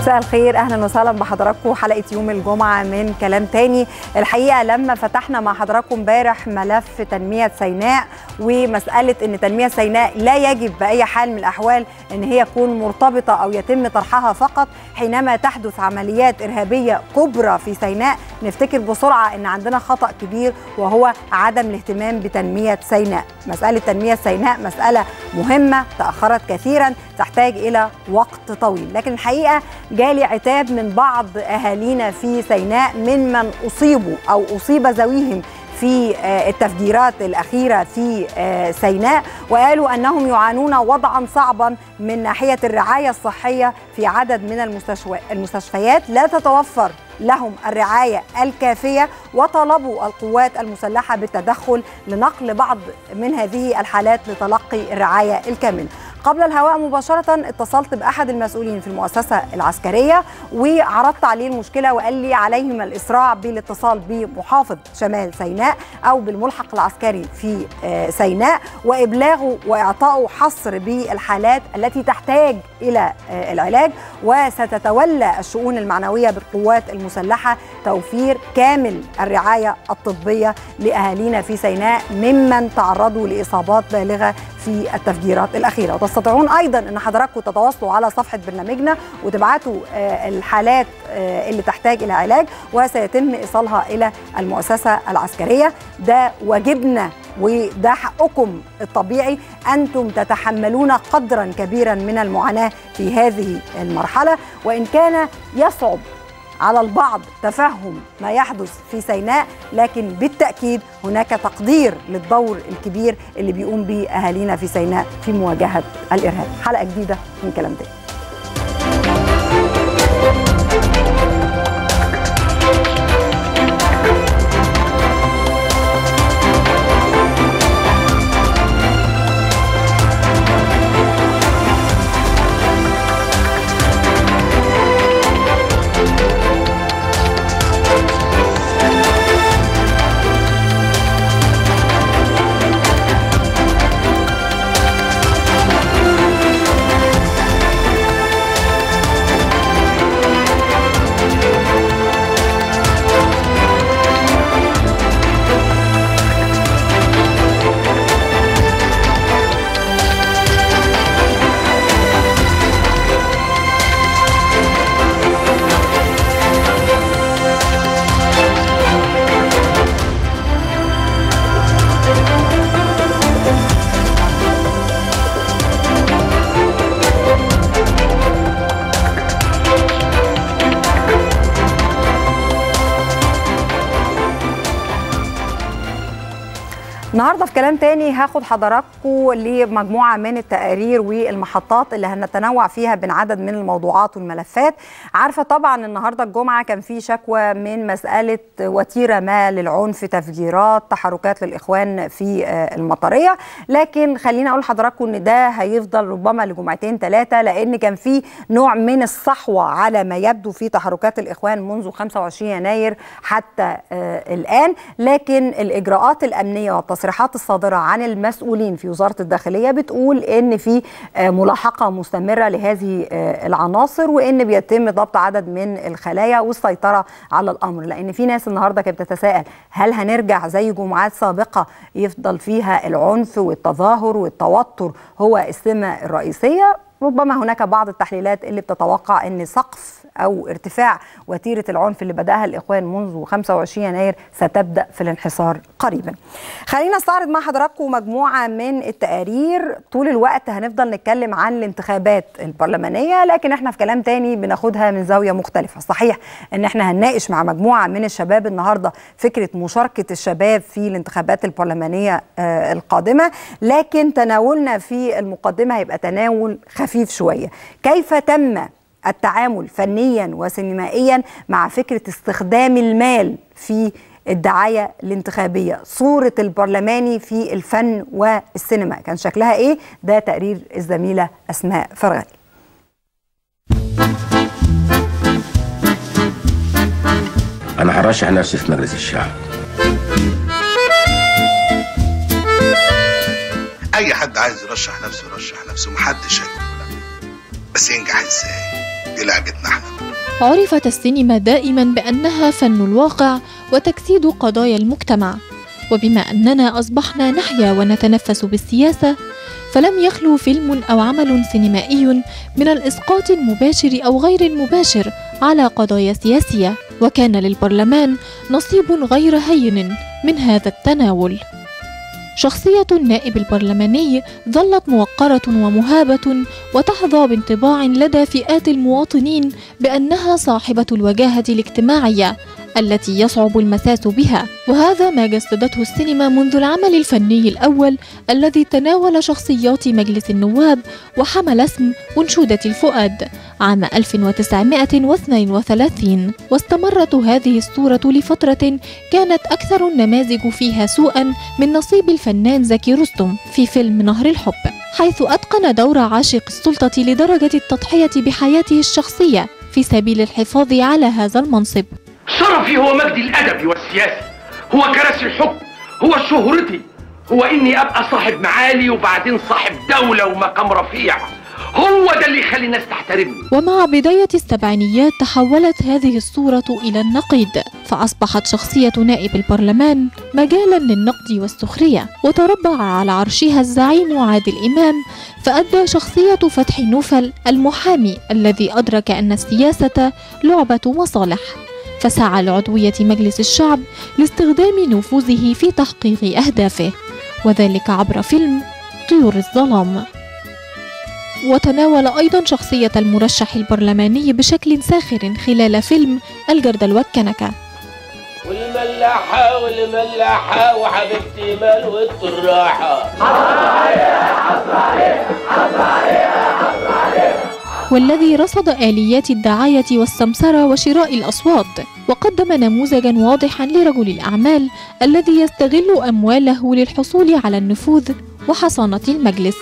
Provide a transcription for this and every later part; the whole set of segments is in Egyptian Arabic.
مساء الخير اهلا وسهلا بحضراتكم حلقه يوم الجمعه من كلام تاني الحقيقه لما فتحنا مع حضراتكم امبارح ملف تنميه سيناء ومساله ان تنميه سيناء لا يجب باي حال من الاحوال ان هي تكون مرتبطه او يتم طرحها فقط حينما تحدث عمليات ارهابيه كبرى في سيناء نفتكر بسرعه ان عندنا خطا كبير وهو عدم الاهتمام بتنميه سيناء مساله تنميه سيناء مساله مهمه تاخرت كثيرا تحتاج الى وقت طويل لكن الحقيقه جالي عتاب من بعض اهالينا في سيناء ممن اصيبوا او اصيب ذويهم في التفجيرات الأخيرة في سيناء وقالوا أنهم يعانون وضعا صعبا من ناحية الرعاية الصحية في عدد من المستشفيات لا تتوفر لهم الرعاية الكافية وطلبوا القوات المسلحة بالتدخل لنقل بعض من هذه الحالات لتلقي الرعاية الكاملة قبل الهواء مباشرة اتصلت بأحد المسؤولين في المؤسسة العسكرية وعرضت عليه المشكلة وقال لي عليهم الإسراع بالاتصال بمحافظ شمال سيناء أو بالملحق العسكري في سيناء وإبلاغه وإعطائه حصر بالحالات التي تحتاج إلى العلاج وستتولى الشؤون المعنوية بالقوات المسلحة توفير كامل الرعاية الطبية لأهالينا في سيناء ممن تعرضوا لإصابات بالغة في التفجيرات الأخيرة وتستطيعون أيضا أن حضراتكم تتواصلوا على صفحة برنامجنا وتبعتوا الحالات اللي تحتاج إلى علاج وسيتم إيصالها إلى المؤسسة العسكرية ده واجبنا وده حقكم الطبيعي أنتم تتحملون قدرا كبيرا من المعاناة في هذه المرحلة وإن كان يصعب على البعض تفهم ما يحدث في سيناء لكن بالتأكيد هناك تقدير للدور الكبير اللي بيقوم به أهالينا في سيناء في مواجهة الإرهاب حلقة جديدة من كلام تاني النهارده في كلام تاني هاخد حضراتكم لمجموعه من التقارير والمحطات اللي هنتنوع فيها بين عدد من الموضوعات والملفات عارفه طبعا النهارده الجمعه كان في شكوى من مساله وتيره ما للعنف تفجيرات تحركات للاخوان في المطريه لكن خليني اقول لحضراتكم ان ده هيفضل ربما لجمعتين ثلاثه لان كان في نوع من الصحوه على ما يبدو في تحركات الاخوان منذ 25 يناير حتى الان لكن الاجراءات الامنيه والتصريحات التصريحات الصادرة عن المسؤولين في وزارة الداخلية بتقول إن في ملاحقة مستمرة لهذه العناصر وإن بيتم ضبط عدد من الخلايا والسيطرة على الأمر لأن في ناس النهاردة كانت بتتساءل هل هنرجع زي جمعات سابقة يفضل فيها العنف والتظاهر والتوتر هو السمة الرئيسية ربما هناك بعض التحليلات اللي بتتوقع ان سقف او ارتفاع وتيره العنف اللي بداها الاخوان منذ 25 يناير ستبدا في الانحسار قريبا. خلينا نستعرض مع حضراتكم مجموعه من التقارير طول الوقت هنفضل نتكلم عن الانتخابات البرلمانيه لكن احنا في كلام تاني بناخدها من زاويه مختلفه، صحيح ان احنا هنناقش مع مجموعه من الشباب النهارده فكره مشاركه الشباب في الانتخابات البرلمانيه القادمه لكن تناولنا في المقدمه هيبقى تناول خفيف شويه كيف تم التعامل فنيا وسينمائيا مع فكره استخدام المال في الدعايه الانتخابيه صوره البرلماني في الفن والسينما كان شكلها ايه ده تقرير الزميله اسماء فرغلي انا هرشح نفسي في مجلس الشعب اي حد عايز يرشح نفسه يرشح نفسه محدش هيقول لا بس ينجح ازاي دي لعبتنا احنا عرفت السينما دائما بأنها فن الواقع وتجسيد قضايا المجتمع وبما أننا أصبحنا نحيا ونتنفس بالسياسة فلم يخلو فيلم أو عمل سينمائي من الإسقاط المباشر أو غير المباشر على قضايا سياسية وكان للبرلمان نصيب غير هين من هذا التناول شخصية النائب البرلماني ظلت موقرة ومهابة وتحظى بانطباع لدى فئات المواطنين بأنها صاحبة الوجاهة الاجتماعية التي يصعب المساس بها وهذا ما جسدته السينما منذ العمل الفني الأول الذي تناول شخصيات مجلس النواب وحمل اسم أنشودة الفؤاد عام 1932 واستمرت هذه الصورة لفترة كانت أكثر النماذج فيها سوءا من نصيب الفنان زكي رستم في فيلم نهر الحب حيث أتقن دور عاشق السلطة لدرجة التضحية بحياته الشخصية في سبيل الحفاظ على هذا المنصب شرفي هو مجدي الادبي والسياسي هو كرسي الحكم هو شهرتي هو اني ابقى صاحب معالي وبعدين صاحب دوله ومقام رفيع هو ده اللي يخلي الناس تحترمني ومع بداية السبعينيات تحولت هذه الصورة إلى النقيض فأصبحت شخصية نائب البرلمان مجالا للنقد والسخرية وتربع على عرشها الزعيم عادل إمام فأدى شخصية فتحي نوفل المحامي الذي أدرك أن السياسة لعبة مصالح فسعى لعضوية مجلس الشعب لاستخدام نفوذه في تحقيق أهدافه وذلك عبر فيلم طيور الظلام وتناول أيضا شخصية المرشح البرلماني بشكل ساخر خلال فيلم الجردل والكنكة والملاحة والملاحة وحبيبتي مال الراحة والذي رصد آليات الدعاية والسمسرة وشراء الأصوات وقدم نموذجا واضحا لرجل الأعمال الذي يستغل أمواله للحصول على النفوذ وحصانة المجلس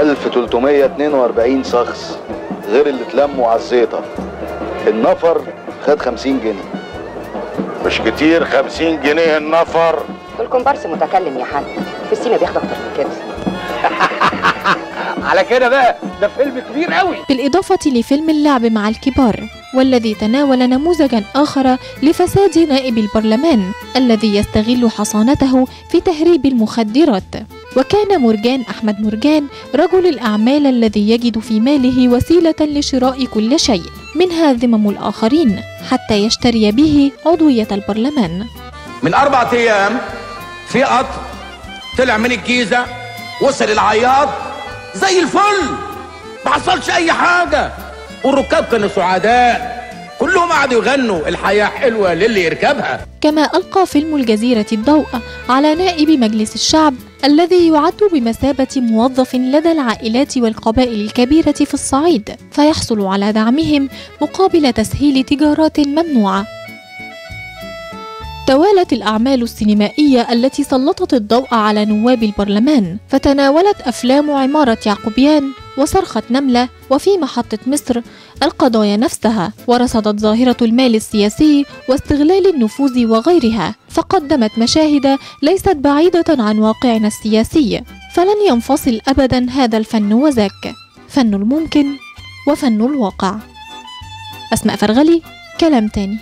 1342 شخص غير اللي اتلموا على الزيطة النفر خد 50 جنيه مش كتير 50 جنيه النفر الكومبارس متكلم يا حاج في السينما بياخد اكتر من كده على كده بقى ده فيلم كبير قوي بالإضافة لفيلم اللعب مع الكبار والذي تناول نموذجا آخر لفساد نائب البرلمان الذي يستغل حصانته في تهريب المخدرات وكان مرجان أحمد مرجان رجل الأعمال الذي يجد في ماله وسيلة لشراء كل شيء منها ذمم الآخرين حتى يشتري به عضوية البرلمان من أربعة أيام في قطر طلع من الجيزة وصل العياط زي الفل ما حصلش أي حاجة والركاب كانوا سعداء كلهم قعدوا يغنوا الحياة حلوة للي يركبها كما ألقى فيلم الجزيرة الضوء على نائب مجلس الشعب الذي يعد بمثابة موظف لدى العائلات والقبائل الكبيرة في الصعيد فيحصل على دعمهم مقابل تسهيل تجارات ممنوعة توالت الأعمال السينمائية التي سلطت الضوء على نواب البرلمان فتناولت أفلام عمارة يعقوبيان وصرخة نملة وفي محطة مصر القضايا نفسها ورصدت ظاهرة المال السياسي واستغلال النفوذ وغيرها فقدمت مشاهد ليست بعيدة عن واقعنا السياسي فلن ينفصل أبدا هذا الفن وذاك فن الممكن وفن الواقع أسماء فرغلي كلام تاني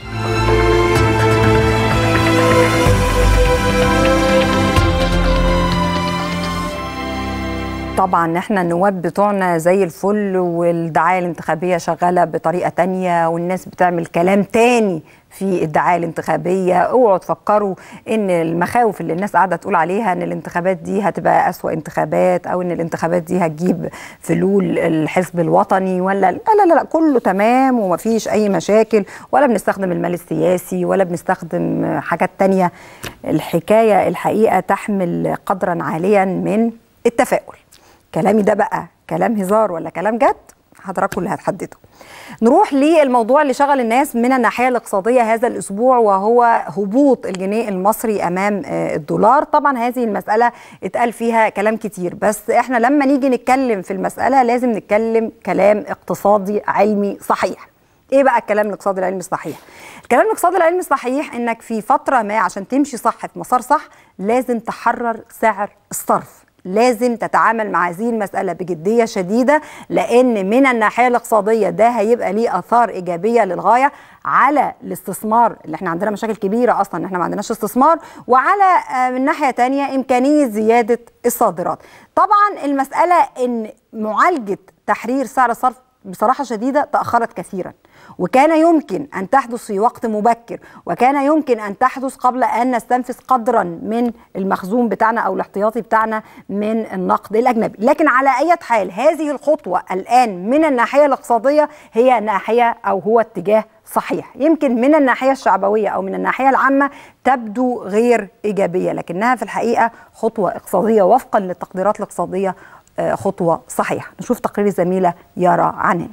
طبعا احنا النواب بتوعنا زي الفل والدعايه الانتخابيه شغاله بطريقه تانية والناس بتعمل كلام تاني في الدعايه الانتخابيه اوعوا تفكروا ان المخاوف اللي الناس قاعده تقول عليها ان الانتخابات دي هتبقى اسوا انتخابات او ان الانتخابات دي هتجيب فلول الحزب الوطني ولا لا لا لا, لا كله تمام ومفيش اي مشاكل ولا بنستخدم المال السياسي ولا بنستخدم حاجات تانية الحكايه الحقيقه تحمل قدرا عاليا من التفاؤل كلامي ده بقى كلام هزار ولا كلام جد حضراتكم اللي هتحددوا نروح للموضوع اللي شغل الناس من الناحيه الاقتصاديه هذا الاسبوع وهو هبوط الجنيه المصري امام الدولار طبعا هذه المساله اتقال فيها كلام كتير بس احنا لما نيجي نتكلم في المساله لازم نتكلم كلام اقتصادي علمي صحيح ايه بقى الكلام الاقتصادي العلمي الصحيح الكلام الاقتصادي العلمي الصحيح انك في فتره ما عشان تمشي صح في مسار صح لازم تحرر سعر الصرف لازم تتعامل مع هذه المساله بجديه شديده لان من الناحيه الاقتصاديه ده هيبقى ليه اثار ايجابيه للغايه على الاستثمار اللي احنا عندنا مشاكل كبيره اصلا ان احنا ما عندناش استثمار وعلى آه، من ناحيه تانية امكانيه زياده الصادرات طبعا المساله ان معالجه تحرير سعر الصرف بصراحه شديده تاخرت كثيرا وكان يمكن ان تحدث في وقت مبكر وكان يمكن ان تحدث قبل ان نستنفذ قدرا من المخزون بتاعنا او الاحتياطي بتاعنا من النقد الاجنبي لكن على اي حال هذه الخطوه الان من الناحيه الاقتصاديه هي ناحيه او هو اتجاه صحيح يمكن من الناحيه الشعبويه او من الناحيه العامه تبدو غير ايجابيه لكنها في الحقيقه خطوه اقتصاديه وفقا للتقديرات الاقتصاديه آه، خطوه صحيحه نشوف تقرير الزميله يارا عناني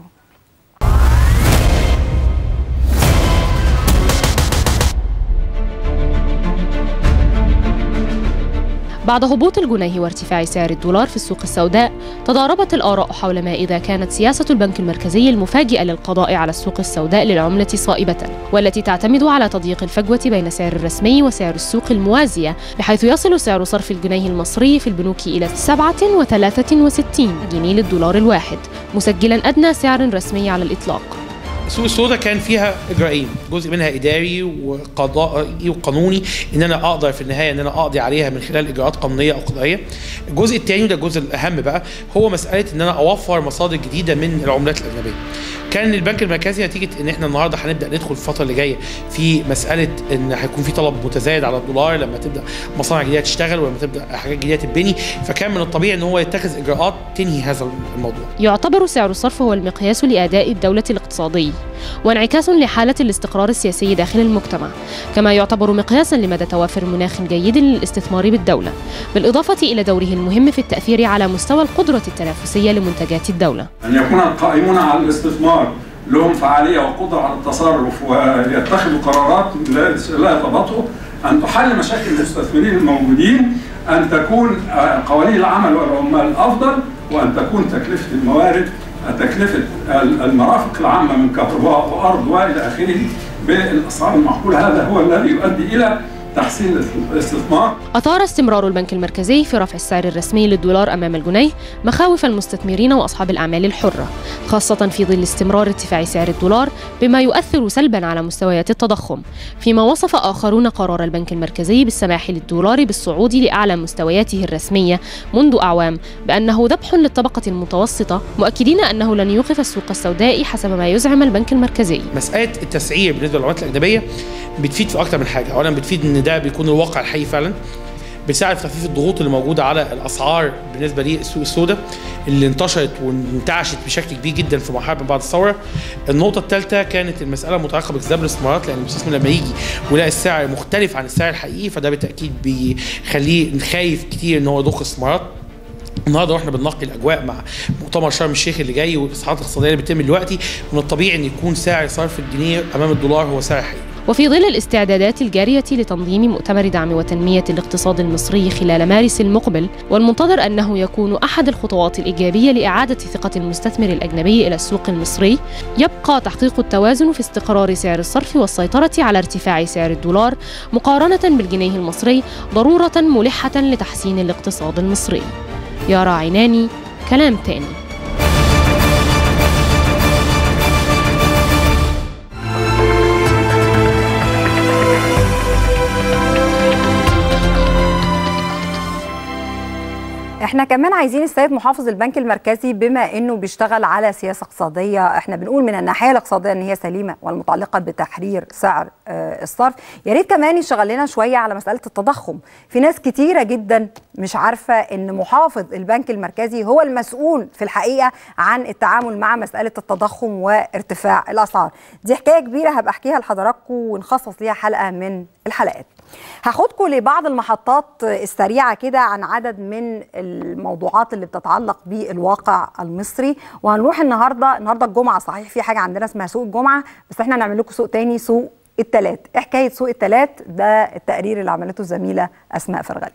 بعد هبوط الجنيه وارتفاع سعر الدولار في السوق السوداء تضاربت الآراء حول ما إذا كانت سياسة البنك المركزي المفاجئة للقضاء على السوق السوداء للعملة صائبة والتي تعتمد على تضييق الفجوة بين سعر الرسمي وسعر السوق الموازية بحيث يصل سعر صرف الجنيه المصري في البنوك إلى 67 جنيه للدولار الواحد مسجلا أدنى سعر رسمي على الإطلاق السوق السوداء كان فيها اجراءين جزء منها اداري وقضائي وقانوني ان انا اقدر في النهايه ان انا اقضي عليها من خلال اجراءات قانونيه او قضائيه الجزء الثاني وده الجزء الاهم بقى هو مساله ان انا اوفر مصادر جديده من العملات الاجنبيه كان البنك المركزي نتيجه ان احنا النهارده هنبدا ندخل الفتره اللي جايه في مساله ان هيكون في طلب متزايد على الدولار لما تبدا مصانع جديده تشتغل ولما تبدا حاجات جديده تتبني فكان من الطبيعي ان هو يتخذ اجراءات تنهي هذا الموضوع يعتبر سعر الصرف هو المقياس لأداء الدولة الاقتصادي وانعكاس لحالة الاستقرار السياسي داخل المجتمع كما يعتبر مقياسا لمدى توافر مناخ جيد للاستثمار بالدولة بالإضافة إلى دوره المهم في التأثير على مستوى القدرة التنافسية لمنتجات الدولة أن يكون القائمون على الاستثمار لهم فعالية وقدرة على التصرف ويتخذوا قرارات لا يتباطؤوا أن تحل مشاكل المستثمرين الموجودين أن تكون آه، قوانين العمل والعمال أفضل وأن تكون تكلفة الموارد تكلفة المرافق العامة من كهرباء وأرض وإلى آخره بالأسعار المعقولة هذا هو الذي يؤدي إلى تحسين الاستثمار أثار استمرار البنك المركزي في رفع السعر الرسمي للدولار أمام الجنيه مخاوف المستثمرين وأصحاب الأعمال الحرة خاصة في ظل استمرار ارتفاع سعر الدولار بما يؤثر سلبا على مستويات التضخم فيما وصف آخرون قرار البنك المركزي بالسماح للدولار بالصعود لأعلى مستوياته الرسمية منذ أعوام بأنه ذبح للطبقة المتوسطة مؤكدين أنه لن يوقف السوق السوداء حسب ما يزعم البنك المركزي مساله التسعير بالنسبه للعملات الاجنبيه بتفيد في اكتر من حاجه اولا بتفيد ان ده بيكون الواقع الحقيقي فعلا بتساعد في تخفيف الضغوط اللي موجوده على الاسعار بالنسبه للسوق السوداء اللي انتشرت وانتعشت بشكل كبير جدا في مرحله من بعد الثوره. النقطه الثالثه كانت المساله متعلقه باجذاب الاستثمارات لان المستثمر لما يجي ويلاقي السعر مختلف عن السعر الحقيقي فده بالتاكيد بيخليه خايف كتير ان هو يضخ استثمارات النهارده واحنا بننقي الاجواء مع مؤتمر شرم الشيخ اللي جاي والاصلاحات الاقتصاديه اللي بتتم دلوقتي من الطبيعي ان يكون سعر صرف الجنيه امام الدولار هو سعر حقيقي. وفي ظل الاستعدادات الجارية لتنظيم مؤتمر دعم وتنمية الاقتصاد المصري خلال مارس المقبل والمنتظر أنه يكون أحد الخطوات الإيجابية لإعادة ثقة المستثمر الأجنبي إلى السوق المصري يبقى تحقيق التوازن في استقرار سعر الصرف والسيطرة على ارتفاع سعر الدولار مقارنة بالجنيه المصري ضرورة ملحة لتحسين الاقتصاد المصري يارا عيناني كلام تاني احنا كمان عايزين السيد محافظ البنك المركزي بما انه بيشتغل على سياسه اقتصاديه احنا بنقول من الناحيه الاقتصاديه ان هي سليمه والمتعلقه بتحرير سعر آه، الصرف يا ريت كمان يشتغل لنا شويه على مساله التضخم في ناس كتيره جدا مش عارفه ان محافظ البنك المركزي هو المسؤول في الحقيقه عن التعامل مع مساله التضخم وارتفاع الاسعار دي حكايه كبيره هبقى احكيها لحضراتكم ونخصص ليها حلقه من الحلقات هاخدكم لبعض المحطات السريعه كده عن عدد من الموضوعات اللي بتتعلق بالواقع المصري وهنروح النهارده النهارده الجمعه صحيح في حاجه عندنا اسمها سوق الجمعه بس احنا هنعمل لكم سوق تاني سوق التلات ايه حكايه سوق التلات ده التقرير اللي عملته الزميله اسماء فرغلي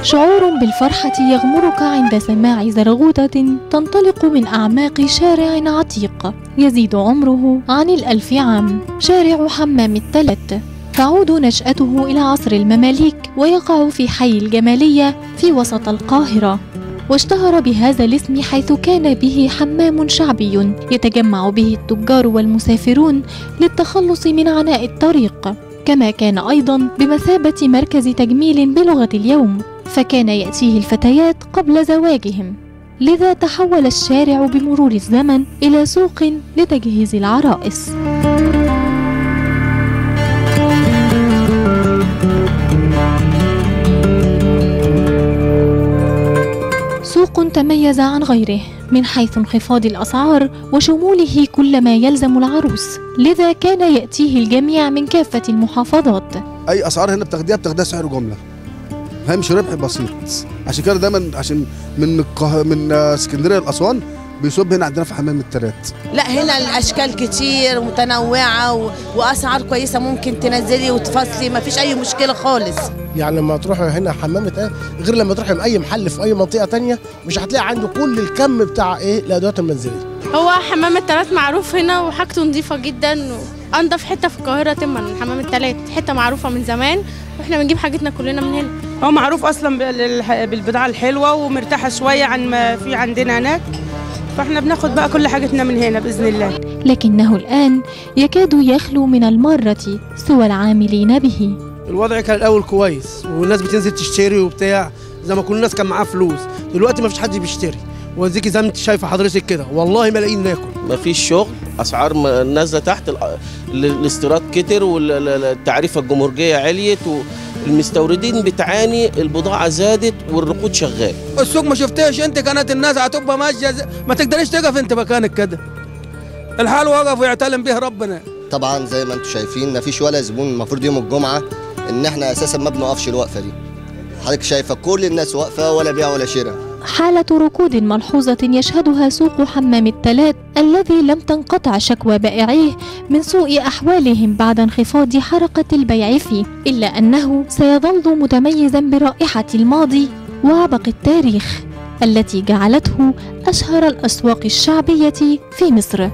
شعور بالفرحة يغمرك عند سماع زرغوتة تنطلق من أعماق شارع عتيق يزيد عمره عن الألف عام شارع حمام التلت تعود نشأته إلى عصر المماليك ويقع في حي الجمالية في وسط القاهرة واشتهر بهذا الاسم حيث كان به حمام شعبي يتجمع به التجار والمسافرون للتخلص من عناء الطريق كما كان أيضا بمثابة مركز تجميل بلغة اليوم فكان يأتيه الفتيات قبل زواجهم لذا تحول الشارع بمرور الزمن إلى سوق لتجهيز العرائس سوق تميز عن غيره من حيث انخفاض الأسعار وشموله كل ما يلزم العروس لذا كان يأتيه الجميع من كافة المحافظات اي اسعار هنا بتاخديها بتاخديها سعر جمله هامش ربح بسيط عشان كده دايما عشان من القه... من آه، اسكندريه لاسوان بيصب هنا عندنا في حمام التلات لا هنا الاشكال كتير متنوعه و... واسعار كويسه ممكن تنزلي وتفصلي ما فيش اي مشكله خالص يعني لما تروح هنا حمام التلات غير لما تروح اي محل في اي منطقه تانية مش هتلاقي عنده كل الكم بتاع ايه الادوات المنزليه هو حمام التلات معروف هنا وحاجته نظيفة جدا وأنضف حتة في القاهرة تما حمام التلات حتة معروفة من زمان واحنا بنجيب حاجتنا كلنا من هنا هو معروف اصلا بالح- بالبضاعه الحلوه ومرتاحه شويه عن ما في عندنا هناك فاحنا بناخد بقى كل حاجتنا من هنا باذن الله لكنه الآن يكاد يخلو من المارة سوى العاملين به الوضع كان الاول كويس والناس بتنزل تشتري وبتاع زي ما كل الناس كان معاه فلوس دلوقتي ما فيش حد بيشتري واديكي زي ما انت شايفه حضرتك كده والله ما لاقيين ناكل مفيش شغل اسعار م- نازله تحت ال- ال- الاستيراد كتر والتعريفه الجمركيه عليت والمستوردين بتعاني البضاعه زادت والرقود شغال السوق ما شفتهاش انت كانت الناس هتبقى ماشيه زي- ما تقدريش تقف انت مكانك كده الحال وقف ويعتلم به ربنا طبعا زي ما انتم شايفين مفيش ولا زبون المفروض يوم الجمعه ان احنا اساسا ما بنقفش الوقفه دي حضرتك شايفه كل الناس واقفه ولا بيع ولا شراء حالة ركود ملحوظة يشهدها سوق حمام التلات الذي لم تنقطع شكوى بائعيه من سوء أحوالهم بعد انخفاض حركة البيع فيه إلا أنه سيظل متميزا برائحة الماضي وعبق التاريخ التي جعلته أشهر الأسواق الشعبية في مصر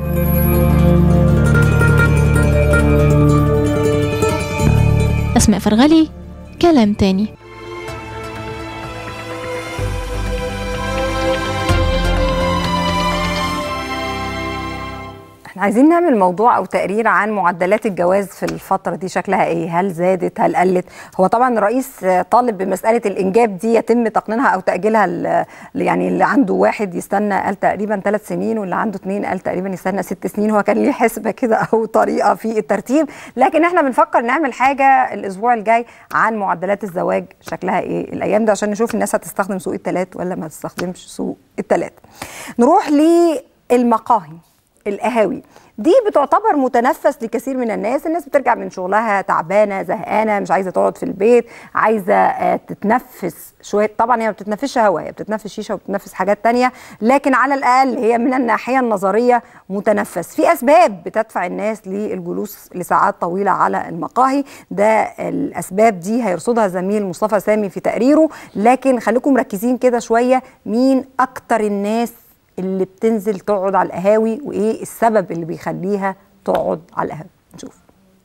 أسماء فرغلي كلام تاني احنا عايزين نعمل موضوع او تقرير عن معدلات الجواز في الفتره دي شكلها ايه هل زادت هل قلت هو طبعا الرئيس طالب بمساله الانجاب دي يتم تقنينها او تاجيلها ل- يعني اللي عنده واحد يستنى قال تقريبا ثلاث سنين واللي عنده اثنين قال تقريبا يستنى ست سنين هو كان ليه حسبه كده او طريقه في الترتيب لكن احنا بنفكر نعمل حاجه الاسبوع الجاي عن معدلات الزواج شكلها ايه الايام ده عشان نشوف الناس هتستخدم سوق الثلاث ولا ما تستخدمش سوق الثلاث نروح للمقاهي القهاوي دي بتعتبر متنفس لكثير من الناس الناس بترجع من شغلها تعبانه زهقانه مش عايزه تقعد في البيت عايزه آه، تتنفس شويه طبعا هي ما بتتنفسش هواء هي بتتنفس شيشه وبتتنفس حاجات تانية لكن على الاقل هي من الناحيه النظريه متنفس في اسباب بتدفع الناس للجلوس لساعات طويله على المقاهي ده الاسباب دي هيرصدها زميل مصطفى سامي في تقريره لكن خليكم مركزين كده شويه مين اكتر الناس اللي بتنزل تقعد على القهاوي وايه السبب اللي بيخليها تقعد على القهاوي نشوف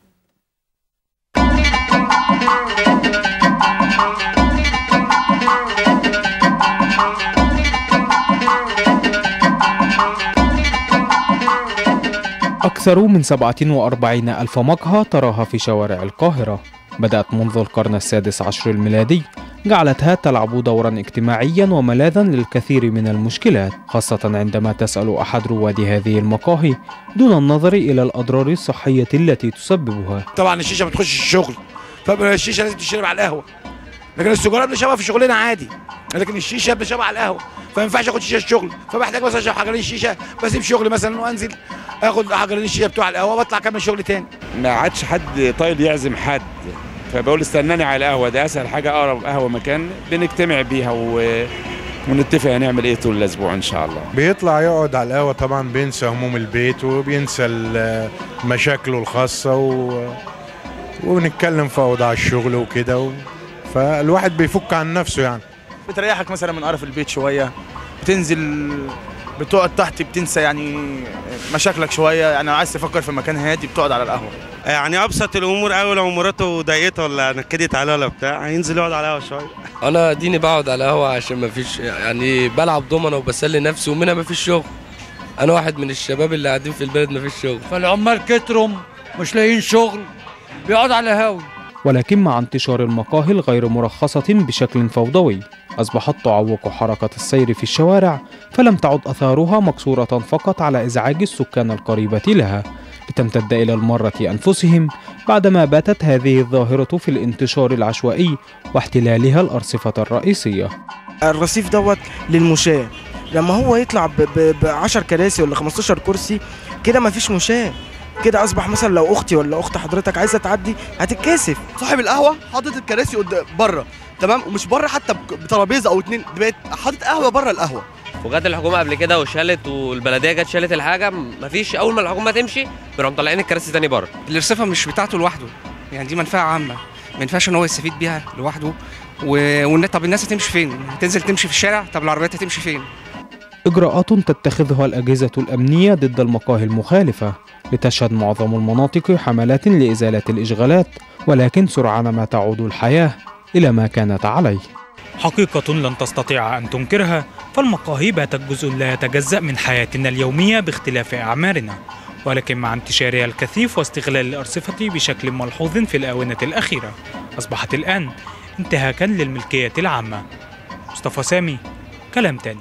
أكثر من 47 ألف مقهى تراها في شوارع القاهرة بدأت منذ القرن السادس عشر الميلادي جعلتها تلعب دورا اجتماعيا وملاذا للكثير من المشكلات خاصة عندما تسأل أحد رواد هذه المقاهي دون النظر إلى الأضرار الصحية التي تسببها طبعا الشيشه ما بتخش الشغل فالشيشه لازم تشرب على القهوه لكن السجاره بنشربها في شغلنا عادي لكن الشيشه بنشربها على القهوه فما ينفعش اخد شيشه الشغل فبحتاج مثلا اشرب حجرين شيشه بسيب شغلي مثلا وانزل اخد حجرين الشيشه بتوع القهوه واطلع اكمل شغل تاني ما عادش حد طايل يعزم حد فبقول استناني على القهوه ده اسهل حاجه اقرب قهوه مكان بنجتمع بيها و... ونتفق هنعمل ايه طول الاسبوع ان شاء الله بيطلع يقعد على القهوة طبعا بينسى هموم البيت وبينسى ال- مشاكله الخاصة و... ونتكلم في أوضاع الشغل وكده و... فالواحد بيفك عن نفسه يعني بتريحك مثلا من قرف البيت شويه بتنزل بتقعد تحت بتنسى يعني مشاكلك شويه يعني لو عايز تفكر في مكان هادي بتقعد على القهوه يعني ابسط الامور قوي لو مراته ضايقته ولا نكدت عليه ولا بتاع هينزل يقعد على القهوه شويه انا ديني بقعد على القهوه عشان ما فيش يعني بلعب دومنه وبسلي نفسي ومنها ما فيش شغل انا واحد من الشباب اللي قاعدين في البلد ما فيش شغل فالعمال كترهم مش لاقيين شغل بيقعدوا على هاوي ولكن مع انتشار المقاهي الغير مرخصة بشكل فوضوي أصبحت تعوق حركة السير في الشوارع فلم تعد أثارها مقصورة فقط على إزعاج السكان القريبة لها لتمتد إلى المرة أنفسهم بعدما باتت هذه الظاهرة في الانتشار العشوائي واحتلالها الأرصفة الرئيسية الرصيف دوت للمشاة لما هو يطلع ب 10 كراسي ولا 15 كرسي كده مفيش مشاة كده اصبح مثلا لو اختي ولا اخت حضرتك عايزه تعدي هتتكسف صاحب القهوه حاطط الكراسي قدام بره تمام ومش بره حتى بترابيزه او اتنين بقت حاطط قهوه بره القهوه وجت الحكومه قبل كده وشالت والبلديه جت شالت الحاجه مفيش اول ما الحكومه تمشي بيروحوا مطلعين الكراسي تاني بره الارصفه مش بتاعته لوحده يعني دي منفعه عامه ما ينفعش ان هو يستفيد بيها لوحده و... وان طب الناس هتمشي فين؟ هتنزل تمشي في الشارع طب العربيات هتمشي فين؟ إجراءات تتخذها الأجهزة الأمنية ضد المقاهي المخالفة لتشهد معظم المناطق حملات لإزالة الإشغالات ولكن سرعان ما تعود الحياة إلى ما كانت عليه حقيقة لن تستطيع أن تنكرها فالمقاهي باتت جزء لا يتجزأ من حياتنا اليومية باختلاف أعمارنا ولكن مع انتشارها الكثيف واستغلال الأرصفة بشكل ملحوظ في الآونة الأخيرة أصبحت الآن انتهاكا للملكية العامة مصطفى سامي كلام تاني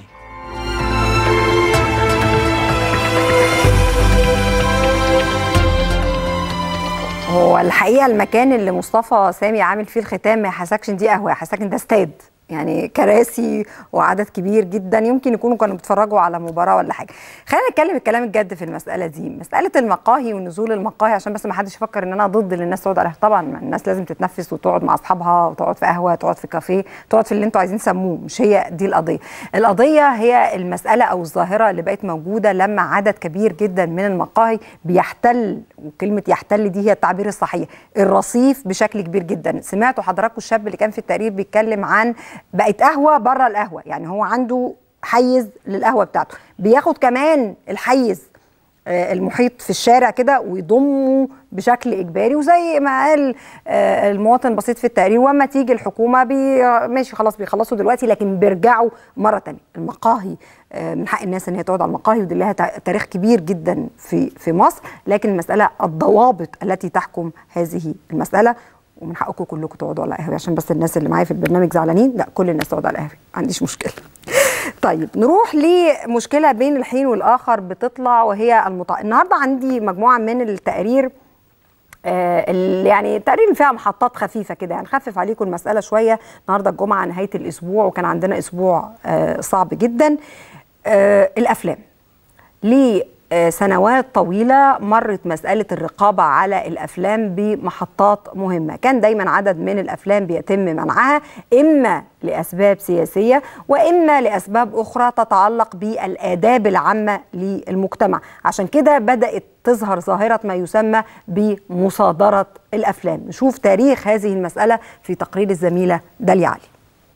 هو الحقيقه المكان اللي مصطفى سامي عامل فيه الختام ما يحسكش ان دي قهوه يحسك ان ده استاد يعني كراسي وعدد كبير جدا يمكن يكونوا كانوا بيتفرجوا على مباراه ولا حاجه خلينا نتكلم الكلام الجد في المساله دي مساله المقاهي ونزول المقاهي عشان بس ما حدش يفكر ان انا ضد ان الناس تقعد عليها طبعا الناس لازم تتنفس وتقعد مع اصحابها وتقعد في قهوه تقعد في كافيه تقعد في اللي انتوا عايزين تسموه مش هي دي القضيه القضيه هي المساله او الظاهره اللي بقت موجوده لما عدد كبير جدا من المقاهي بيحتل وكلمه يحتل دي هي التعبير الصحيح الرصيف بشكل كبير جدا سمعتوا حضراتكم الشاب اللي كان في التقرير بيتكلم عن بقت قهوه بره القهوه يعني هو عنده حيز للقهوه بتاعته بياخد كمان الحيز المحيط في الشارع كده ويضمه بشكل اجباري وزي ما قال المواطن البسيط في التقرير وما تيجي الحكومه بي ماشي خلاص بيخلصوا دلوقتي لكن بيرجعوا مره تانية المقاهي من حق الناس ان هي تقعد على المقاهي ودي لها تاريخ كبير جدا في في مصر لكن المساله الضوابط التي تحكم هذه المساله ومن حقكم كلكم تقعدوا على قهوه عشان بس الناس اللي معايا في البرنامج زعلانين لا كل الناس تقعد على قهوه ما عنديش مشكله طيب نروح لمشكله بين الحين والاخر بتطلع وهي المطا... النهارده عندي مجموعه من التقارير آه اللي يعني التقارير اللي فيها محطات خفيفه كده يعني نخفف عليكم المساله شويه النهارده الجمعه نهايه الاسبوع وكان عندنا اسبوع آه صعب جدا آه الافلام ليه سنوات طويلة مرت مسألة الرقابة على الأفلام بمحطات مهمة كان دايما عدد من الأفلام بيتم منعها إما لأسباب سياسية وإما لأسباب أخرى تتعلق بالآداب العامة للمجتمع عشان كده بدأت تظهر ظاهرة ما يسمى بمصادرة الأفلام نشوف تاريخ هذه المسألة في تقرير الزميلة داليا علي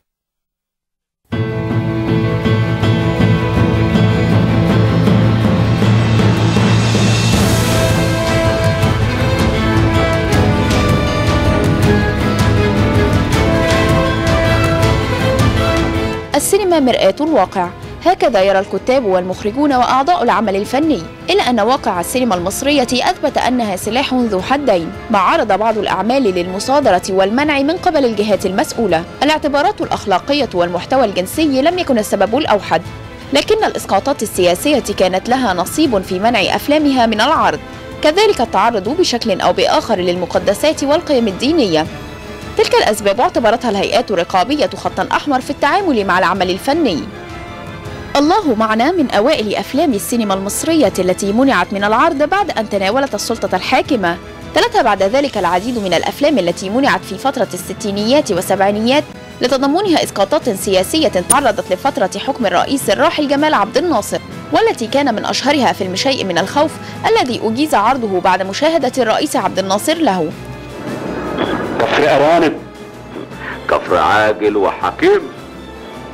السينما مرآة الواقع هكذا يرى الكتاب والمخرجون وأعضاء العمل الفني إلا أن واقع السينما المصرية أثبت أنها سلاح ذو حدين ما عرض بعض الأعمال للمصادرة والمنع من قبل الجهات المسؤولة الاعتبارات الأخلاقية والمحتوى الجنسي لم يكن السبب الأوحد لكن الإسقاطات السياسية كانت لها نصيب في منع أفلامها من العرض كذلك التعرض بشكل أو بآخر للمقدسات والقيم الدينية تلك الأسباب اعتبرتها الهيئات الرقابية خطا أحمر في التعامل مع العمل الفني الله معنا من أوائل أفلام السينما المصرية التي منعت من العرض بعد أن تناولت السلطة الحاكمة تلتها بعد ذلك العديد من الأفلام التي منعت في فترة الستينيات والسبعينيات لتضمنها إسقاطات سياسية تعرضت لفترة حكم الرئيس الراحل جمال عبد الناصر والتي كان من أشهرها فيلم شيء من الخوف الذي أجيز عرضه بعد مشاهدة الرئيس عبد الناصر له كفر أرانب كفر عاجل وحكيم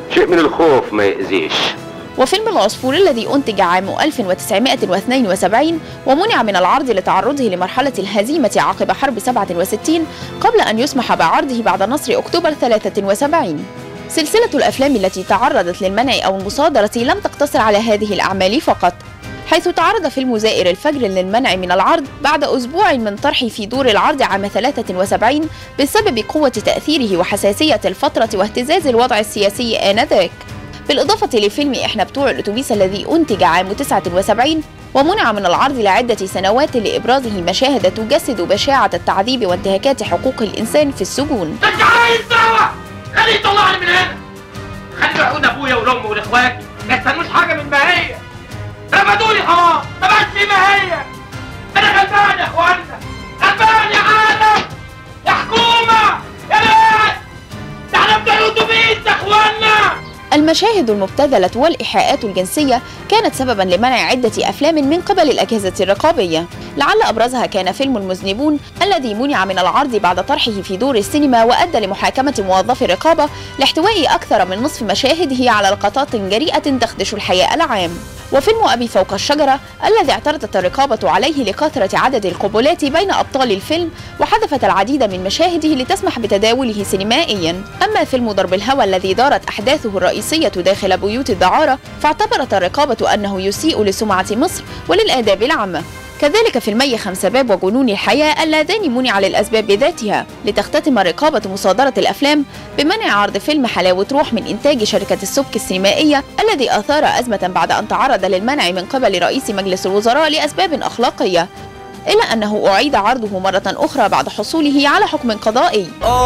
شيء من الخوف ما يأذيش وفيلم العصفور الذي أنتج عام 1972 ومنع من العرض لتعرضه لمرحلة الهزيمة عقب حرب 67 قبل أن يسمح بعرضه بعد نصر أكتوبر 73 سلسلة الأفلام التي تعرضت للمنع أو المصادرة لم تقتصر على هذه الأعمال فقط حيث تعرض فيلم زائر الفجر للمنع من العرض بعد أسبوع من طرحه في دور العرض عام 73 بسبب قوة تأثيره وحساسية الفترة واهتزاز الوضع السياسي آنذاك بالإضافة لفيلم إحنا بتوع الأتوبيس الذي أنتج عام 79 ومنع من العرض لعدة سنوات لإبرازه مشاهد تجسد بشاعة التعذيب وانتهاكات حقوق الإنسان في السجون عايز دعوة خليه يطلعني من هنا خلي عقود ابويا والام والاخوات ما يستنوش حاجه من ما هي رفضوني خلاص ما بقاش في ما هي انا غلبان يا اخوانا غلبان يا عالم يا حكومه يا ناس ده احنا بتوع الاتوبيس يا اخوانا المشاهد المبتذلة والإيحاءات الجنسية كانت سببا لمنع عدة أفلام من قبل الأجهزة الرقابية لعل أبرزها كان فيلم المذنبون الذي منع من العرض بعد طرحه في دور السينما وأدى لمحاكمة موظفي الرقابة لاحتواء أكثر من نصف مشاهده على لقطات جريئة تخدش الحياء العام وفيلم أبي فوق الشجرة الذي اعترضت الرقابة عليه لكثرة عدد القبلات بين أبطال الفيلم وحذفت العديد من مشاهده لتسمح بتداوله سينمائيا أما فيلم ضرب الهوى الذي دارت أحداثه الرئيسية داخل بيوت الدعارة فاعتبرت الرقابة أنه يسيء لسمعة مصر وللآداب العامة كذلك فيلمي خمسة باب وجنون الحياة اللذان منع للأسباب ذاتها لتختتم رقابة مصادرة الأفلام بمنع عرض فيلم حلاوة روح من إنتاج شركة السبك السينمائية الذي أثار أزمة بعد أن تعرض للمنع من قبل رئيس مجلس الوزراء لأسباب أخلاقية إلا أنه أعيد عرضه مرة أخرى بعد حصوله على حكم قضائي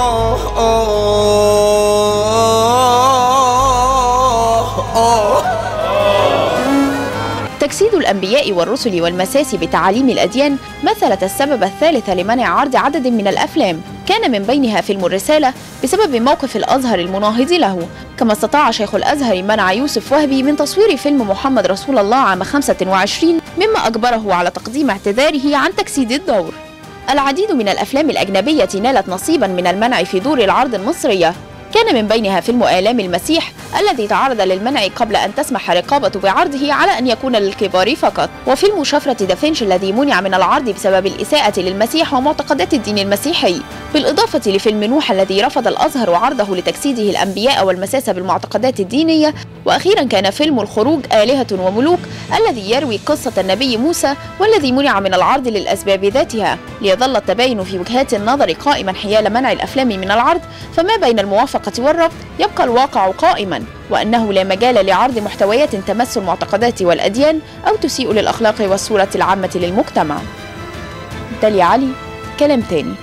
تجسيد الأنبياء والرسل والمساس بتعاليم الأديان مثلت السبب الثالث لمنع عرض عدد من الأفلام كان من بينها فيلم الرسالة بسبب موقف الأزهر المناهض له كما استطاع شيخ الأزهر منع يوسف وهبي من تصوير فيلم محمد رسول الله عام 25 مما أجبره على تقديم اعتذاره عن تجسيد الدور العديد من الأفلام الأجنبية نالت نصيبا من المنع في دور العرض المصرية كان من بينها فيلم آلام المسيح الذي تعرض للمنع قبل أن تسمح رقابة بعرضه على أن يكون للكبار فقط وفيلم شفرة دافنش الذي منع من العرض بسبب الإساءة للمسيح ومعتقدات الدين المسيحي بالإضافة لفيلم نوح الذي رفض الأزهر عرضه لتجسيده الأنبياء والمساس بالمعتقدات الدينية وأخيرا كان فيلم الخروج آلهة وملوك الذي يروي قصة النبي موسى والذي منع من العرض للأسباب ذاتها ليظل التباين في وجهات النظر قائما حيال منع الأفلام من العرض فما بين الموافقة والرفض يبقى الواقع قائما وأنه لا مجال لعرض محتويات تمس المعتقدات والأديان أو تسيء للأخلاق والصورة العامة للمجتمع داليا علي كلام تاني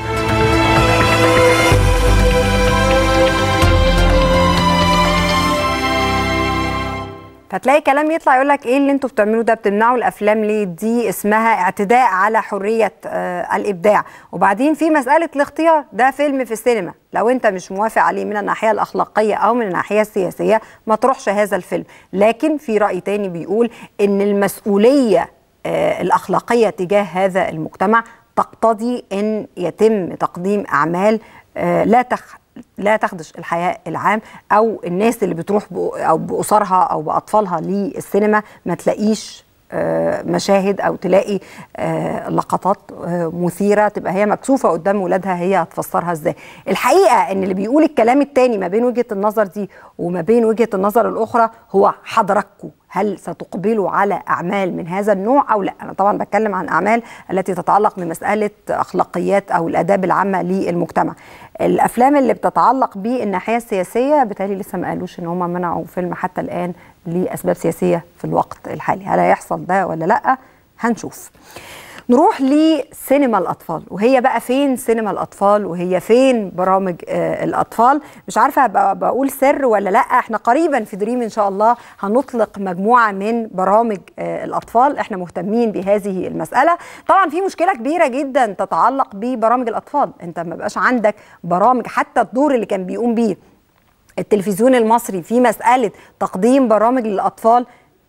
فتلاقي كلام يطلع يقول لك ايه اللي انتوا بتعملوه ده بتمنعوا الافلام ليه دي اسمها اعتداء على حريه آه الابداع وبعدين في مساله الاختيار ده فيلم في السينما لو انت مش موافق عليه من الناحيه الاخلاقيه او من الناحيه السياسيه ما تروحش هذا الفيلم لكن في راي تاني بيقول ان المسؤوليه آه الاخلاقيه تجاه هذا المجتمع تقتضي ان يتم تقديم اعمال آه لا تخ لا تخدش الحياة العام أو الناس اللي بتروح أو بأسرها أو بأطفالها للسينما ما تلاقيش مشاهد او تلاقي لقطات مثيره تبقى هي مكسوفه قدام ولادها هي هتفسرها ازاي الحقيقه ان اللي بيقول الكلام التاني ما بين وجهه النظر دي وما بين وجهه النظر الاخرى هو حضراتكم هل ستقبلوا على اعمال من هذا النوع او لا انا طبعا بتكلم عن اعمال التي تتعلق بمساله اخلاقيات او الاداب العامه للمجتمع الافلام اللي بتتعلق بالناحيه السياسيه بالتالي لسه ما قالوش ان هم منعوا فيلم حتى الان لاسباب سياسيه في الوقت الحالي هل هيحصل ده ولا لا هنشوف نروح لسينما الاطفال وهي بقى فين سينما الاطفال وهي فين برامج آه الاطفال مش عارفه بقول سر ولا لا احنا قريبا في دريم ان شاء الله هنطلق مجموعه من برامج آه الاطفال احنا مهتمين بهذه المساله طبعا في مشكله كبيره جدا تتعلق ببرامج الاطفال انت ما بقاش عندك برامج حتى الدور اللي كان بيقوم بيه التلفزيون المصري في مساله تقديم برامج للاطفال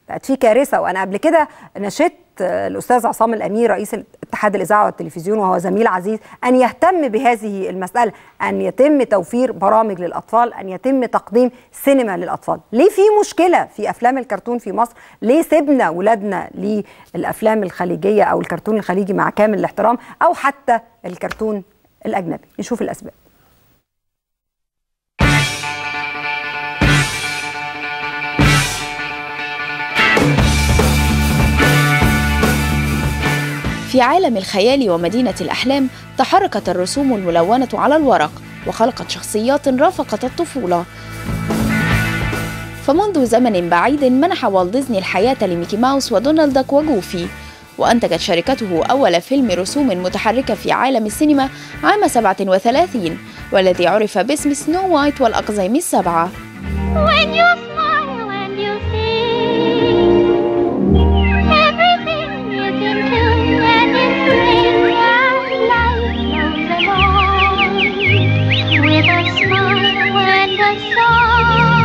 بقت في كارثه وانا قبل كده نشدت الاستاذ عصام الامير رئيس اتحاد الاذاعه والتلفزيون وهو زميل عزيز ان يهتم بهذه المساله ان يتم توفير برامج للاطفال ان يتم تقديم سينما للاطفال ليه في مشكله في افلام الكرتون في مصر ليه سيبنا ولادنا للافلام الخليجيه او الكرتون الخليجي مع كامل الاحترام او حتى الكرتون الاجنبي نشوف الاسباب في عالم الخيال ومدينة الأحلام تحركت الرسوم الملونة على الورق وخلقت شخصيات رافقت الطفولة فمنذ زمن بعيد منح والت ديزني الحياة لميكي ماوس ودونالد داك وجوفي وأنتجت شركته أول فيلم رسوم متحركة في عالم السينما عام 37 والذي عرف باسم سنو وايت والأقزام السبعة When you smile and you sing, everything you can do and it's real life knows them all. With a smile and a song.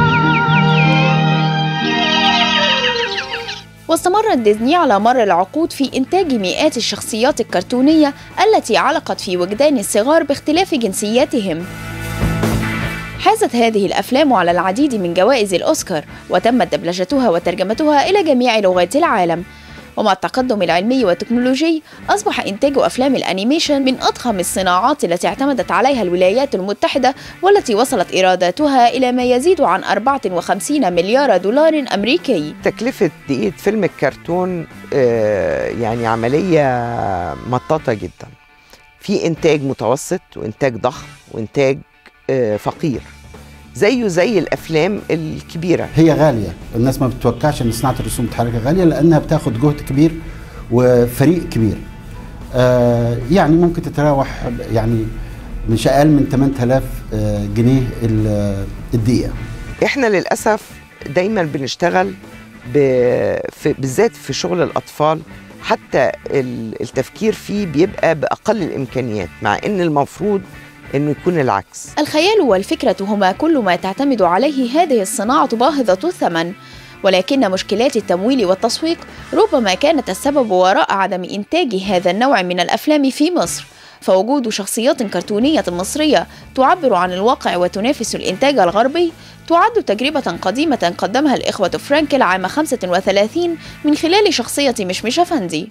واستمرت ديزني على مر العقود في إنتاج مئات الشخصيات الكرتونية التي علقت في وجدان الصغار باختلاف جنسياتهم حازت هذه الأفلام على العديد من جوائز الأوسكار وتمت دبلجتها وترجمتها إلى جميع لغات العالم ومع التقدم العلمي والتكنولوجي أصبح إنتاج أفلام الأنيميشن من أضخم الصناعات التي اعتمدت عليها الولايات المتحدة والتي وصلت إيراداتها إلى ما يزيد عن 54 مليار دولار أمريكي تكلفة دقيقة فيلم الكرتون آه، يعني عملية مطاطة جدا في إنتاج متوسط وإنتاج ضخم وإنتاج آه، فقير زيه زي الأفلام الكبيرة هي غاليه الناس ما بتتوقعش ان صناعه الرسوم المتحركه غاليه لانها بتاخد جهد كبير وفريق كبير آه يعني ممكن تتراوح يعني مش اقل من 8000 آه، جنيه ال- الدقيقه احنا للاسف دايما بنشتغل ب... في... بالذات في شغل الاطفال حتى ال- التفكير فيه بيبقى باقل الامكانيات مع ان المفروض انه يكون العكس الخيال والفكرة هما كل ما تعتمد عليه هذه الصناعة باهظة الثمن ولكن مشكلات التمويل والتسويق ربما كانت السبب وراء عدم إنتاج هذا النوع من الأفلام في مصر فوجود شخصيات كرتونية مصرية تعبر عن الواقع وتنافس الإنتاج الغربي تعد تجربة قديمة قدمها الإخوة فرانكل عام 35 من خلال شخصية مشمش أفندي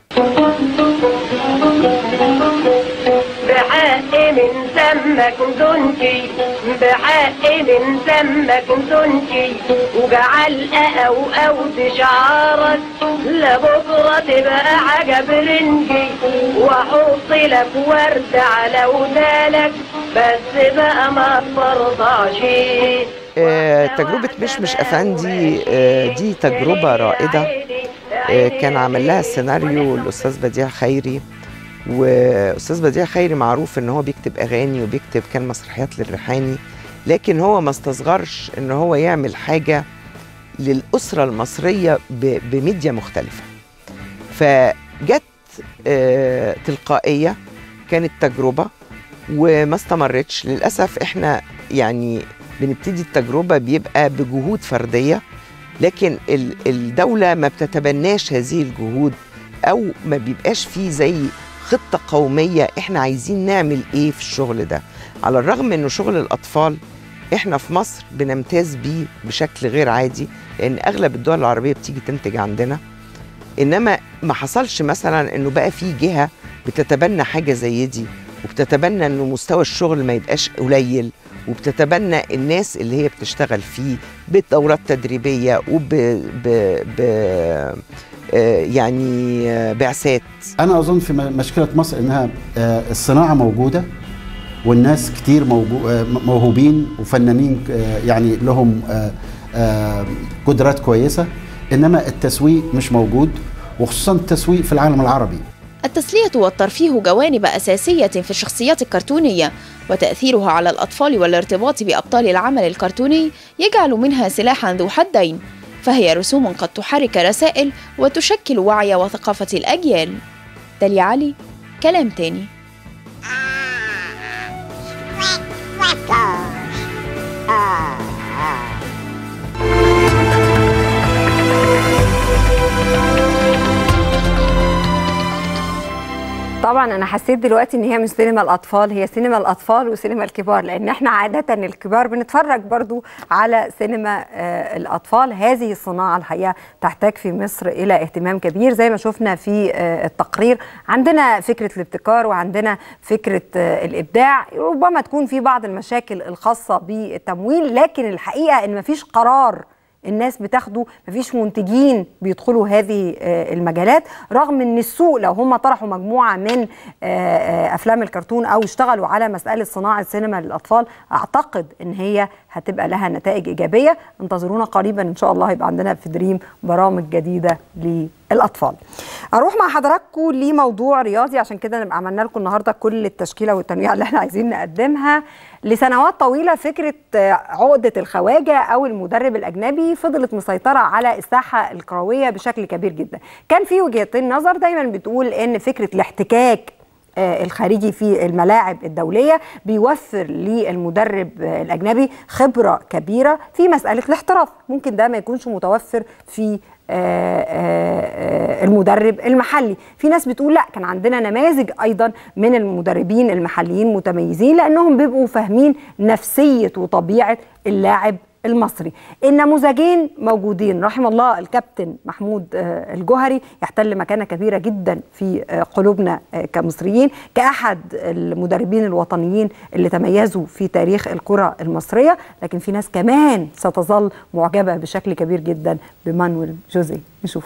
بحق من سمك دنكي بحق من سمك دنكي وجعل أو أو شعارك لبكرة تبقى عجب رنجي وأحط لك ورد على ودالك بس بقى ما ترضاش آه، تجربة مشمش أفندي آه، دي تجربة رائدة آه، كان عمل لها السيناريو الأستاذ بديع خيري وأستاذ بديع خيري معروف إن هو بيكتب أغاني وبيكتب كان مسرحيات للريحاني لكن هو ما استصغرش إن هو يعمل حاجة للأسرة المصرية ب- بميديا مختلفة فجت آه، تلقائية كانت تجربة وما استمرتش للأسف إحنا يعني بنبتدي التجربة بيبقى بجهود فردية لكن ال- الدولة ما بتتبناش هذه الجهود أو ما بيبقاش فيه زي خطة قومية إحنا عايزين نعمل إيه في الشغل ده على الرغم إنه شغل الأطفال إحنا في مصر بنمتاز بيه بشكل غير عادي لأن أغلب الدول العربية بتيجي تنتج عندنا إنما ما حصلش مثلا إنه بقى في جهة بتتبنى حاجة زي دي وبتتبنى إنه مستوى الشغل ما يبقاش قليل وبتتبنى الناس اللي هي بتشتغل فيه بدورات تدريبيه وب ب... ب... آه، يعني آه، بعثات انا اظن في م- مشكله مصر انها آه، الصناعه موجوده والناس كتير موجو- آه، م- موهوبين وفنانين آه، يعني لهم آه، آه، قدرات كويسه انما التسويق مش موجود وخصوصا التسويق في العالم العربي التسلية والترفيه جوانب أساسية في الشخصيات الكرتونية وتأثيرها على الأطفال والارتباط بأبطال العمل الكرتوني يجعل منها سلاحا ذو حدين فهي رسوم قد تحرك رسائل وتشكل وعي وثقافة الأجيال داليا علي كلام تاني طبعا انا حسيت دلوقتي ان هي مش سينما الاطفال هي سينما الاطفال وسينما الكبار لان احنا عاده الكبار بنتفرج برضو على سينما آه، الاطفال هذه الصناعه الحقيقه تحتاج في مصر الى اهتمام كبير زي ما شفنا في آه، التقرير عندنا فكره الابتكار وعندنا فكره آه، الابداع ربما تكون في بعض المشاكل الخاصه بالتمويل لكن الحقيقه ان مفيش قرار الناس بتاخده مفيش منتجين بيدخلوا هذه آه، المجالات رغم ان السوق لو هم طرحوا مجموعه من آه، آه، افلام الكرتون او اشتغلوا على مساله صناعه سينما للاطفال اعتقد ان هي هتبقى لها نتائج ايجابيه انتظرونا قريبا ان شاء الله هيبقى عندنا في دريم برامج جديده للاطفال اروح مع حضراتكم لموضوع رياضي عشان كده نبقى عملنا لكم النهارده كل التشكيله والتنويع اللي احنا عايزين نقدمها لسنوات طويله فكره آه، عقده الخواجه او المدرب الاجنبي فضلت مسيطره على الساحه الكرويه بشكل كبير جدا كان في وجهتين نظر دايما بتقول ان فكره الاحتكاك آه، الخارجي في الملاعب الدولية بيوفر للمدرب آه، الأجنبي خبرة كبيرة في مسألة الاحتراف ممكن ده ما يكونش متوفر في آه، آه، آه، المدرب المحلي في ناس بتقول لا كان عندنا نماذج أيضا من المدربين المحليين متميزين لأنهم بيبقوا فاهمين نفسية وطبيعة اللاعب المصري النموذجين موجودين رحم الله الكابتن محمود آه، الجوهري يحتل مكانه كبيره جدا في آه، قلوبنا آه، كمصريين كاحد المدربين الوطنيين اللي تميزوا في تاريخ الكره المصريه لكن في ناس كمان ستظل معجبه بشكل كبير جدا بمانويل جوزيه نشوف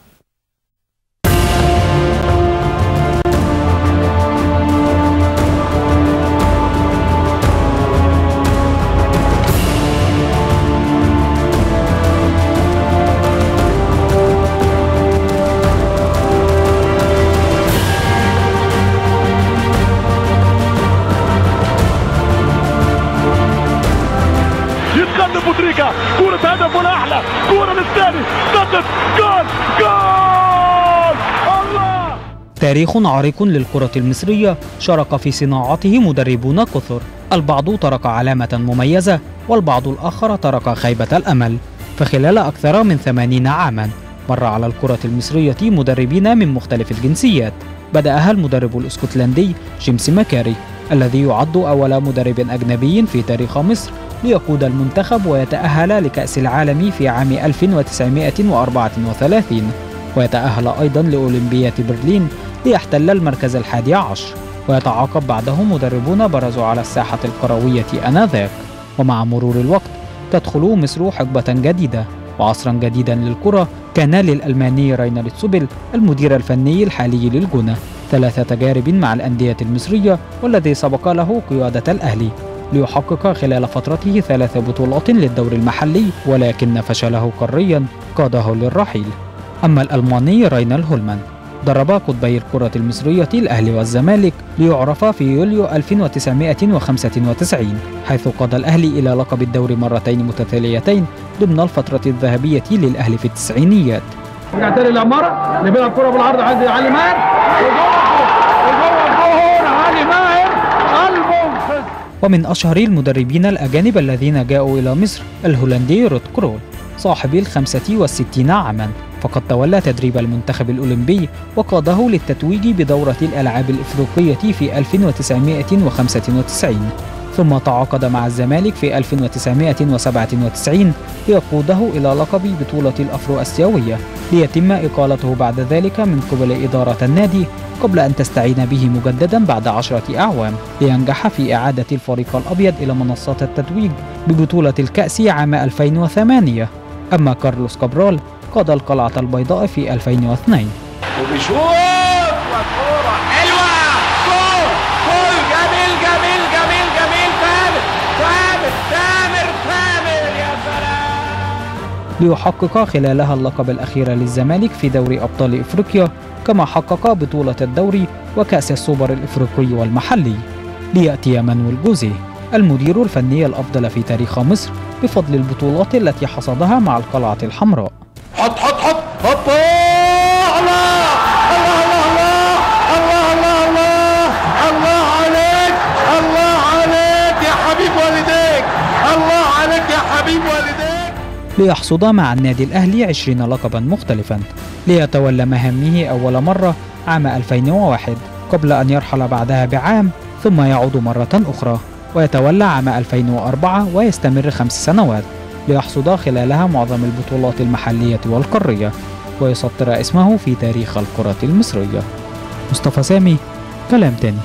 يتقدم بوتريكا كرة هدف ولا أحلى كرة للثاني ضغط جول جول الله تاريخ عريق للكرة المصرية شارك في صناعته مدربون كثر البعض ترك علامة مميزة والبعض الآخر ترك خيبة الأمل فخلال أكثر من ثمانين عاما مر على الكرة المصرية مدربين من مختلف الجنسيات بدأها المدرب الاسكتلندي جيمس ماكاري الذي يعد أول مدرب أجنبي في تاريخ مصر ليقود المنتخب ويتأهل لكأس العالم في عام 1934 ويتأهل أيضا لأولمبياد برلين ليحتل المركز الحادي عشر ويتعاقب بعده مدربون برزوا على الساحة الكروية آنذاك ومع مرور الوقت تدخل مصر حقبة جديدة وعصرا جديدا للكرة كان للألماني راينر تسوبل المدير الفني الحالي للجونة ثلاث تجارب مع الأندية المصرية والذي سبق له قيادة الأهلي ليحقق خلال فترته ثلاث بطولات للدور المحلي ولكن فشله قاريا قاده للرحيل أما الألماني راينال هولمان درب قطبي الكرة المصرية الأهلي والزمالك ليعرف في يوليو 1995 حيث قاد الأهلي إلى لقب الدوري مرتين متتاليتين ضمن الفترة الذهبية للأهلي في التسعينيات رجع تاني لعمارة اللي بيلعب كرة بالعرض عند علي ماهر وجوه الجول علي ماهر المنقذ ومن أشهر المدربين الأجانب الذين جاءوا إلى مصر الهولندي روت كرول صاحب الخمسة والستين عاما فقد تولى تدريب المنتخب الأولمبي وقاده للتتويج بدورة الألعاب الإفريقية في 1995 ثم تعاقد مع الزمالك في 1997 ليقوده إلى لقب بطولة الأفرو أسيوية ليتم إقالته بعد ذلك من قبل إدارة النادي قبل أن تستعين به مجددا بعد عشرة أعوام لينجح في إعادة الفريق الأبيض إلى منصات التتويج ببطولة الكأس عام 2008 أما كارلوس كابرال قاد القلعة البيضاء في 2002 وبيشوط وكورة حلوة جول جول جميل جميل جميل جميل تامر تامر تامر تامر يا سلام ليحقق خلالها اللقب الأخير للزمالك في دوري أبطال إفريقيا كما حقق بطولة الدوري وكأس السوبر الإفريقي والمحلي ليأتي مانويل جوزيه المدير الفني الأفضل في تاريخ مصر بفضل البطولات التي حصدها مع القلعة الحمراء حط حط حط حط الله الله الله الله الله الله الله عليك الله عليك يا حبيب والديك الله عليك يا حبيب والديك ليحصد مع النادي الأهلي 20 لقبا مختلفا ليتولى مهامه أول مرة عام 2001 قبل أن يرحل بعدها بعام ثم يعود مرة أخرى ويتولى عام 2004 ويستمر خمس سنوات ليحصد خلالها معظم البطولات المحلية والقارية ويسطر اسمه في تاريخ الكرة المصرية مصطفى سامي كلام تاني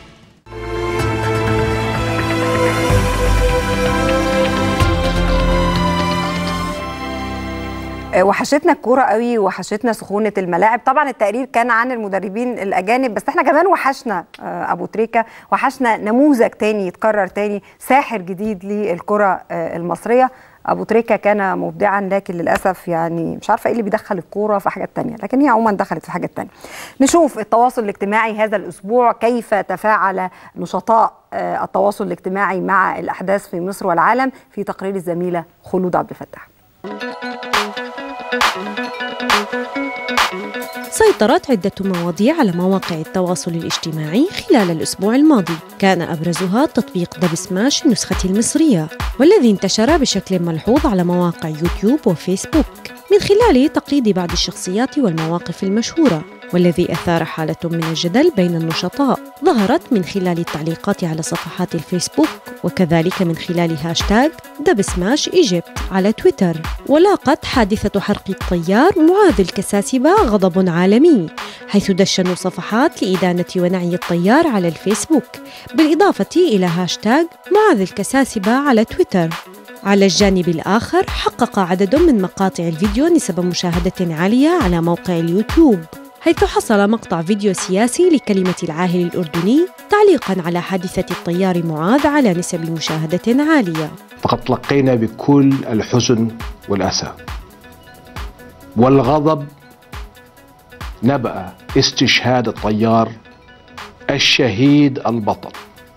آه، وحشتنا الكوره قوي وحشتنا سخونه الملاعب طبعا التقرير كان عن المدربين الاجانب بس احنا كمان وحشنا آه، ابو تريكه وحشنا نموذج تاني يتكرر تاني ساحر جديد للكره آه، المصريه ابو تريكه كان مبدعا لكن للاسف يعني مش عارفه ايه اللي بيدخل الكوره في حاجات تانية لكن هي عموما دخلت في حاجات تانية نشوف التواصل الاجتماعي هذا الاسبوع كيف تفاعل نشطاء آه، التواصل الاجتماعي مع الاحداث في مصر والعالم في تقرير الزميله خلود عبد الفتاح سيطرت عدة مواضيع على مواقع التواصل الاجتماعي خلال الأسبوع الماضي كان أبرزها تطبيق دب سماش النسخة المصرية والذي انتشر بشكل ملحوظ على مواقع يوتيوب وفيسبوك من خلال تقليد بعض الشخصيات والمواقف المشهورة والذي أثار حالة من الجدل بين النشطاء ظهرت من خلال التعليقات على صفحات الفيسبوك وكذلك من خلال هاشتاغ دب سماش إيجيبت على تويتر ولاقت حادثة حرق الطيار معاذ الكساسبة غضب عالمي حيث دشنوا صفحات لإدانة ونعي الطيار على الفيسبوك بالإضافة إلى هاشتاغ معاذ الكساسبة على تويتر على الجانب الآخر حقق عدد من مقاطع الفيديو نسب مشاهدة عالية على موقع اليوتيوب حيث حصل مقطع فيديو سياسي لكلمة العاهل الأردني تعليقا على حادثة الطيار معاذ على نسب مشاهدة عالية فقد تلقينا بكل الحزن والأسى والغضب نبأ استشهاد الطيار الشهيد البطل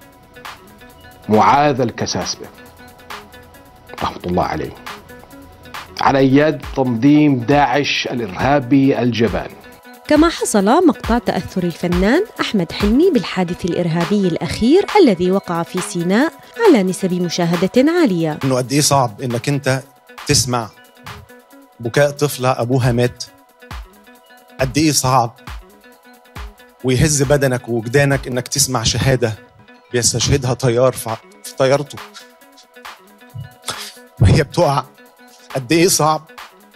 معاذ الكساسبة رحمة الله عليه على يد تنظيم داعش الإرهابي الجبان كما حصل مقطع تأثر الفنان أحمد حلمي بالحادث الإرهابي الأخير الذي وقع في سيناء على نسب مشاهدة عالية انه قد ايه صعب انك انت تسمع بكاء طفله ابوها مات قد ايه صعب ويهز بدنك ووجدانك انك تسمع شهاده بيستشهدها طيار في في طيارته وهي بتقع قد ايه صعب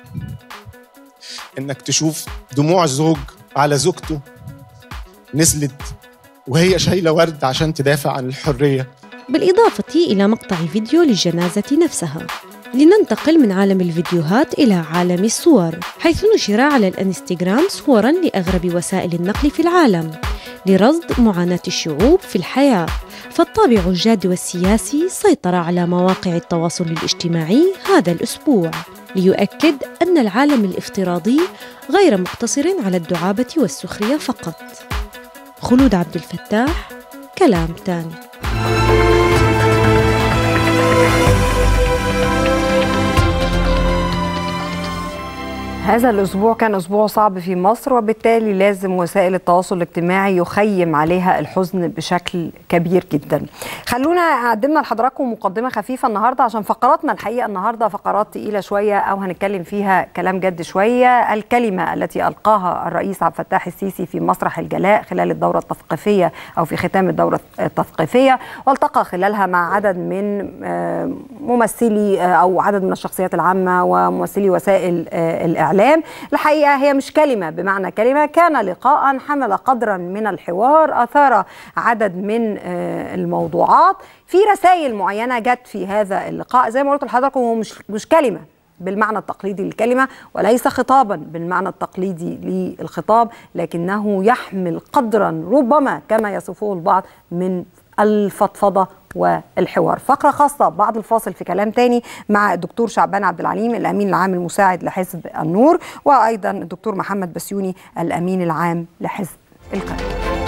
انك تشوف دموع زوج على زوجته نزلت وهي شايله ورد عشان تدافع عن الحريه بالإضافة إلى مقطع فيديو للجنازة نفسها لننتقل من عالم الفيديوهات إلى عالم الصور حيث نشر على الانستغرام صورا لأغرب وسائل النقل في العالم لرصد معاناة الشعوب في الحياة فالطابع الجاد والسياسي سيطر على مواقع التواصل الاجتماعي هذا الأسبوع ليؤكد أن العالم الافتراضي غير مقتصر على الدعابة والسخرية فقط خلود عبد الفتاح كلام تاني هذا الأسبوع كان أسبوع صعب في مصر وبالتالي لازم وسائل التواصل الاجتماعي يخيم عليها الحزن بشكل كبير جدا خلونا قدمنا لحضراتكم مقدمة خفيفة النهاردة عشان فقراتنا الحقيقة النهاردة فقرات تقيلة شوية أو هنتكلم فيها كلام جد شوية الكلمة التي ألقاها الرئيس عبد الفتاح السيسي في مسرح الجلاء خلال الدورة التثقيفية أو في ختام الدورة التثقيفية والتقى خلالها مع عدد من آه، ممثلي آه، أو عدد من الشخصيات العامة وممثلي وسائل آه، الإعلام الحقيقة هي مش كلمة بمعنى كلمة كان لقاء حمل قدرا من الحوار أثار عدد من آه، الموضوعات في رسائل معينة جت في هذا اللقاء زي ما قلت لحضراتكم هو مش مش كلمة بالمعنى التقليدي للكلمة وليس خطابا بالمعنى التقليدي للخطاب لكنه يحمل قدرا ربما كما يصفه البعض من الفضفضة والحوار فقرة خاصة بعد الفاصل في كلام تاني مع الدكتور شعبان عبد العليم الأمين العام المساعد لحزب النور وأيضا الدكتور محمد بسيوني الأمين العام لحزب القائد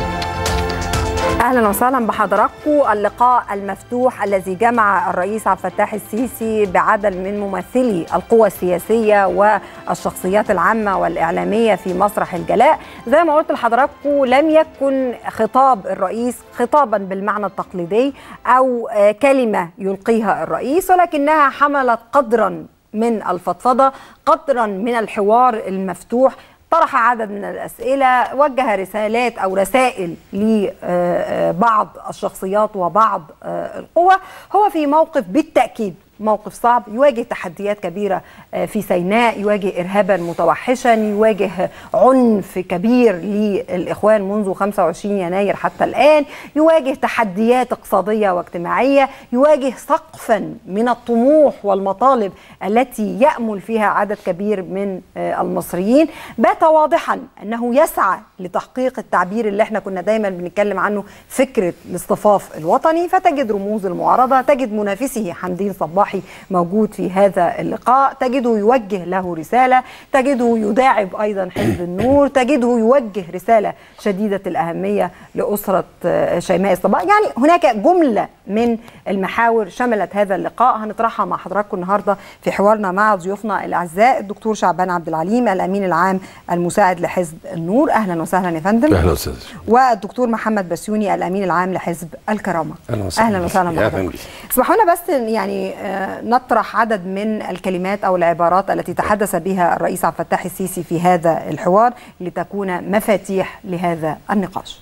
اهلا وسهلا بحضراتكم اللقاء المفتوح الذي جمع الرئيس عبد الفتاح السيسي بعدد من ممثلي القوى السياسيه والشخصيات العامه والاعلاميه في مسرح الجلاء زي ما قلت لحضراتكم لم يكن خطاب الرئيس خطابا بالمعنى التقليدي او آه، كلمه يلقيها الرئيس ولكنها حملت قدرا من الفضفضه قدرا من الحوار المفتوح طرح عدد من الأسئلة وجه رسالات أو رسائل لبعض الشخصيات وبعض آه، القوى هو في موقف بالتأكيد موقف صعب يواجه تحديات كبيرة آه، في سيناء يواجه إرهابا متوحشا يواجه عنف كبير للإخوان منذ 25 يناير حتى الآن يواجه تحديات اقتصادية واجتماعية يواجه سقفا من الطموح والمطالب التي يأمل فيها عدد كبير من آه، المصريين بات واضحا أنه يسعى لتحقيق التعبير اللي احنا كنا دايما بنتكلم عنه فكرة الاصطفاف الوطني فتجد رموز المعارضة تجد منافسه حمدين صباحي موجود في هذا اللقاء تجده يوجه له رسالة تجده يداعب أيضا حزب النور تجده يوجه رسالة شديدة الأهمية لأسرة آه، شيماء الصباح يعني هناك جملة من المحاور شملت هذا اللقاء هنطرحها مع حضراتكم النهاردة في حوارنا مع ضيوفنا الأعزاء الدكتور شعبان عبد العليم الأمين العام المساعد لحزب النور أهلا وسهلا يا فندم اهلا استاذ والدكتور محمد بسيوني الامين العام لحزب الكرامه اهلا وسهلا اهلا وسهلا أهلاً بحضرتك بيك. اسمحوا لنا بس يعني آه، نطرح عدد من الكلمات او العبارات التي تحدث بها الرئيس عبد الفتاح السيسي في هذا الحوار لتكون مفاتيح لهذا النقاش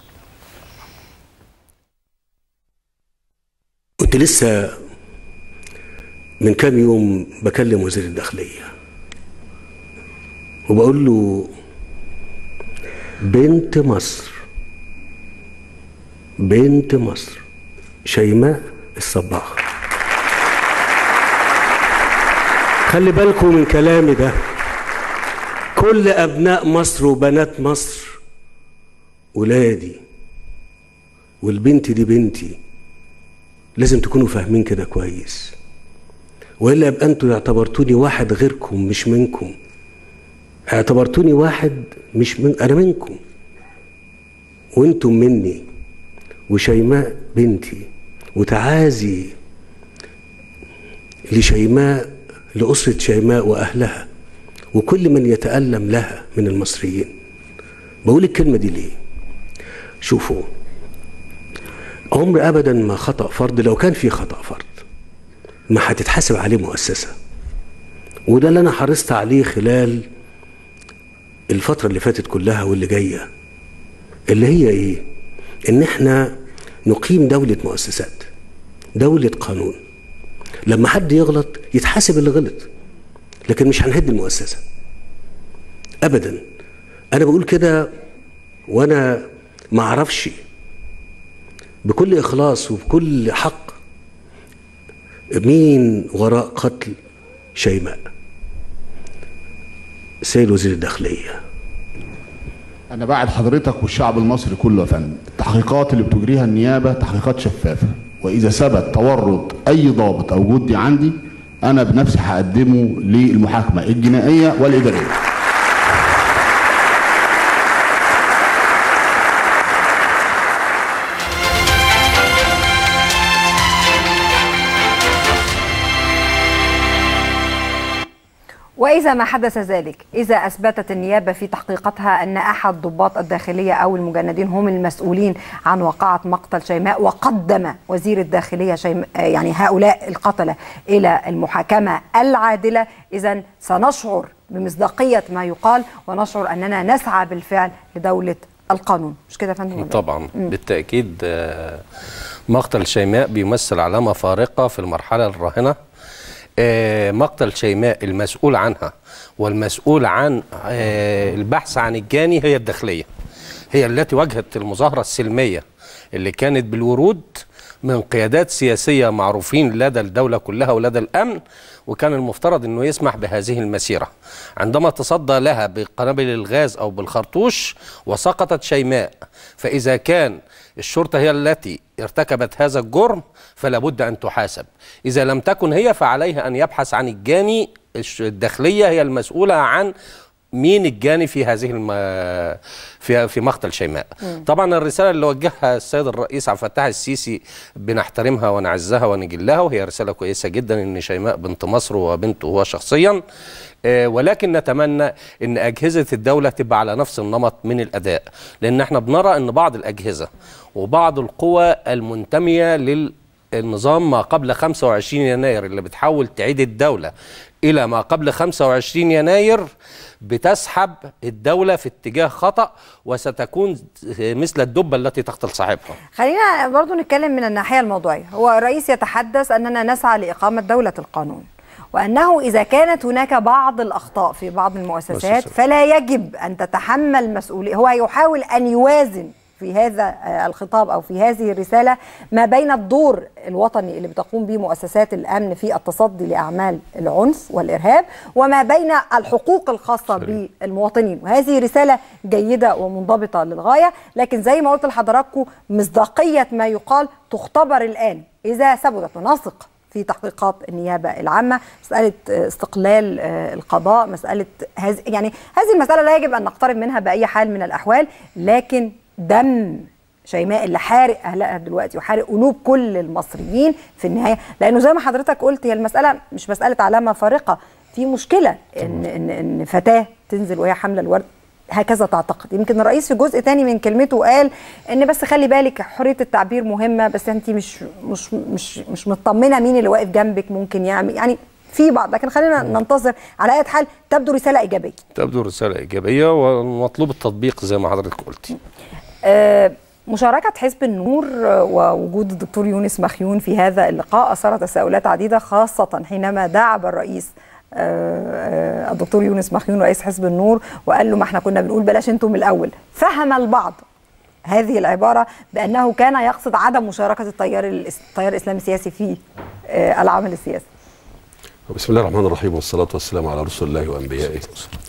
كنت لسه من كام يوم بكلم وزير الداخلية وبقول له بنت مصر بنت مصر شيماء الصباغ خلي بالكم من كلامي ده كل أبناء مصر وبنات مصر ولادي والبنت دي بنتي لازم تكونوا فاهمين كده كويس والا يبقى انتوا اعتبرتوني واحد غيركم مش منكم اعتبرتوني واحد مش من انا منكم وانتم مني وشيماء بنتي وتعازي لشيماء لأسرة شيماء وأهلها وكل من يتألم لها من المصريين بقول الكلمة دي ليه شوفوا عمر ابدا ما خطا فرد لو كان في خطا فرد ما هتتحاسب عليه مؤسسه وده اللي انا حرصت عليه خلال الفتره اللي فاتت كلها واللي جايه اللي هي ايه ان احنا نقيم دوله مؤسسات دوله قانون لما حد يغلط يتحاسب اللي غلط لكن مش هنهد المؤسسه ابدا انا بقول كده وانا ما اعرفش بكل إخلاص وبكل حق مين وراء قتل شيماء سيد وزير الداخلية أنا بعد حضرتك والشعب المصري كله يا فندم التحقيقات اللي بتجريها النيابة تحقيقات شفافة وإذا ثبت تورط أي ضابط أو جدي عندي أنا بنفسي هقدمه للمحاكمة الجنائية والإدارية وإذا ما حدث ذلك إذا أثبتت النيابة في تحقيقاتها أن أحد ضباط الداخلية أو المجندين هم المسؤولين عن وقعة مقتل شيماء وقدم وزير الداخلية شيماء يعني هؤلاء القتلة إلى المحاكمة العادلة إذا سنشعر بمصداقية ما يقال ونشعر أننا نسعى بالفعل لدولة القانون مش كده يا فندم ولا إيه؟ طبعا مم. بالتاكيد آه، مقتل شيماء بيمثل علامه فارقه في المرحله الراهنه آه، مقتل شيماء المسؤول عنها والمسؤول عن آه، البحث عن الجاني هي الداخليه هي التي واجهت المظاهره السلميه اللي كانت بالورود من قيادات سياسيه معروفين لدى الدوله كلها ولدى الامن وكان المفترض انه يسمح بهذه المسيره عندما تصدى لها بقنابل الغاز او بالخرطوش وسقطت شيماء فاذا كان الشرطه هي التي ارتكبت هذا الجرم فلا بد ان تحاسب اذا لم تكن هي فعليها ان يبحث عن الجاني الش- الداخليه هي المسؤوله عن مين الجاني في هذه الم... في في مقتل شيماء مم. طبعا الرساله اللي وجهها السيد الرئيس عبد الفتاح السيسي بنحترمها ونعزها ونجلها وهي رساله كويسه جدا ان شيماء بنت مصر وبنته هو شخصيا آه، ولكن نتمنى ان اجهزه الدوله تبقى على نفس النمط من الاداء لان احنا بنرى ان بعض الاجهزه وبعض القوى المنتميه لل النظام ما قبل 25 يناير اللي بتحاول تعيد الدولة إلى ما قبل 25 يناير بتسحب الدولة في اتجاه خطأ وستكون مثل الدبة التي تقتل صاحبها خلينا برضو نتكلم من الناحية الموضوعية هو الرئيس يتحدث أننا نسعى لإقامة دولة القانون وأنه إذا كانت هناك بعض الأخطاء في بعض المؤسسات مؤسسات. فلا يجب أن تتحمل مسؤولية هو يحاول أن يوازن في هذا آه، الخطاب أو في هذه الرسالة ما بين الدور الوطني اللي بتقوم به مؤسسات الأمن في التصدي لأعمال العنف والإرهاب وما بين الحقوق الخاصة بالمواطنين وهذه رسالة جيدة ومنضبطة للغاية لكن زي ما قلت لحضراتكم مصداقية ما يقال تختبر الآن إذا ثبتت ونثق في تحقيقات النيابة العامة مسألة آه، استقلال آه، القضاء مسألة هذه يعني هذه المسألة لا يجب أن نقترب منها بأي حال من الأحوال لكن دم شيماء اللي حارق أهلها دلوقتي وحارق قلوب كل المصريين في النهاية لأنه زي ما حضرتك قلت هي المسألة مش مسألة علامة فارقة في مشكلة إن, إن, إن فتاة تنزل وهي حاملة الورد هكذا تعتقد يمكن الرئيس في جزء تاني من كلمته قال ان بس خلي بالك حريه التعبير مهمه بس انت مش مش مش مش مطمنه مين اللي واقف جنبك ممكن يعمل يعني في بعض لكن خلينا ننتظر على اي حال تبدو رساله ايجابيه تبدو رسالة إيجابية ومطلوب التطبيق زي ما حضرتك قلتي آه، مشاركة حزب النور آه، ووجود الدكتور يونس مخيون في هذا اللقاء أثار تساؤلات عديدة خاصة حينما دعب الرئيس آه، آه، الدكتور يونس مخيون رئيس حزب النور وقال له ما احنا كنا بنقول بلاش انتم الأول فهم البعض هذه العبارة بأنه كان يقصد عدم مشاركة التيار الاس- التيار الإسلامي السياسي في آه، العمل السياسي بسم الله الرحمن الرحيم والصلاة والسلام على رسول الله وأنبيائه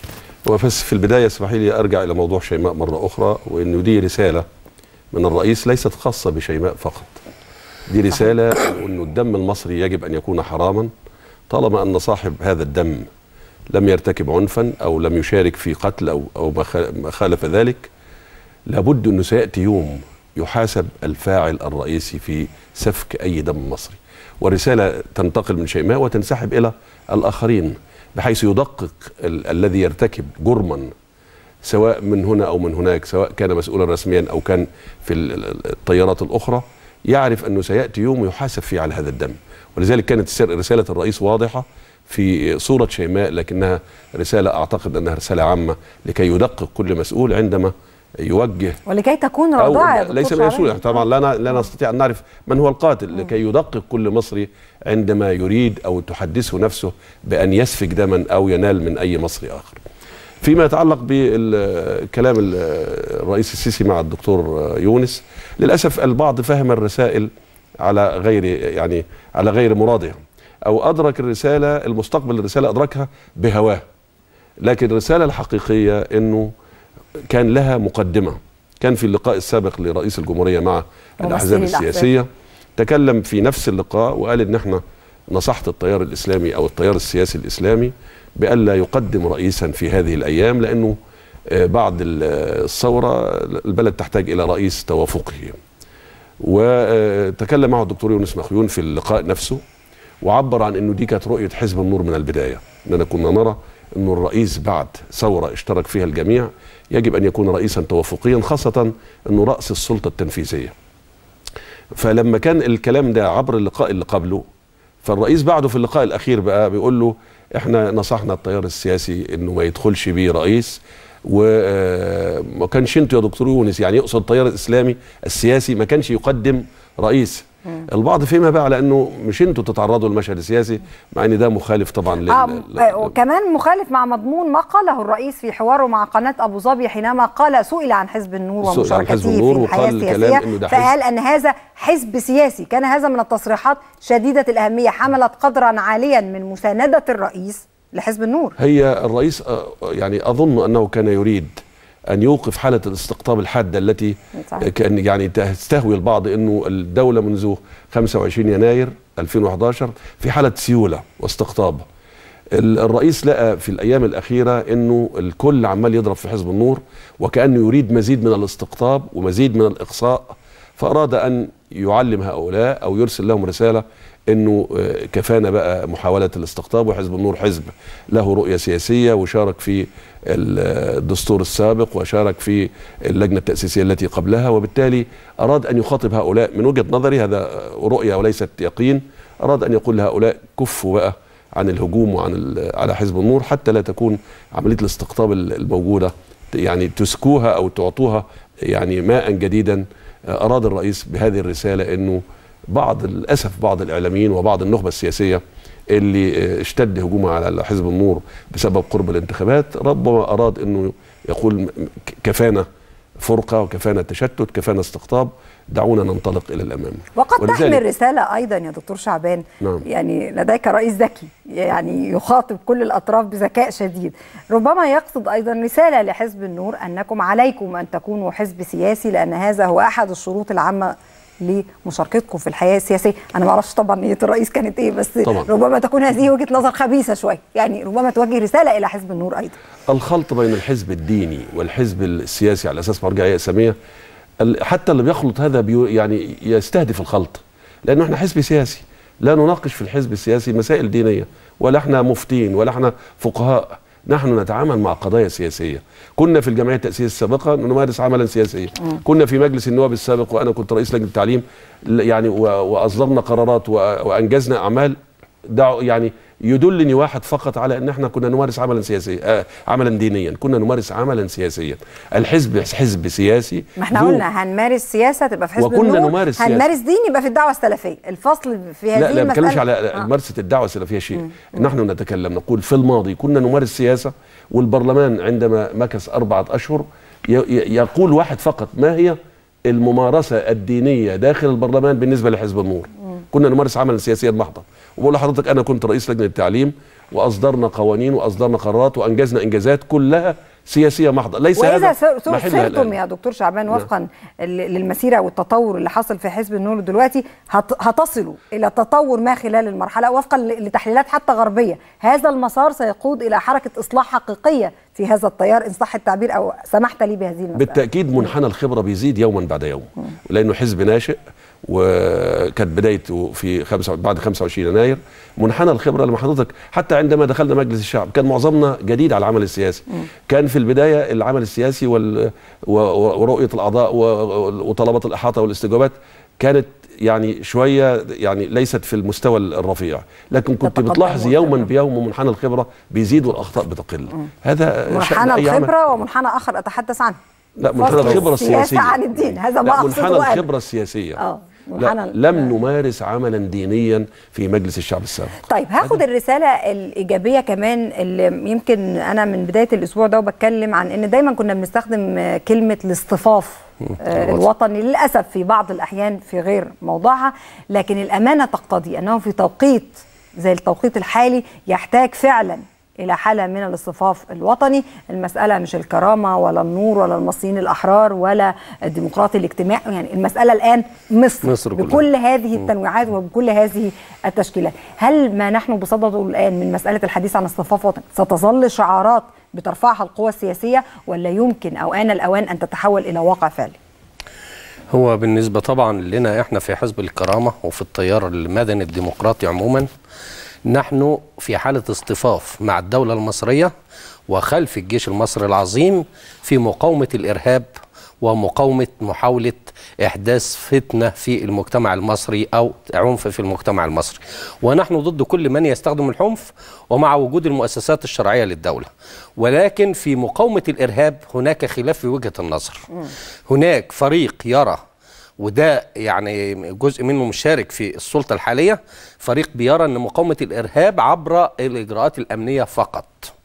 وبس في البداية اسمحي لي أرجع إلى موضوع شيماء مرة أخرى وإنه دي رسالة من الرئيس ليست خاصة بشيماء فقط دي رسالة أنه الدم المصري يجب أن يكون حراما طالما أن صاحب هذا الدم لم يرتكب عنفا أو لم يشارك في قتل أو, أو ما خ- ما خالف ذلك لابد أنه سيأتي يوم يحاسب الفاعل الرئيسي في سفك أي دم مصري ورسالة تنتقل من شيماء وتنسحب إلى الآخرين بحيث يدقق ال- الذي يرتكب جرما سواء من هنا أو من هناك سواء كان مسؤولا رسميا أو كان في ال- ال- التيارات الأخرى يعرف أنه سيأتي يوم يحاسب فيه على هذا الدم ولذلك كانت السر- رسالة الرئيس واضحة في صورة شيماء لكنها رسالة أعتقد أنها رسالة عامة لكي يدقق كل مسؤول عندما يوجه ولكي تكون أو رضاعة يا لا- دكتور ليس شعراوي. مسؤول طبعا لا ن- لا نستطيع ان نعرف من هو القاتل لكي يدقق كل مصري عندما يريد او تحدثه نفسه بان يسفك دما او ينال من اي مصري اخر. فيما يتعلق بكلام الرئيس السيسي مع الدكتور يونس للاسف البعض فهم الرسائل على غير يعني على غير مرادها او ادرك الرساله المستقبل الرساله ادركها بهواه لكن الرساله الحقيقيه انه كان لها مقدمه كان في اللقاء السابق لرئيس الجمهوريه مع الاحزاب الأحزاب. السياسيه تكلم في نفس اللقاء وقال ان احنا نصحت التيار الاسلامي او التيار السياسي الاسلامي بألا يقدم رئيسا في هذه الايام لانه آه، بعد ال- الثوره البلد تحتاج الى رئيس توافقي وتكلم معه الدكتور يونس مخيون في اللقاء نفسه وعبر عن انه دي كانت رؤيه حزب النور من البدايه اننا كنا نرى انه الرئيس بعد ثوره اشترك فيها الجميع يجب ان يكون رئيسا توافقيا خاصه انه راس السلطه التنفيذيه فلما كان الكلام ده عبر اللقاء اللي قبله فالرئيس بعده في اللقاء الاخير بقى بيقول له احنا نصحنا التيار السياسي انه ما يدخلش بيه رئيس وما كانش انتوا يا دكتور يونس يعني يقصد التيار الاسلامي السياسي ما كانش يقدم رئيس البعض فيما بقى على انه مش انتوا تتعرضوا للمشهد السياسي مع ان ده مخالف طبعا لل... آه آه، وكمان مخالف مع مضمون ما قاله الرئيس في حواره مع قناة أبو ظبي حينما قال سئل عن حزب النور سئل عن حزب ومشاركته النور في الحياة وقال كلام السياسية إنه ده حزب. فقال أن هذا حزب سياسي كان هذا من التصريحات شديدة الأهمية حملت قدرا عاليا من مساندة الرئيس لحزب النور هي الرئيس آه، يعني اظن انه كان يريد ان يوقف حاله الاستقطاب الحاده التي صحيح. كان يعني تستهوي البعض انه الدوله منذ 25 يناير 2011 في حاله سيوله واستقطاب ال- الرئيس لقى في الايام الاخيره انه الكل عمال يضرب في حزب النور وكانه يريد مزيد من الاستقطاب ومزيد من الاقصاء فاراد ان يعلم هؤلاء او يرسل لهم رساله انه آه، كفانا بقى محاوله الاستقطاب وحزب النور حزب له رؤيه سياسيه وشارك في ال- الدستور السابق وشارك في اللجنه التاسيسيه التي قبلها وبالتالي اراد ان يخاطب هؤلاء من وجهه نظري هذا رؤيه وليست يقين اراد ان يقول لهؤلاء كفوا بقى عن الهجوم وعن ال- على حزب النور حتى لا تكون عمليه الاستقطاب ال- الموجوده يعني تسكوها او تعطوها يعني ماء جديدا اراد الرئيس بهذه الرساله انه بعض للاسف بعض الاعلاميين وبعض النخبه السياسيه اللي اشتد هجومها على حزب النور بسبب قرب الانتخابات ربما اراد انه يقول م- ك- كفانا فرقه وكفانا تشتت كفانا استقطاب دعونا ننطلق الى الامام وقد ولذلك- تحمل رسالة أيضا يا دكتور شعبان نعم. يعني لديك رئيس ذكي يعني يخاطب كل الأطراف بذكاء شديد ربما يقصد أيضا رسالة لحزب النور أنكم عليكم أن تكونوا حزب سياسي لأن هذا هو أحد الشروط العامة لمشاركتكم في الحياة السياسية أنا ما أعرفش طبعا نية الرئيس كانت إيه بس طبعاً. ربما تكون هذه وجهة نظر خبيثة شوية يعني ربما توجه رسالة إلى حزب النور أيضا الخلط بين الحزب الديني والحزب السياسي على اساس مرجعيه اسلاميه ال- حتى اللي بيخلط هذا بيو يعني يستهدف الخلط لانه احنا حزب سياسي لا نناقش في الحزب السياسي مسائل دينيه ولا احنا مفتين ولا احنا فقهاء نحن نتعامل مع قضايا سياسيه كنا في الجمعيه التاسيسيه السابقه نمارس عملا سياسيا مم. كنا في مجلس النواب السابق وانا كنت رئيس لجنه التعليم ل- يعني و- واصدرنا قرارات و- وانجزنا اعمال دعوا يعني يدلني واحد فقط على ان احنا كنا نمارس عملا سياسيا آه عملا دينيا كنا نمارس عملا سياسيا الحزب حزب سياسي ما احنا ذو- قلنا هنمارس سياسة تبقى في حزب وكنا النور نمارس سياسة. هنمارس دين يبقى في الدعوة السلفية الفصل في هذه لا لا ما بتكلمش المسألة على آه. ممارسه الدعوه السلفيه شيء نحن نتكلم نقول في الماضي كنا نمارس سياسه والبرلمان عندما مكث اربعه اشهر ي- ي- يقول واحد فقط ما هي الممارسه الدينيه داخل البرلمان بالنسبه لحزب النور كنا نمارس عملا سياسيا محضا وبقول لحضرتك انا كنت رئيس لجنه التعليم واصدرنا قوانين واصدرنا قرارات وانجزنا انجازات كلها سياسيه محضه ليس واذا هذا سر- سر- محلها سرتم الآن. يا دكتور شعبان وفقا ل- للمسيره والتطور اللي حصل في حزب النور دلوقتي هت- هتصلوا الى تطور ما خلال المرحله وفقا ل- لتحليلات حتى غربيه هذا المسار سيقود الى حركه اصلاح حقيقيه في هذا التيار ان صح التعبير او سمحت لي بهذه المساله بالتاكيد منحنى الخبره بيزيد يوما بعد يوم لانه حزب ناشئ وكانت بدايته في خمسة بعد 25 يناير منحنى الخبره لما حضرتك حتى عندما دخلنا مجلس الشعب كان معظمنا جديد على العمل السياسي كان في البدايه العمل السياسي وال و- و- ورؤيه الاعضاء و- وطلبات الاحاطه والاستجابات كانت يعني شويه يعني ليست في المستوى الرفيع لكن كنت تتقدم بتلاحظ والخبرة. يوما بيوم منحنى الخبره بيزيد والاخطاء بتقل هذا شأن منحنى أي عمل. الخبره ومنحنى اخر اتحدث عنه لا منحنى فصل الخبره السياسة السياسيه عن الدين هذا ما لا اقصده منحنى أنا. الخبره السياسيه اه لا منحنى لم نمارس عملا دينيا في مجلس الشعب السابق طيب هاخد الرسالة الإيجابية كمان اللي يمكن أنا من بداية الأسبوع ده وبتكلم عن إن دايما كنا بنستخدم آه، كلمة الاصطفاف آه، الوطن. الوطني للأسف في بعض الأحيان في غير موضعها لكن الأمانة تقتضي أنه في توقيت زي التوقيت الحالي يحتاج فعلا إلى حالة من الاصطفاف الوطني المسألة مش الكرامة ولا النور ولا المصريين الأحرار ولا الديمقراطي الاجتماعي يعني المسألة الآن مصر, مصر كلها. بكل هذه التنويعات وبكل هذه التشكيلات هل ما نحن بصدده الآن من مسألة الحديث عن اصطفاف وطني ستظل شعارات بترفعها القوى السياسية ولا يمكن أو آن الأوان أن تتحول إلى واقع فعلي هو بالنسبة طبعا لنا احنا في حزب الكرامة وفي التيار المدني الديمقراطي عموما نحن في حالة اصطفاف مع الدولة المصرية وخلف الجيش المصري العظيم في مقاومة الإرهاب ومقاومة محاولة إحداث فتنة في المجتمع المصري أو عنف في المجتمع المصري ونحن ضد كل من يستخدم العنف ومع وجود المؤسسات الشرعية للدولة ولكن في مقاومة الإرهاب هناك خلاف في وجهة النظر هناك فريق يرى وده يعني جزء منه مشارك في السلطة الحالية فريق بيرى أن مقاومة الإرهاب عبر الإجراءات الأمنية فقط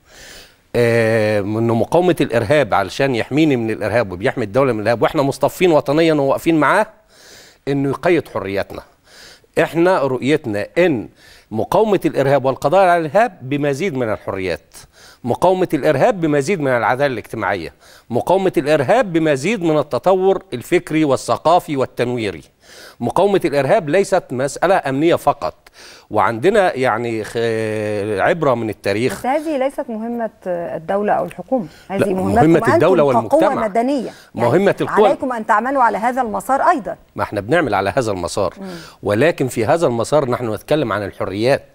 آه، ان مقاومه الارهاب علشان يحميني من الارهاب وبيحمي الدوله من الارهاب واحنا مصطفين وطنيا وواقفين معاه انه يقيد حرياتنا احنا رؤيتنا ان مقاومه الارهاب والقضاء على الارهاب بمزيد من الحريات مقاومه الارهاب بمزيد من العداله الاجتماعيه مقاومه الارهاب بمزيد من التطور الفكري والثقافي والتنويري مقاومه الارهاب ليست مساله امنيه فقط وعندنا يعني خ- عبره من التاريخ بس هذه ليست مهمة الدولة أو الحكومة هذه لا، مهمتكم مهمة أنتم الدولة كقوة والمجتمع. مدنية مهمه القوى عليكم أن تعملوا على هذا المسار أيضا ما احنا بنعمل على هذا المسار ولكن في هذا المسار نحن نتكلم عن الحريات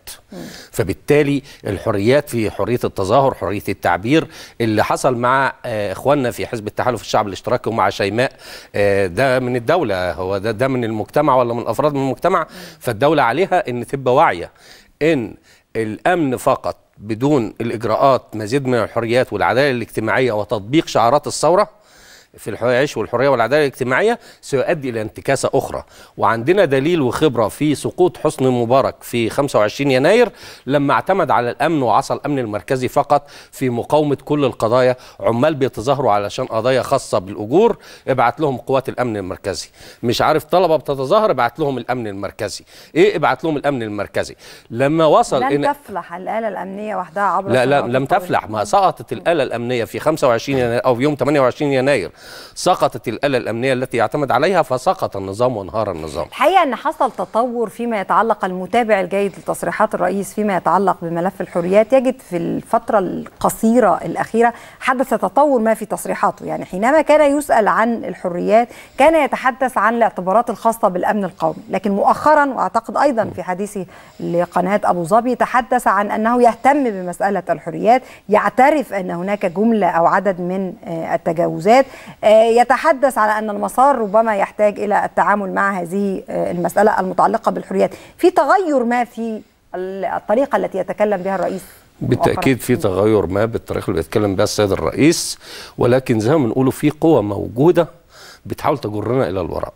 فبالتالي الحريات في حريه التظاهر حريه التعبير اللي حصل مع آه، اخواننا في حزب التحالف الشعب الاشتراكي ومع شيماء آه، ده من الدوله هو ده ده من المجتمع ولا من افراد من المجتمع فالدوله عليها ان تبقى واعيه ان الامن فقط بدون الاجراءات مزيد من الحريات والعداله الاجتماعيه وتطبيق شعارات الثوره في العيش والحريه والعداله الاجتماعيه سيؤدي الى انتكاسه اخرى وعندنا دليل وخبره في سقوط حسني مبارك في 25 يناير لما اعتمد على الامن وعصى الامن المركزي فقط في مقاومه كل القضايا عمال بيتظاهروا علشان قضايا خاصه بالاجور ابعت لهم قوات الامن المركزي مش عارف طلبه بتتظاهر ابعت لهم الامن المركزي ايه ابعت لهم الامن المركزي لما وصل لن تفلح الآلة الأمنية وحدها عبر لا لا سنوات لم تفلح ما سقطت الآلة الأمنية في 25 يناير أو في يوم 28 يناير سقطت الآلة الأمنية التي يعتمد عليها فسقط النظام وانهار النظام الحقيقة أن حصل تطور فيما يتعلق المتابع الجيد لتصريحات الرئيس فيما يتعلق بملف الحريات يجد في الفترة القصيرة الأخيرة حدث تطور ما في تصريحاته يعني حينما كان يسأل عن الحريات كان يتحدث عن الاعتبارات الخاصة بالأمن القومي لكن مؤخرا وأعتقد أيضا في حديثه لقناة أبو ظبي تحدث عن أنه يهتم بمسألة الحريات يعترف أن هناك جملة أو عدد من آه، التجاوزات آه، يتحدث على أن المسار ربما يحتاج إلى التعامل مع هذه آه، المسألة المتعلقة بالحريات في تغير ما في الطريقة التي يتكلم بها الرئيس بالتأكيد في تغير ما بالطريقة اللي بيتكلم بها السيد الرئيس ولكن زي ما بنقوله في قوة موجودة بتحاول تجرنا إلى الوراء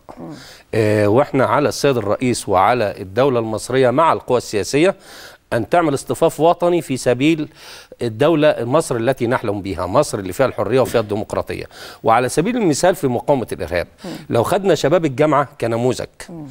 آه واحنا على السيد الرئيس وعلى الدولة المصرية مع القوى السياسية أن تعمل اصطفاف وطني في سبيل الدولة مصر التي نحلم بها مصر اللي فيها الحرية وفيها الديمقراطية وعلى سبيل المثال في مقاومة الإرهاب لو خدنا شباب الجامعة كنموذج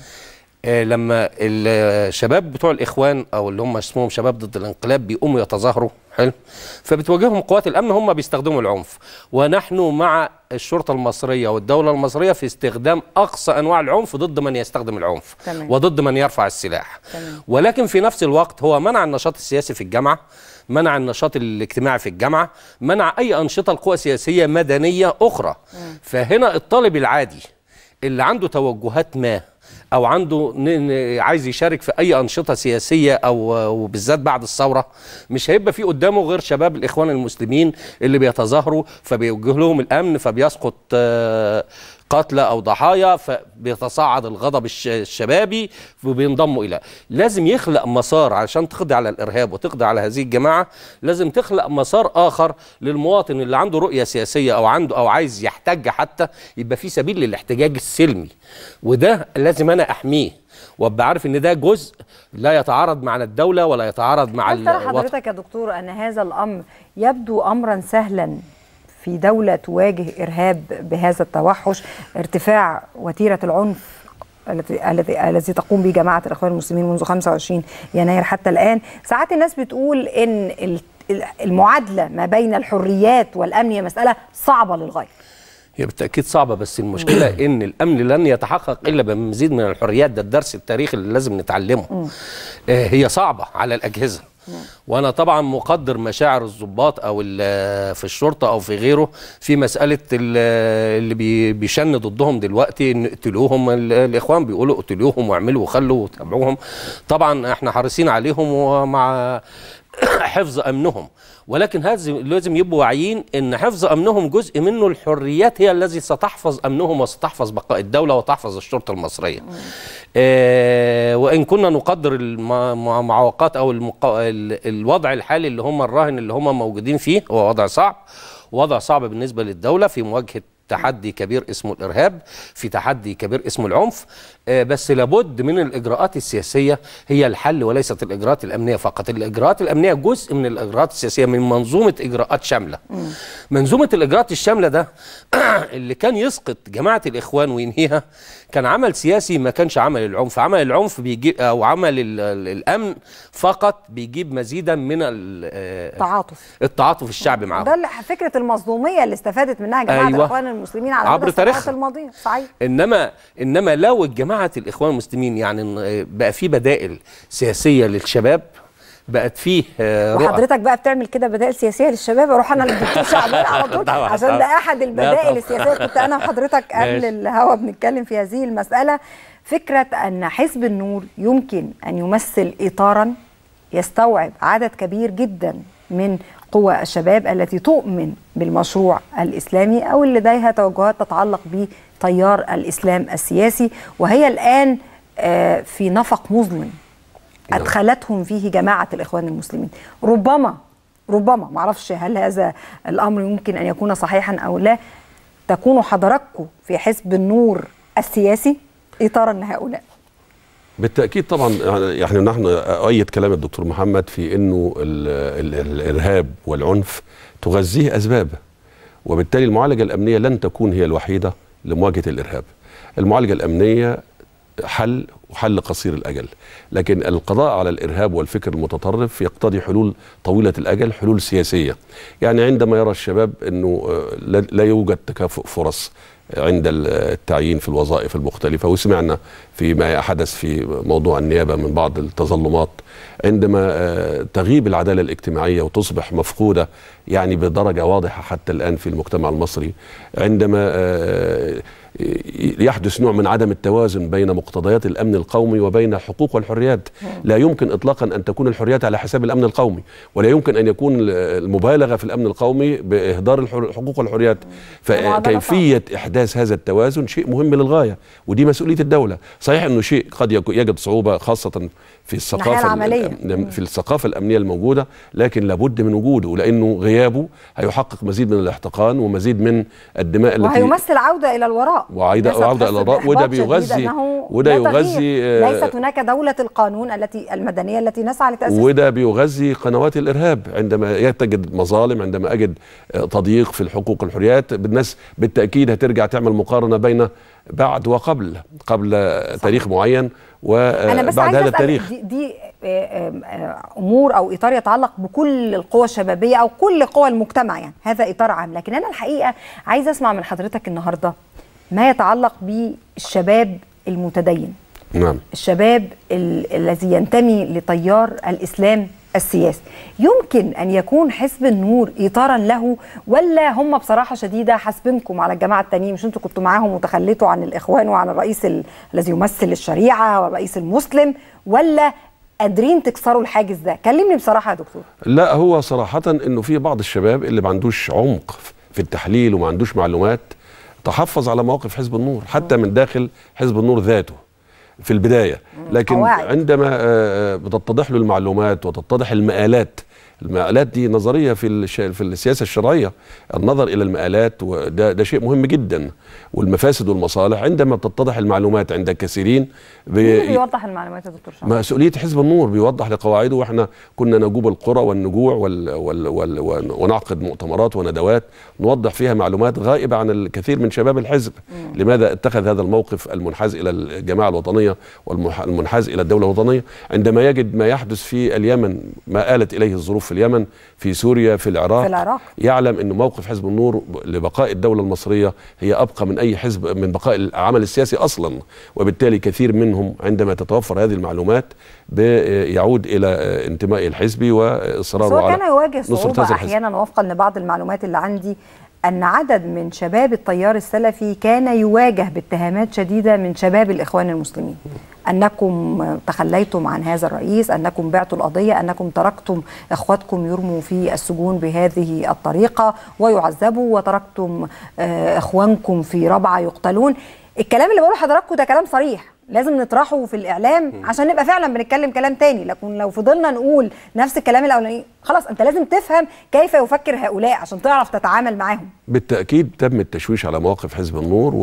آه، لما الشباب بتوع الاخوان او اللي هم اسمهم شباب ضد الانقلاب بيقوموا يتظاهروا حلو فبتواجههم قوات الامن هم بيستخدموا العنف ونحن مع الشرطه المصريه والدوله المصريه في استخدام اقصى انواع العنف ضد من يستخدم العنف تمام. وضد من يرفع السلاح تمام. ولكن في نفس الوقت هو منع النشاط السياسي في الجامعه منع النشاط الاجتماعي في الجامعه منع اي انشطه لقوى سياسيه مدنيه اخرى فهنا الطالب العادي اللي عنده توجهات ما او عنده ن- ن- عايز يشارك في اي انشطه سياسيه او وبالذات بعد الثوره مش هيبقى في قدامه غير شباب الاخوان المسلمين اللي بيتظاهروا فبيوجه لهم الامن فبيسقط آه، قتلى او ضحايا فبيتصاعد الغضب الش- الشبابي وبينضموا الى لازم يخلق مسار عشان تقضي على الارهاب وتقضي على هذه الجماعه لازم تخلق مسار اخر للمواطن اللي عنده رؤيه سياسيه او عنده او عايز يحتج حتى يبقى في سبيل للاحتجاج السلمي وده لازم انا احميه وابقى عارف ان ده جزء لا يتعارض مع الدوله ولا يتعارض مع هل ترى الوطن حضرتك يا دكتور أن هذا الأمر يبدو أمرا سهلا في دولة تواجه إرهاب بهذا التوحش ارتفاع وتيرة العنف التي الذي الذي تقوم به جماعة الإخوان المسلمين منذ 25 يناير حتى الآن ساعات الناس بتقول إن ال- المعادلة ما بين الحريات والأمن هي مسألة صعبة للغاية هي بالتاكيد صعبه بس المشكله ان الامن لن يتحقق الا بمزيد من الحريات ده الدرس التاريخي اللي لازم نتعلمه آه، هي صعبه على الاجهزه وانا طبعا مقدر مشاعر الضباط او ال- في الشرطه او في غيره في مساله ال- اللي بي- بيشن ضدهم دلوقتي ان اقتلوهم ال- الاخوان بيقولوا اقتلوهم واعملوا وخلوا وتابعوهم طبعا احنا حريصين عليهم ومع حفظ امنهم ولكن هذا لازم يبقوا واعيين ان حفظ امنهم جزء منه الحريات هي الذي ستحفظ امنهم وستحفظ بقاء الدوله وتحفظ الشرطه المصريه. آه وان كنا نقدر المعوقات او المقا... ال- الوضع الحالي اللي هم الراهن اللي هم موجودين فيه هو وضع صعب وضع صعب بالنسبه للدوله في مواجهه تحدي كبير اسمه الارهاب في تحدي كبير اسمه العنف آه، بس لابد من الاجراءات السياسيه هي الحل وليست الاجراءات الامنيه فقط الاجراءات الامنيه جزء من الاجراءات السياسيه من منظومه اجراءات شامله منظومه الاجراءات الشامله ده اللي كان يسقط جماعه الاخوان وينهيها كان عمل سياسي ما كانش عمل العنف عمل العنف بيجيب او عمل ال- ال- الامن فقط بيجيب مزيدا من ال- آه، تعاطف التعاطف الشعبي معاهم ده اللي- فكرة المظلومية اللي استفادت منها جماعة أيوة. الإخوان المسلمين على عبر مدى السنوات تاريخها. الماضيه صحيح انما انما لو جماعه الاخوان المسلمين يعني إن بقى في بدائل سياسيه للشباب بقت فيه آه، رؤى وحضرتك بقى بتعمل كده بدائل سياسيه للشباب اروح انا للدكتور شعبان على طول طبعاً، عشان طبعاً. ده احد لا البدائل طبعاً. السياسيه كنت انا وحضرتك قبل ماشي. الهوا بنتكلم في هذه المساله فكره ان حزب النور يمكن ان يمثل اطارا يستوعب عدد كبير جدا من قوى الشباب التي تؤمن بالمشروع الاسلامي او اللي لديها توجهات تتعلق بتيار الاسلام السياسي وهي الان آه، في نفق مظلم ادخلتهم فيه جماعه الاخوان المسلمين ربما ربما معرفش هل هذا الامر يمكن ان يكون صحيحا او لا تكونوا حضراتكم في حزب النور السياسي اطارا لهؤلاء بالتاكيد طبعا يعني نحن اؤيد كلام الدكتور محمد في انه ال ال الارهاب والعنف تغذيه اسباب وبالتالي المعالجه الامنيه لن تكون هي الوحيده لمواجهه الارهاب المعالجه الامنيه حل وحل قصير الاجل لكن القضاء على الارهاب والفكر المتطرف يقتضي حلول طويله الاجل حلول سياسيه يعني عندما يرى الشباب انه آه، لا لا يوجد تكافؤ فرص عند التعيين في الوظائف المختلفة وسمعنا فيما حدث في موضوع النيابة من بعض التظلمات عندما آه، تغيب العدالة الاجتماعية وتصبح مفقودة يعني بدرجة واضحة حتى الآن في المجتمع المصري عندما آه، يحدث نوع من عدم التوازن بين مقتضيات الامن القومي وبين الحقوق والحريات لا يمكن اطلاقا ان تكون الحريات على حساب الامن القومي ولا يمكن ان يكون المبالغه في الامن القومي باهدار الحر- الحقوق والحريات فكيفيه احداث هذا التوازن شيء مهم للغايه ودي مسؤوليه الدوله صحيح انه شيء قد يكو- يجد صعوبه خاصه في الثقافه العملية. الأم- في الثقافه الامنيه الموجوده لكن لابد من وجوده لانه غيابه هيحقق مزيد من الاحتقان ومزيد من الدماء التي وهيمثل عوده الى الوراء وعودة الناس وعودة هتحس إلى الوراء وده بإحباط شديد بيغذي أنه وده لا تغيير. يغذي آه، ليست هناك دوله القانون التي المدنيه التي نسعى لتاسيسها وده بيغذي قنوات الارهاب عندما تجد مظالم عندما اجد آه، تضييق في الحقوق والحريات الناس بالتاكيد هترجع تعمل مقارنه بين بعد وقبل قبل تاريخ معين انا بس وبعد عايزه هذا أسأل التاريخ دي, دي آه، آم، آه، امور او اطار يتعلق بكل القوى الشبابيه او كل قوى المجتمع يعني هذا اطار عام لكن انا الحقيقه عايزه اسمع من حضرتك النهارده ما يتعلق بالشباب المتدين نعم الشباب ال- الذي ينتمي لتيار الاسلام السياسي يمكن ان يكون حزب النور اطارا له ولا هم بصراحه شديده حاسبينكم على الجماعه التانيين مش انتوا كنتوا معاهم وتخليتوا عن الاخوان وعن الرئيس ال- الذي يمثل الشريعه والرئيس المسلم ولا قادرين تكسروا الحاجز ده كلمني بصراحه يا دكتور لا هو صراحة انه في بعض الشباب اللي ما عندوش عمق في التحليل وما عندوش معلومات تحفظ على مواقف حزب النور حتى من داخل حزب النور ذاته في البداية لكن قواعد. عندما آه، آه، بتتضح له المعلومات وتتضح المآلات المآلات دي نظرية في الش... في السياسة الشرعية النظر إلى المآلات وده ده شيء مهم جدا والمفاسد والمصالح عندما بتتضح المعلومات عند الكثيرين مين اللي ب... بيوضح المعلومات يا دكتور شعبان مسؤوليه حزب النور بيوضح لقواعده واحنا كنا نجوب القرى والنجوع وال وال وال ون- ونعقد مؤتمرات وندوات نوضح فيها معلومات غائبه عن الكثير من شباب الحزب لماذا اتخذ هذا الموقف المنحاز الى الجماعه الوطنيه والمنحاز الى الدوله الوطنيه عندما يجد ما يحدث في اليمن ما آلت اليه الظروف في اليمن في سوريا في العراق في العراق. يعلم ان موقف حزب النور لبقاء الدوله المصريه هي ابقى من اي حزب من بقاء العمل السياسي اصلا وبالتالي كثير منهم عندما تتوفر هذه المعلومات بيعود الى انتمائه الحزبي بس واصراره هو على كان يواجه نصرة صعوبة هذا الحزب. أحيانا وفقا لبعض المعلومات اللي عندي أن عدد من شباب التيار السلفي كان يواجه باتهامات شديدة من شباب الإخوان المسلمين أنكم تخليتم عن هذا الرئيس أنكم بعتوا القضية أنكم تركتم إخواتكم يرموا في السجون بهذه الطريقة ويعذبوا وتركتم آه، إخوانكم في ربعة يقتلون الكلام اللي بقوله لحضراتكم ده كلام صريح لازم نطرحه في الاعلام عشان نبقى فعلا بنتكلم كلام تاني لكن لو فضلنا نقول نفس الكلام الاولاني خلاص انت لازم تفهم كيف يفكر هؤلاء عشان تعرف تتعامل معاهم بالتأكيد تم التشويش على مواقف حزب النور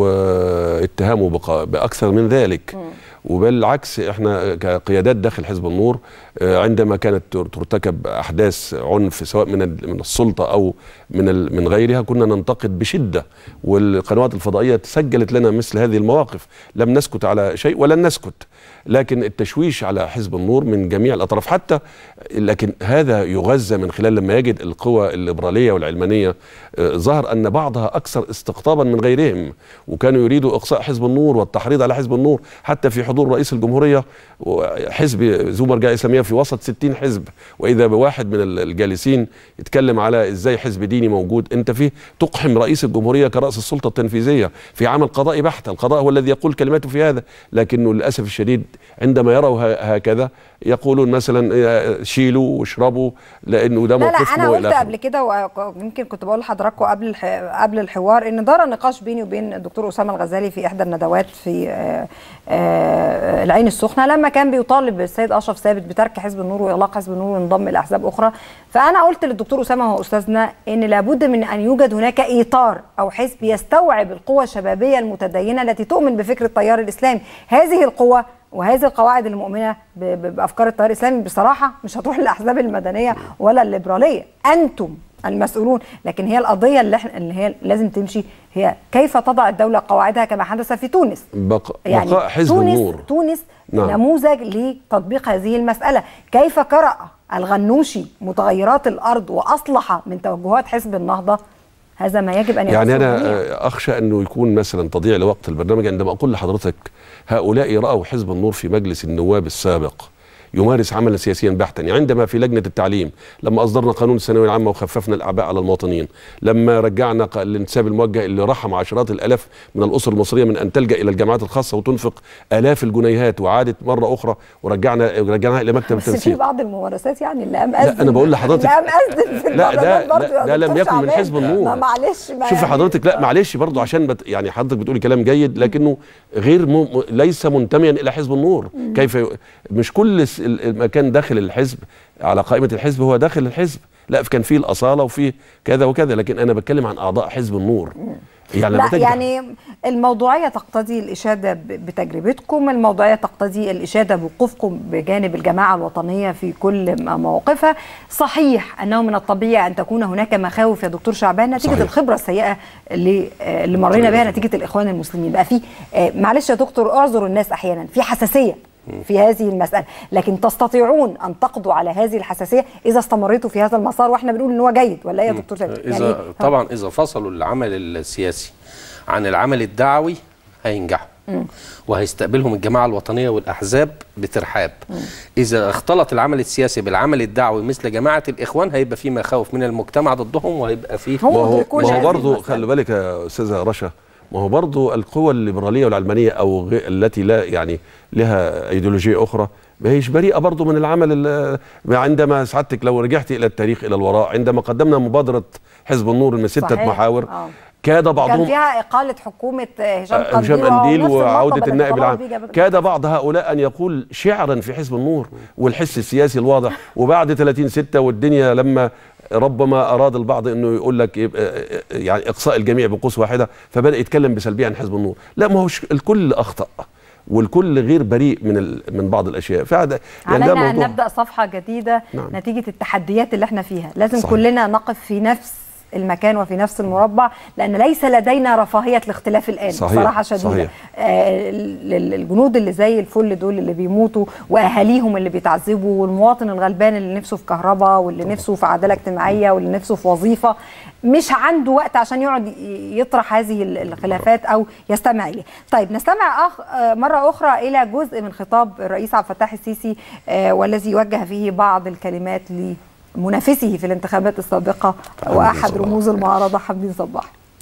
واتهامه بق- بأكثر من ذلك وبالعكس احنا كقيادات داخل حزب النور آه، عندما كانت تر- ترتكب احداث عنف سواء من ال- من السلطه او من ال- من غيرها كنا ننتقد بشده والقنوات الفضائيه سجلت لنا مثل هذه المواقف لم نسكت على شيء ولن نسكت لكن التشويش على حزب النور من جميع الاطراف حتى لكن هذا يغذى من خلال لما يجد القوى الليبراليه والعلمانيه آه، ظهر ان بعضها اكثر استقطابا من غيرهم وكانوا يريدوا اقصاء حزب النور والتحريض على حزب النور حتى في حضور رئيس الجمهوريه حزب ذو مرجعيه اسلاميه في وسط 60 حزب واذا بواحد من الجالسين يتكلم على ازاي حزب ديني موجود انت فيه تقحم رئيس الجمهوريه كراس السلطه التنفيذيه في عمل قضائي بحت القضاء هو الذي يقول كلماته في هذا لكنه للاسف الشديد عندما يروا ه- هكذا يقولون مثلا آه، شيلوا واشربوا لانه ده لا لا موقفهم انا وإلى قلت آخره. قبل كده ويمكن كنت بقول لحضراتكم قبل الح... قبل الحوار ان دار نقاش بيني وبين الدكتور اسامه الغزالي في احدى الندوات في آه، آه، العين السخنه لما كان بيطالب السيد اشرف ثابت بترك حزب النور واغلاق حزب النور وانضم لاحزاب اخرى فانا قلت للدكتور اسامه هو استاذنا ان لابد من ان يوجد هناك اطار او حزب يستوعب القوى الشبابيه المتدينه التي تؤمن بفكر التيار الاسلامي هذه القوى وهذه القواعد المؤمنه ب- ب- بافكار التيار الاسلامي بصراحه مش هتروح للاحزاب المدنيه ولا الليبراليه انتم المسؤولون لكن هي القضيه اللي, احنا اللي هي لازم تمشي هي كيف تضع الدوله قواعدها كما حدث في تونس بق... يعني بقاء حزب تونس النور تونس نعم. نموذج لتطبيق هذه المساله كيف قرأ الغنوشي متغيرات الارض واصلح من توجهات حزب النهضه هذا ما يجب ان يعني يكون انا الجميع. آه، اخشى انه يكون مثلا تضييع لوقت البرنامج عندما اقول لحضرتك هؤلاء راوا حزب النور في مجلس النواب السابق يمارس عملا سياسيا بحتا يعني عندما في لجنه التعليم لما اصدرنا قانون الثانويه العامه وخففنا الاعباء على المواطنين لما رجعنا ق- الانتساب الموجه اللي رحم عشرات الالاف من الاسر المصريه من ان تلجا الى الجامعات الخاصه وتنفق الاف الجنيهات وعادت مره اخرى ورجعنا رجعناها الى مكتب بس في التنسيق بعض الممارسات يعني اللي قام لا، أنا بقول لحضرتك- اللي قام أذن في لا، ده- البرلمان برضه لا، يا ده لم دكتور يكن من شعبان. حزب النور. ما معلش ما شوفي يعني- حضرتك لا معلش برضو عشان بت يعني حضرتك بتقولي كلام جيد لكنه غير م... م- ليس منتميا الى حزب النور مم. كيف ي... مش كل س- ال- المكان داخل الحزب على قائمه الحزب هو داخل الحزب لا كان فيه الاصاله وفيه كذا وكذا لكن انا بتكلم عن اعضاء حزب النور يعني لما لا تجد- يعني الموضوعية تقتضي الإشادة ب- بتجربتكم الموضوعية تقتضي الإشادة بوقوفكم بجانب الجماعة الوطنية في كل م- مواقفها صحيح أنه من الطبيعي أن تكون هناك مخاوف يا دكتور شعبان نتيجة صحيح. الخبرة السيئة اللي آه، اللي مرينا بها نتيجة الإخوان المسلمين بقى في آه، معلش يا دكتور أعذر الناس أحيانا في حساسية في هذه المسألة لكن تستطيعون أن تقضوا على هذه الحساسية إذا استمريتوا في هذا المسار وإحنا بنقول إن هو جيد ولا إيه يا دكتور ثابت؟ إذا طبعا إذا فصلوا العمل السياسي عن العمل الدعوي هينجحوا مم. وهيستقبلهم الجماعة الوطنية والأحزاب بترحاب إذا اختلط العمل السياسي بالعمل الدعوي مثل جماعة الإخوان هيبقى في مخاوف من المجتمع ضدهم وهيبقى في ما هو ما هو برضه خلي بالك يا استاذه رشا ما هو برضه القوى الليبراليه والعلمانيه او غي- التي لا يعني لها ايديولوجيه اخرى ما هيش بريئه برضه من العمل ال- عندما سعادتك لو رجعت الى التاريخ الى الوراء عندما قدمنا مبادره حزب النور من سته صحيح. محاور آه. كاد كان بعضهم فيها إقالة حكومة آه، هشام آه، قنديل هشام قنديل ونفس وعودة الملقب الذي النائب طلعوا العام بيه جبل- كاد بعض هؤلاء أن يقول شعرا في حزب النور والحس السياسي الواضح وبعد 30 ستة والدنيا لما ربما أراد البعض أنه يقول لك يبقى يعني إقصاء الجميع بقوس واحدة فبدأ يتكلم بسلبية عن حزب النور لا ما هوش الكل أخطأ والكل غير بريء من ال- من بعض الاشياء فهذا يعني ده علينا أن موضوع نبدأ صفحة جديدة نعم. نتيجة التحديات اللي احنا فيها لازم صحيح. كلنا نقف في نفس المكان وفي نفس المربع لأن ليس لدينا رفاهية الاختلاف الآن صحيح. بصراحة شديدة صحيح. آه ال- ال- الجنود اللي زي الفل دول اللي بيموتوا وأهاليهم اللي بيتعذبوا والمواطن الغلبان اللي نفسه في كهرباء واللي نفسه في عدالة اجتماعية واللي نفسه في وظيفة مش عنده وقت عشان يقعد ي- يطرح هذه ال- الخلافات أو يستمع إليها طيب نستمع أخ آه، مرة أخرى إلى جزء من خطاب الرئيس عبد الفتاح السيسي آه، والذي وجه فيه بعض الكلمات لمنافسه في الانتخابات السابقة وأحد رموز المعارضة حمدين صباح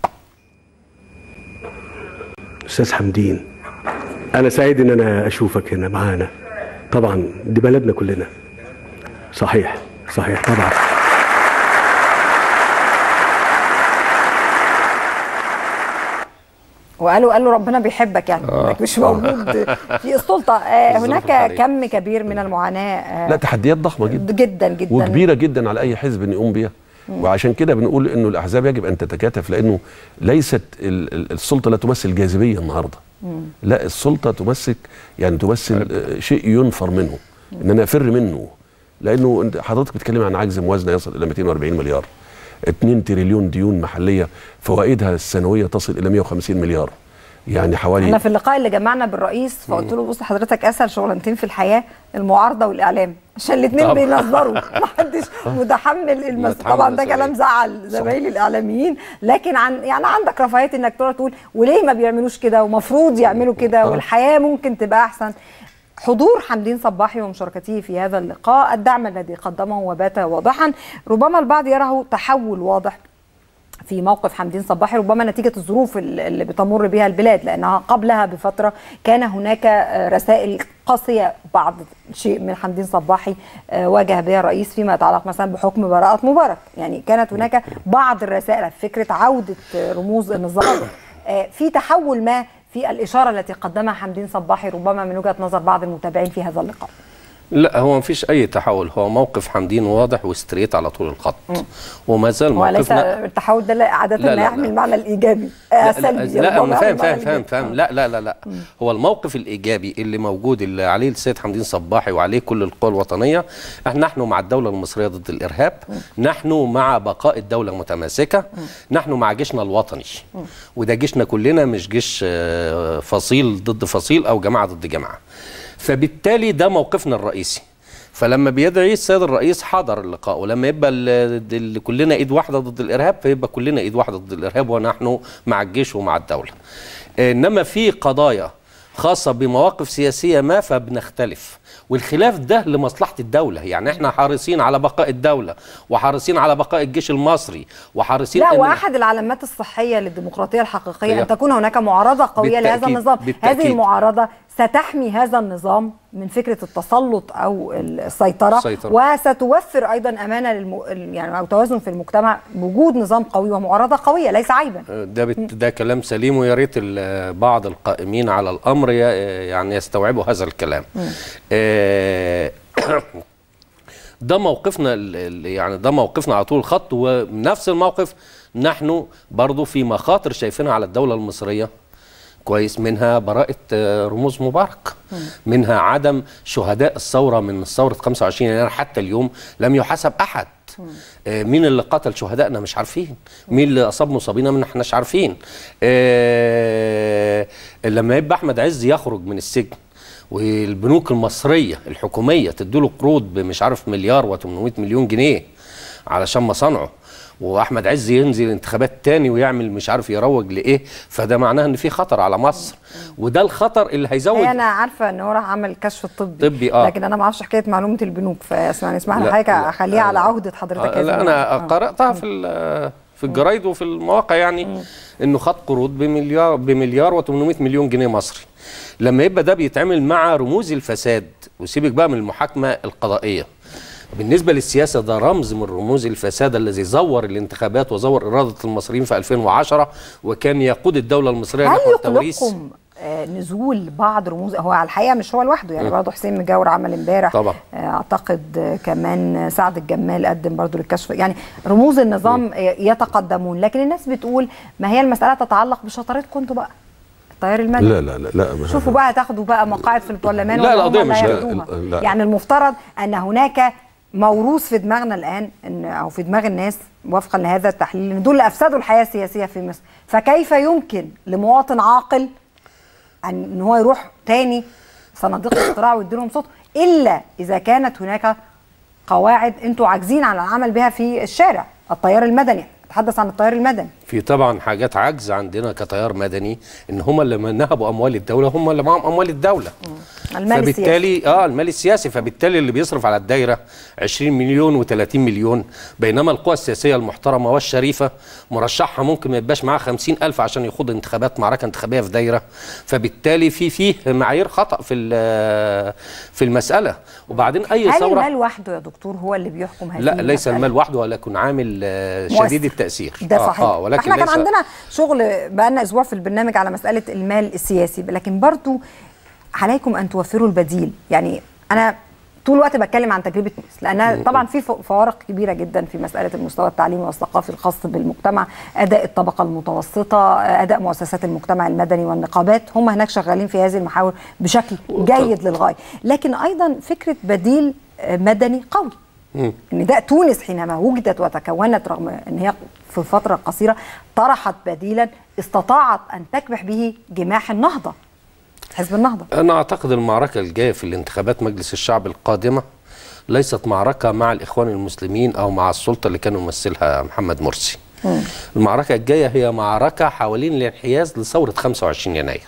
استاذ حمدين انا سعيد ان انا اشوفك هنا معانا طبعا دي بلدنا كلنا صحيح صحيح طبعا وقالوا قالوا ربنا بيحبك يعني آه. انك مش آه. موجود في السلطه آه، الظروف هناك الحالية. كم كبير من المعاناه آه، لا تحديات ضخمه جدا جدا جدا وكبيره جدا على اي حزب ان يقوم بيها مم. وعشان كده بنقول انه الاحزاب يجب ان تتكاتف لانه ليست ال- ال- السلطه لا تمثل جاذبيه النهارده مم. لا السلطه تمسك يعني تمثل آه، شيء ينفر منه ان انا افر منه لانه أنت- حضرتك بتتكلم عن عجز موازنه يصل الى 240 مليار 2 تريليون ديون محليه فوائدها السنويه تصل الى 150 مليار يعني حوالي احنا في اللقاء اللي جمعنا بالرئيس فقلت له بص حضرتك اسهل شغلانتين في الحياه المعارضه والاعلام عشان الاثنين طبعا. بينظروا محدش متحمل المس... متحمل طبعا ده المسؤولية. كلام زعل زمايلي الاعلاميين لكن عن يعني عندك رفاهيه انك تقعد تقول وليه ما بيعملوش كده ومفروض يعملوا كده والحياه ممكن تبقى احسن حضور حمدين صباحي ومشاركته في هذا اللقاء الدعم الذي قدمه وبات واضحا ربما البعض يراه تحول واضح في موقف حمدين صباحي ربما نتيجة الظروف ال- اللي بتمر بها البلاد لأنها قبلها بفترة كان هناك آه، رسائل قاسية بعض شيء من حمدين صباحي آه، واجه بها الرئيس فيما يتعلق مثلا بحكم براءة مبارك يعني كانت هناك بعض الرسائل فكرة عودة آه، رموز النظام آه، في تحول ما في الإشارة التي قدمها حمدين صباحي ربما من وجهة نظر بعض المتابعين في هذا اللقاء لا هو مفيش اي تحول هو موقف حمدين واضح وستريت على طول الخط وما زال وليس موقفنا التحول ده لا- عادة لا، لا, لا، يحمل لا. المعنى الإيجابي آه، لا, السلبي لا, لا ربما انا فاهم المعنى فاهم فاهم الإيجابي. فاهم لا لا لا لا هو الموقف الايجابي اللي موجود اللي عليه السيد حمدين صباحي وعليه كل القوى الوطنيه احنا نحن مع الدوله المصريه ضد الارهاب نحن مع بقاء الدوله متماسكه نحن مع جيشنا الوطني وده جيشنا كلنا مش جيش آه، فصيل ضد فصيل او جماعه ضد جماعه فبالتالي ده موقفنا الرئيسي فلما بيدعي السيد الرئيس حضر اللقاء ولما يبقى ال- ال- كلنا ايد واحده ضد الارهاب فيبقى كلنا ايد واحده ضد الارهاب ونحن مع الجيش ومع الدوله انما في قضايا خاصه بمواقف سياسيه ما فبنختلف والخلاف ده لمصلحه الدوله يعني احنا حريصين على بقاء الدوله وحريصين على بقاء الجيش المصري وحريصين لا إن- واحد العلامات الصحية للديمقراطية الحقيقية هي- أن تكون هناك معارضة قوية لهذا بالتأكيد- النظام بالتأكيد. هذه المعارضة ستحمي هذا النظام من فكرة التسلط أو السيطرة السيطرة. وستوفر أيضا أمانة للم... يعني أو توازن في المجتمع بوجود نظام قوي ومعارضة قوية ليس عيبا ده بت- ده كلام سليم ويا ريت ال- بعض القائمين على الامر ي- يعني يستوعبوا هذا الكلام. آه، ده موقفنا ال- ال- يعني ده موقفنا على طول الخط ونفس الموقف نحن برضو في مخاطر شايفينها على الدولة المصرية كويس منها براءة آه، رموز مبارك منها عدم شهداء الثورة من ثورة 25 يناير حتى اليوم لم يحاسب أحد آه، مين اللي قتل شهدائنا مش عارفين مين اللي أصاب مصابينا ما احناش عارفين آه، لما يبقى أحمد عز يخرج من السجن والبنوك المصرية الحكومية تديله قروض بمش عارف مليار و800 مليون جنيه علشان مصانعه واحمد عز ينزل انتخابات تاني ويعمل مش عارف يروج لايه فده معناه ان في خطر على مصر وده الخطر اللي هيزود هي أنا عارفة أن هو راح عمل كشف الطبي طبي اه لكن أنا ما أعرفش حكاية معلومة البنوك فاسمعني اسمح لي لا، حضرتك لا، أخليها على عهدة حضرتك آه يا لا زميلي. انا آه. قراتها في ال- في الجرايد وفي المواقع يعني انه خد قروض بمليار بمليار و800 مليون جنيه مصري لما يبقى ده بيتعمل مع رموز الفساد وسيبك بقى من المحاكمه القضائيه بالنسبه للسياسه ده رمز من رموز الفساد الذي زور الانتخابات وزور اراده المصريين في 2010 وكان يقود الدوله المصريه هل نحو التوريث يقلقكم آه، نزول بعض رموز هو على الحقيقه مش هو لوحده يعني م. برضه حسين مجاور عمل امبارح طبعا. آه، اعتقد آه، كمان سعد الجمال قدم برضه للكشف يعني رموز النظام آه، يتقدمون لكن الناس بتقول ما هي المساله تتعلق بشطارتكم انتوا بقى التيار المدني لا لا لا لا ما- شوفوا بقى تاخدوا بقى مقاعد في البرلمان لا، ولا القضية هم مش- لا لا، ياخدوها؟ لا. يعني المفترض ان هناك موروث في دماغنا الان ان او في دماغ الناس وفقا لهذا التحليل ان دول اللي افسدوا الحياه السياسيه في مصر فكيف يمكن لمواطن عاقل ان إن هو يروح تاني صناديق الاقتراع ويديلهم صوت الا اذا كانت هناك قواعد انتوا عاجزين عن العمل بها في الشارع التيار المدني اتحدث عن التيار المدني في طبعا حاجات عجز عندنا كتيار مدني ان هم اللي نهبوا اموال الدوله هم اللي معاهم اموال الدوله المال السياسي فبالتالي اه المال السياسي فبالتالي اللي بيصرف على الدايره 20 مليون و30 مليون بينما القوى السياسيه المحترمه والشريفه مرشحها ممكن ما يبقاش معاه 50 الف عشان يخوض انتخابات معركه انتخابيه في دايره فبالتالي في فيه معايير خطا في ال- في المساله وبعدين اي هل ثوره المال وحده يا دكتور هو اللي بيحكم هذه لا ليس المسألة؟ المال وحده ولكن عامل آه، مؤثر. شديد التاثير ده آه، صحيح آه ولكن احنا كان ليس عندنا شغل بقالنا اسبوع في البرنامج على مساله المال السياسي لكن برضو عليكم ان توفروا البديل يعني انا طول الوقت بتكلم عن تجربه مصر لانها طبعا في ف- فوارق كبيره جدا في مساله المستوى التعليمي والثقافي الخاص بالمجتمع اداء الطبقه المتوسطه اداء مؤسسات المجتمع المدني والنقابات هم هناك شغالين في هذه المحاور بشكل جيد للغايه لكن ايضا فكره بديل آه، مدني قوي ان ده تونس حينما وجدت وتكونت رغم ان هي في فتره قصيره طرحت بديلا استطاعت ان تكبح به جماح النهضه حزب النهضه أنا أعتقد المعركة الجاية في الانتخابات مجلس الشعب القادمة ليست معركة مع الإخوان المسلمين أو مع السلطة اللي كان يمثلها محمد مرسي المعركة الجاية هي معركة حوالين الانحياز لثورة 25 يناير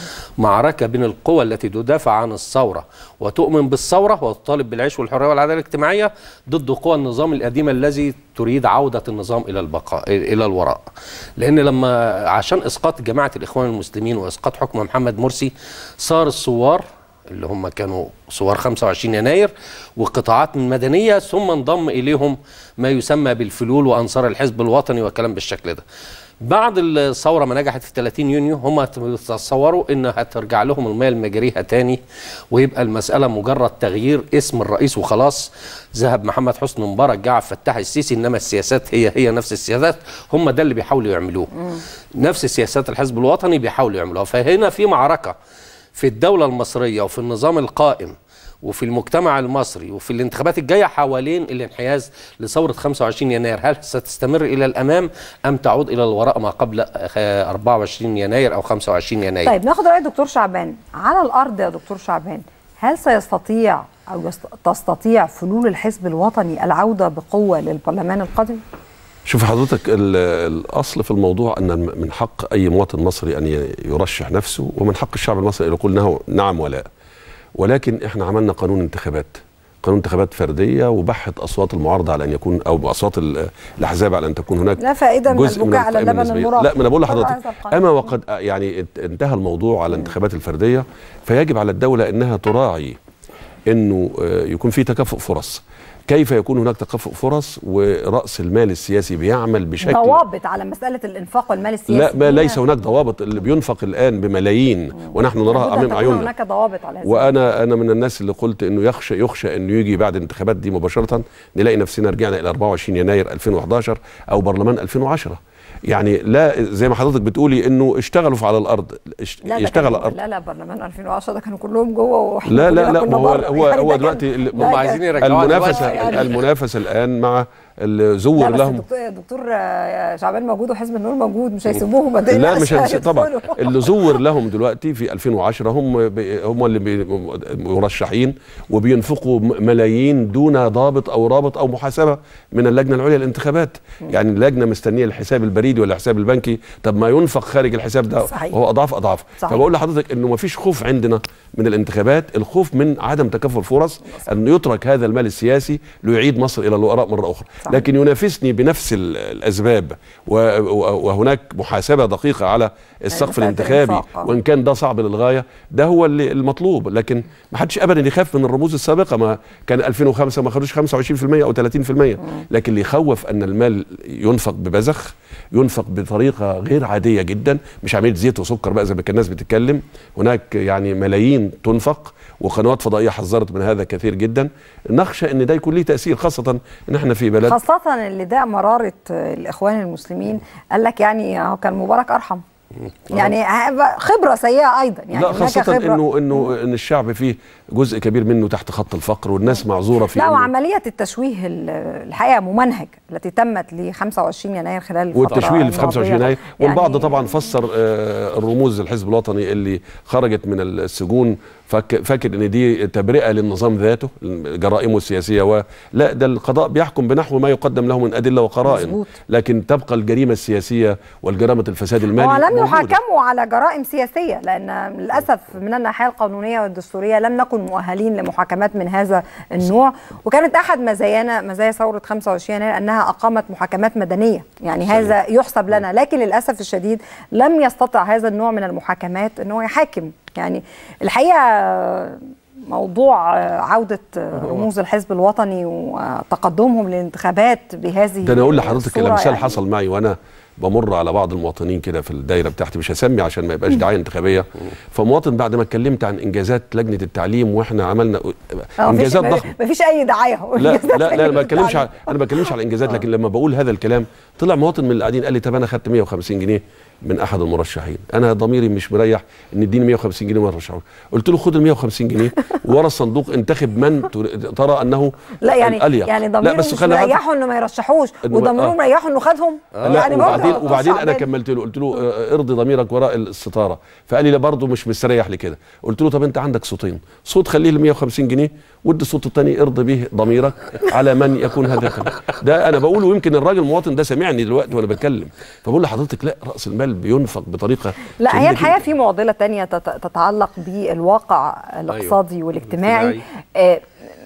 معركة بين القوى التي تدافع عن الثورة وتؤمن بالثورة وتطالب بالعيش والحرية والعدالة الاجتماعية ضد قوى النظام القديم الذي تريد عودة النظام إلى البقاء إلى الوراء لأن لما عشان إسقاط جماعة الإخوان المسلمين وإسقاط حكم محمد مرسي صار الثوار اللي هم كانوا ثوار 25 يناير وقطاعات من مدنية ثم انضم إليهم ما يسمى بالفلول وأنصار الحزب الوطني وكلام بالشكل ده بعد الثورة ما نجحت في 30 يونيو هم تصوروا ان هترجع لهم المياه المجريها تاني ويبقى المسألة مجرد تغيير اسم الرئيس وخلاص ذهب محمد حسني مبارك جه عبد الفتاح السيسي انما السياسات هي هي نفس السياسات هم ده اللي بيحاولوا يعملوه نفس سياسات الحزب الوطني بيحاولوا يعملوها فهنا في معركة في الدولة المصرية وفي النظام القائم وفي المجتمع المصري وفي الانتخابات الجاية حوالين الانحياز لثورة 25 يناير هل ستستمر إلى الأمام أم تعود إلى الوراء ما قبل آه، 24 يناير أو 25 يناير طيب ناخد راي دكتور شعبان على الارض يا دكتور شعبان هل سيستطيع او يست- تستطيع فلول الحزب الوطني العوده بقوه للبرلمان القادم؟ شوف حضرتك ال- الاصل في الموضوع ان من حق اي مواطن مصري ان ي- يرشح نفسه ومن حق الشعب المصري ان يقول نعم- نعم ولا ولكن احنا عملنا قانون انتخابات قانون انتخابات فرديه وبحت اصوات المعارضه على ان يكون او اصوات ال- الاحزاب على ان تكون هناك لا فائده من جزء البكاء على القائمة اللبن النسبية. المراهق لا ما انا بقول طبعاً لحضرتك هذا القانون. اما وقد يعني ات- انتهى الموضوع على الانتخابات الفرديه فيجب على الدوله انها تراعي انه آه، يكون في تكافؤ فرص كيف يكون هناك تكافؤ فرص وراس المال السياسي بيعمل بشكل ضوابط على مساله الانفاق والمال السياسي لا ما ليس هناك ضوابط اللي بينفق الان بملايين ونحن نراها لابد أن امام تكون عيوننا هناك ضوابط على هذا وانا انا من الناس اللي قلت انه يخشى يخشى انه يجي بعد الانتخابات دي مباشره نلاقي نفسنا رجعنا الى 24 يناير 2011 او برلمان 2010 يعني لا زي ما حضرتك بتقولي انه اشتغلوا على الارض اش- لا ده يشتغل كان- على الارض لا لا برلمان 2010 ده كانوا كلهم جوه واحنا لا لا كلنا لا كنا ما هو بره. هو يعني هو ده دلوقتي كان- ال- ده كان- عايزين يرجعوها المنافسه دلوقتي يعني. المنافسه الان مع اللي لا زور بس لهم الدكتور, الدكتور آه، شعبان موجود وحزب النور موجود مش هيسيبوهم ما لا تقلقش مش هنسيب طبعا هيدخلوا. اللي زور لهم دلوقتي في 2010 هم بي- هم اللي بي- مرشحين وبينفقوا م- ملايين دون ضابط او رابط او محاسبه من اللجنه العليا للانتخابات يعني اللجنه مستنيه الحساب البريدي ولا الحساب البنكي طب ما ينفق خارج الحساب ده صحيح. وهو اضعاف اضعاف صحيح. فبقول لحضرتك انه ما فيش خوف عندنا من الانتخابات الخوف من عدم تكافؤ الفرص ان يترك هذا المال السياسي ليعيد مصر الى الوراء مره اخرى صحيح. لكن ينافسني بنفس ال- الاسباب و- و- وهناك محاسبه دقيقه على السقف مسألة الانتخابي الإنفاق، آه. وان كان ده صعب للغايه ده هو اللي المطلوب لكن ما حدش ابدا يخاف من الرموز السابقه ما كان 2005 ما خدوش 25% او 30% لكن اللي يخوف ان المال ينفق ببذخ ينفق بطريقه غير عاديه جدا مش عمليه زيت وسكر بقى زي ما كان الناس بتتكلم هناك يعني ملايين تنفق وقنوات فضائيه حذرت من هذا كثير جدا نخشى ان ده يكون ليه تاثير خاصه ان احنا في بلد خاصة اللي ده مرارة آه، الإخوان المسلمين قال لك يعني هو كان مبارك أرحم يعني ه- خبرة سيئة أيضا يعني لا هناك خاصة خبرة. انه انه ان الشعب فيه جزء كبير منه تحت خط الفقر والناس معذورة في لا إنه- وعملية التشويه ال- الحقيقة ممنهج التي تمت ل 25 يناير خلال الفترة والتشويه اللي في 25 الماضية. يناير يعني والبعض طبعا فسر آه، الرموز الحزب الوطني اللي خرجت من السجون فك- فاكر ان دي تبرئه للنظام ذاته جرائمه السياسيه و لا ده القضاء بيحكم بنحو ما يقدم له من ادله وقرائن مظبوط. لكن تبقى الجريمه السياسيه والجريمه الفساد المالي هو لم موجودة. يحاكموا على جرائم سياسية لأن للأسف من الناحية القانونية والدستورية لم نكن مؤهلين لمحاكمات من هذا النوع وكانت أحد مزايانا مزايا ثورة 25 يناير أنها أقامت محاكمات مدنية يعني صحيح. هذا يحسب لنا لكن للأسف الشديد لم يستطع هذا النوع من المحاكمات أنه يحاكم يعني الحقيقة موضوع عودة رموز الحزب الوطني وتقدمهم للانتخابات بهذه ده انا اقول لحضرتك الصورة لمثال يعني حصل معي وانا بمر على بعض المواطنين كده في الدايره بتاعتي مش هسمي عشان ما يبقاش دعايه انتخابيه فمواطن بعد ما اتكلمت عن انجازات لجنه التعليم واحنا عملنا انجازات ضخمه مفيش اي دعايه لا لا لا انا ما بتكلمش على انا ما بتكلمش على انجازات لكن لما بقول هذا الكلام طلع مواطن من اللي قاعدين قال لي طب انا خدت 150 جنيه من احد المرشحين انا ضميري مش مريح ان اديني 150 جنيه وارشحه قلت له خد ال 150 جنيه ورا الصندوق انتخب من تر- ترى انه لا يعني الأليق. يعني لا ضميره بس مش خلي بالك- مريحه انه ما يرشحوش إنه- وضميره آه. مريحه انه خدهم لا يعني برضه وبعدين هتخش وبعدين انا عباد. كملت له قلت له آه، ارضي ضميرك وراء الستاره فقال لي لا برضه مش مستريح لكده قلت له طب انت عندك صوتين صوت خليه ل 150 جنيه وادي الصوت الثاني ارضي به ضميرك على من يكون هذا الكلام ده انا بقوله ويمكن الراجل المواطن ده سمعني دلوقتي وانا بتكلم فبقول لحضرتك لا راس المال بينفق بطريقه لا شديدة هي الحقيقه جداً. في معضله تانية تت- تتعلق بالواقع الاقتصادي والاجتماعي آه،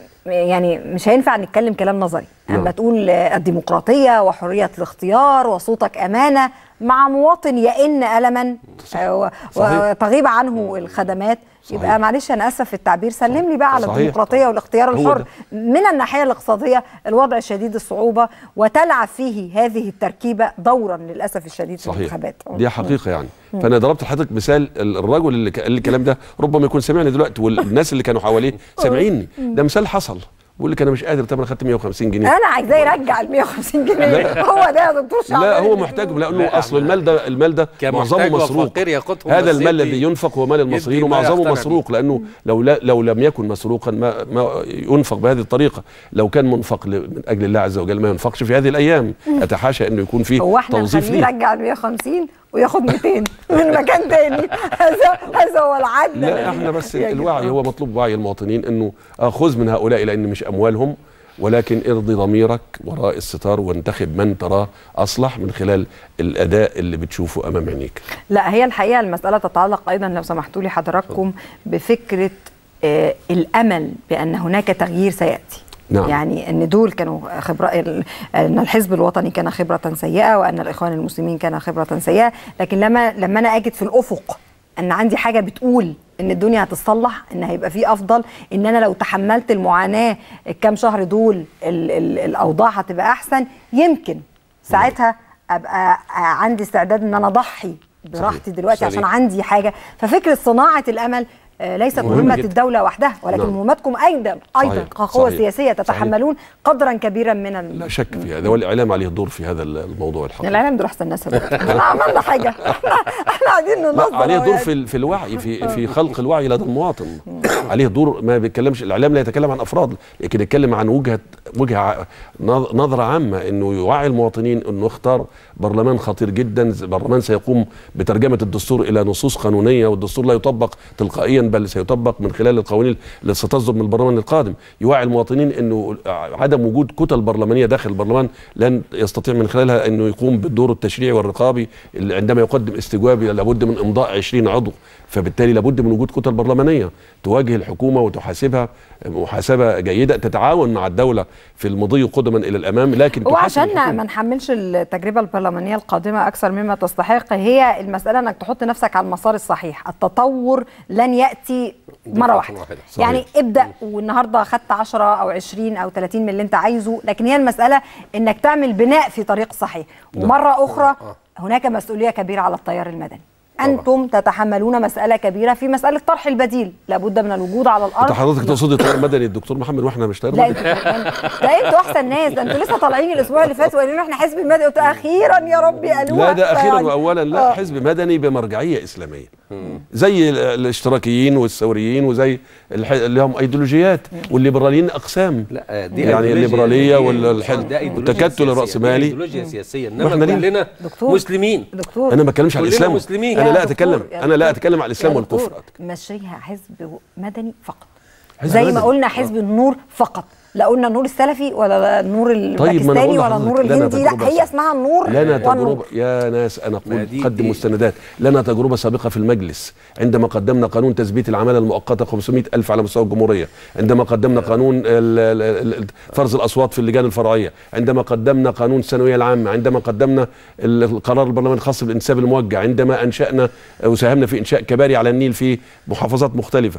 يعني مش هينفع نتكلم كلام نظري نعم. اما تقول آه، الديمقراطيه وحريه الاختيار وصوتك امانه مع مواطن يئن الما آه، و- صحيح. وتغيب عنه الخدمات يبقى معلش انا اسف في التعبير سلم لي بقى على صحيح. الديمقراطيه والاختيار هو الحر ده. من الناحيه الاقتصاديه الوضع شديد الصعوبه وتلعب فيه هذه التركيبه دورا للاسف الشديد في صحيح الانتخابات دي حقيقه يعني مم. فانا ضربت لحضرتك مثال ال- الرجل اللي ك- قال لي الكلام ده ربما يكون سمعني دلوقتي والناس اللي كانوا حواليه سامعيني ده مثال حصل بقول لك انا مش قادر طب انا خدت 150 جنيه انا عايزاه يرجع ال 150 جنيه لا. هو ده يا دكتور شعبان لا هو محتاجهم لانه لا، اصل المال ده المال ده كان معظمه محتاج مسروق وفقير ياخدهم هذا بس المال يدي- الذي ينفق هو مال المصريين يدي ما ومعظمه يقتنع مسروق لانه لو لا لو لم يكن مسروقا ما ما ينفق بهذه الطريقه لو كان منفق ل- من اجل الله عز وجل ما ينفقش في هذه الايام اتحاشى انه يكون فيه هو احنا توظيف نخليه ليه يرجع ال 150 وياخد 200 من مكان تاني هذا هذا هو العدل لا احنا بس الوعي هو مطلوب وعي المواطنين انه آه، خذ من هؤلاء لان مش اموالهم ولكن ارضي ضميرك وراء الستار وانتخب من تراه اصلح من خلال الاداء اللي بتشوفه امام عينيك لا هي الحقيقه المساله تتعلق ايضا لو سمحتوا لي حضراتكم بفكره آه الامل بان هناك تغيير سياتي نعم. يعني ان دول كانوا خبره ال- ان الحزب الوطني كان خبره سيئه وان الاخوان المسلمين كان خبره سيئه لكن لما لما انا اجد في الافق ان عندي حاجه بتقول ان الدنيا هتصلح ان هيبقى في افضل ان انا لو تحملت المعاناه الكام شهر دول ال ال الاوضاع هتبقى احسن يمكن ساعتها ابقى عندي استعداد ان انا اضحي براحتي دلوقتي صحيح. عشان عندي حاجه ففكره صناعه الامل آه، ليست مهمة مهمة جدا. الدولة وحدها ولكن نعم. مهمتكم أيضا أيضا صحيح. كقوة صحيح. سياسية تتحملون قدرا كبيرا من ال... لا شك في هذا والاعلام عليه دور في هذا الموضوع الحقيقي الإعلام دول أحسن الناس يا دكتور. احنا عملنا حاجة احنا احنا قاعدين لا ننظر عليه أهو دور يعني. في ال- في الوعي في في خلق الوعي لدى المواطن عليه دور ما بيتكلمش الاعلام لا يتكلم عن افراد لكن يتكلم عن وجهه وجهه ع- نظ- نظره عامه انه يوعي المواطنين انه اختار برلمان خطير جدا ز- برلمان سيقوم بترجمه الدستور الى نصوص قانونيه والدستور لا يطبق تلقائيا بل سيطبق من خلال القوانين اللي ستصدر من البرلمان القادم يوعي المواطنين انه عدم وجود كتل برلمانيه داخل البرلمان لن يستطيع من خلالها انه يقوم بالدور التشريعي والرقابي اللي عندما يقدم استجواب لابد من امضاء 20 عضو فبالتالي لابد من وجود كتل برلمانيه تواجه الحكومه وتحاسبها محاسبه جيده تتعاون مع الدوله في المضي قدما الى الامام لكن هو تحاسب عشان الحكومة. ما نحملش التجربة البرلمانية القادمة أكثر مما تستحق هي المسألة أنك تحط نفسك على المسار الصحيح التطور لن يأتي مرة واحدة صحيح. يعني ابدأ والنهاردة خدت 10 أو 20 أو 30 من اللي أنت عايزه لكن هي المسألة أنك تعمل بناء في طريق صحيح ومرة أخرى هناك مسؤولية كبيرة على التيار المدني أنتم تتحملون مسألة كبيرة في مسألة طرح البديل لابد من الوجود على الأرض انت حضرتك تقصدي طيار مدني الدكتور محمد واحنا مش طيار لا مدني انتوا ده انتوا احسن ناس ده انتوا لسه طالعين الاسبوع اللي فات وقالوا لنا احنا حزب مدني قلت اخيرا يا ربي قالوها لا ده اخيرا يعني. واولا لا حزب مدني بمرجعيه اسلاميه زي ال- الاشتراكيين والثوريين وزي الح- اللي هم ايديولوجيات والليبراليين اقسام لا دي يعني أيديولوجيا- الليبراليه دي- والحل- ده أيديولوجيا والتكتل سياسية. الراسمالي دي ايديولوجيا سياسيه ما احنا انما ليه؟ كلنا دكتور. مسلمين دكتور انا ما بتكلمش على كلنا الاسلام مسلمين. انا يا لا دكتور، اتكلم يا انا لا دكتور، اتكلم على الاسلام يا دكتور، والكفر مشيها حزب مدني فقط حزب زي ما مدني. قلنا حزب النور فقط لا قلنا النور السلفي ولا النور طيب ما انا الباكستاني اقول ولا النور لحضرتك لنا الهندي لا تجربة هي سابقة. اسمها النور لنا والنور. تجربة يا ناس أنا ما أقول دي- قدم دي- مستندات لنا تجربة سابقة في المجلس عندما قدمنا قانون تثبيت العمالة المؤقتة 500 ألف على مستوى الجمهورية عندما قدمنا قانون ال- ال- ال- فرز الأصوات في اللجان الفرعية عندما قدمنا قانون الثانوية العامة عندما قدمنا ال- القرار البرلمان الخاص بالانساب الموجه عندما أنشأنا وساهمنا في إنشاء كباري على النيل في محافظات مختلفة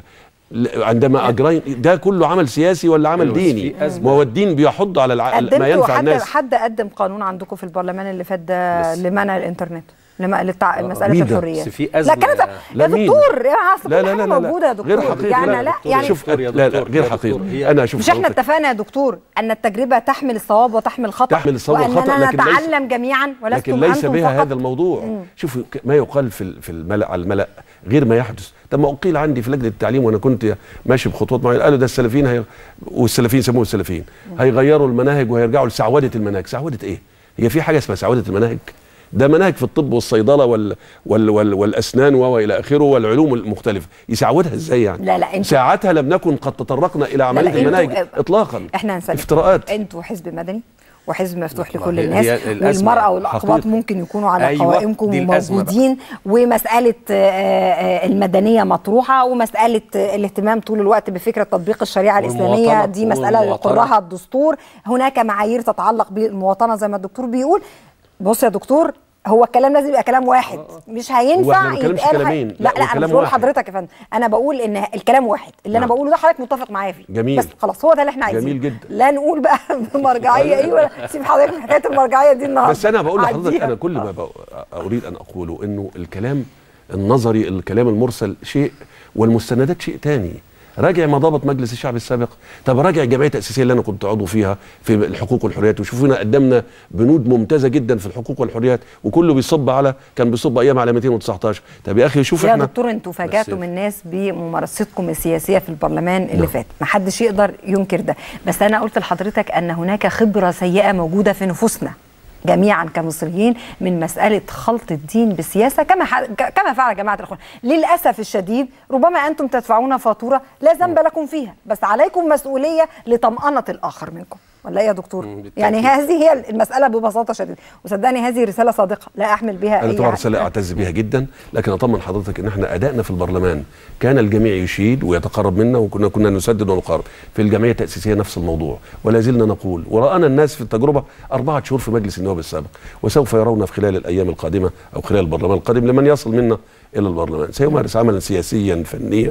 ل- عندما اجرين ده كله عمل سياسي ولا عمل أيوة، بس ديني في أزمة. ما هو الدين بيحض على الع... ما قدمتوا ينفع حد الناس حد قدم قانون عندكم في البرلمان اللي فات ده لمنع الانترنت لما للتع... مساله مين ده؟ الحريه بس في لا أزمة كانت يا- يا لا مين؟ دكتور يا أصل لا كل لا حاجة لا لا موجوده يا دكتور غير حقيقي يعني لا, لا يعني شوف لا لا غير حقيقي انا اشوف مش احنا حضرتك اتفقنا يا دكتور ان التجربه تحمل الصواب وتحمل الخطا تحمل الصواب والخطأ، واننا لكن ليس- نتعلم جميعا ولستم لكن ليس انتم بها فقط هذا الموضوع شوفوا ك- ما يقال في ال- في الملأ على الملأ غير ما يحدث طب ما اقيل عندي في لجنه التعليم وانا كنت ماشي بخطوات معينه قالوا ده السلفيين هي والسلفيين سموه السلفيين هيغيروا المناهج وهيرجعوا لسعوده المناهج سعوده ايه هي في حاجه اسمها سعوده المناهج ده مناهج في الطب والصيدله وال وال وال والاسنان والى اخره والعلوم المختلفه يسعودها ازاي يعني لا لا انتوا ساعتها لم نكن قد تطرقنا الى عمليه انتوا- المناهج اطلاقا احنا هنسلم افتراءات انتوا حزب مدني وحزب مفتوح لكل هي- الناس هي الأزمة والمرأة والأقباط حقيقي. ممكن يكونوا على أيوة، قوائمكم دي الأزمة بقى. وموجودين ومسألة آه، آه، المدنية مطروحة ومسألة آه، الاهتمام طول الوقت بفكرة تطبيق الشريعة الإسلامية والمواطنة. دي مسألة والمواطنة. يقرها الدستور هناك معايير تتعلق بالمواطنة زي ما الدكتور بيقول بص يا دكتور هو الكلام لازم يبقى كلام واحد مش هو هينفع احنا ما بنتكلمش يتقال كلامين. لا لا، لا هو انا كلام مش بقول واحد. لحضرتك يا فندم انا بقول ان الكلام واحد اللي انا نعم. بقوله ده حضرتك متفق معايا فيه جميل. بس خلاص هو ده اللي احنا عايزينه جميل جدا. لا نقول بقى مرجعيه ايه ولا سيب حضرتك من حكايه المرجعيه دي النهارده بس انا بقول لحضرتك عديها. انا كل ما بق- اريد ان اقوله انه الكلام النظري الكلام المرسل شيء والمستندات شيء تاني راجع مضابط مجلس الشعب السابق طب راجع الجمعيه التاسيسيه اللي انا كنت عضو فيها في الحقوق والحريات وشوفونا قدمنا بنود ممتازه جدا في الحقوق والحريات وكله بيصب على كان بيصب ايام على 219 طب يا اخي شوف يا احنا دكتور انتوا فاجأتوا من الناس بممارستكم السياسيه في البرلمان اللي نعم. فات ما حدش يقدر ينكر ده بس انا قلت لحضرتك ان هناك خبره سيئه موجوده في نفوسنا جميعا كمصريين من مساله خلط الدين بالسياسه كما ح... ك- كما فعل جماعه الاخوان للاسف الشديد ربما انتم تدفعون فاتوره لا ذنب لكم فيها بس عليكم مسؤوليه لطمانه الاخر منكم ولا ايه يا دكتور بالتأكيد. يعني هذه هي المساله ببساطه شديده وصدقني هذه رساله صادقه لا احمل بها انا اي طبعا عن- رساله اعتز بها جدا لكن اطمن حضرتك ان احنا ادائنا في البرلمان كان الجميع يشيد ويتقرب منا وكنا كنا نسدد ونقارب في الجمعيه التاسيسيه نفس الموضوع ولا زلنا نقول ورانا الناس في التجربه اربعه شهور في مجلس النواب السابق وسوف يرون في خلال الايام القادمه او خلال البرلمان القادم لمن يصل منا الى البرلمان سيمارس عملا سياسيا فنيا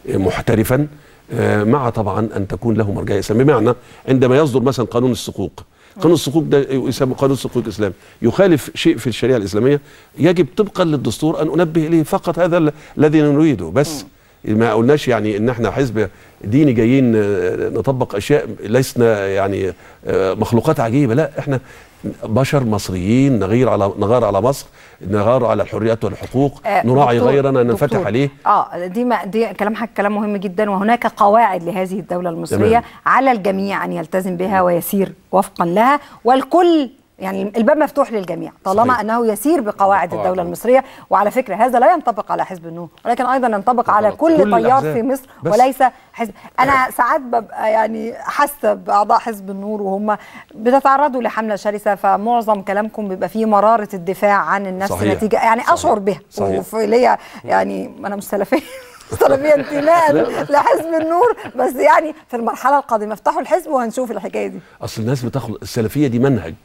محترفا آه، مع طبعا ان تكون له مرجعيه اسلاميه بمعنى عندما يصدر مثلا قانون الصكوك قانون الصكوك ده يسمى قانون الصكوك الاسلامي يخالف شيء في الشريعه الاسلاميه يجب طبقا للدستور ان انبه اليه فقط هذا ال- الذي نريده بس ما قلناش يعني ان احنا حزب ديني جايين آه، نطبق اشياء لسنا يعني آه، مخلوقات عجيبه لا احنا بشر مصريين نغير على نغار على مصر نغار على الحريات والحقوق آه، نراعي دكتور- غيرنا ننفتح دكتور، عليه اه دي ما دي كلام حضرتك كلام مهم جدا وهناك قواعد لهذه الدوله المصريه تمام. على الجميع ان يلتزم بها ويسير وفقا لها والكل يعني الباب مفتوح للجميع طالما صحيح. انه يسير بقواعد بقواعد. الدوله المصريه وعلى فكره هذا لا ينطبق على حزب النور ولكن ايضا ينطبق على كل, كل طيار الأحزاب. في مصر بس. وليس حزب انا ساعات ببقى يعني حاسه باعضاء حزب النور وهم بتتعرضوا لحمله شرسه فمعظم كلامكم بيبقى فيه مراره الدفاع عن النفس صحيح. نتيجه يعني اشعر بها صحيح. وفي ليا يعني انا مش سلفيه سلفيه انتماء لحزب النور بس يعني في المرحله القادمه افتحوا الحزب وهنشوف الحكايه دي اصل الناس بتاخد السلفيه دي منهج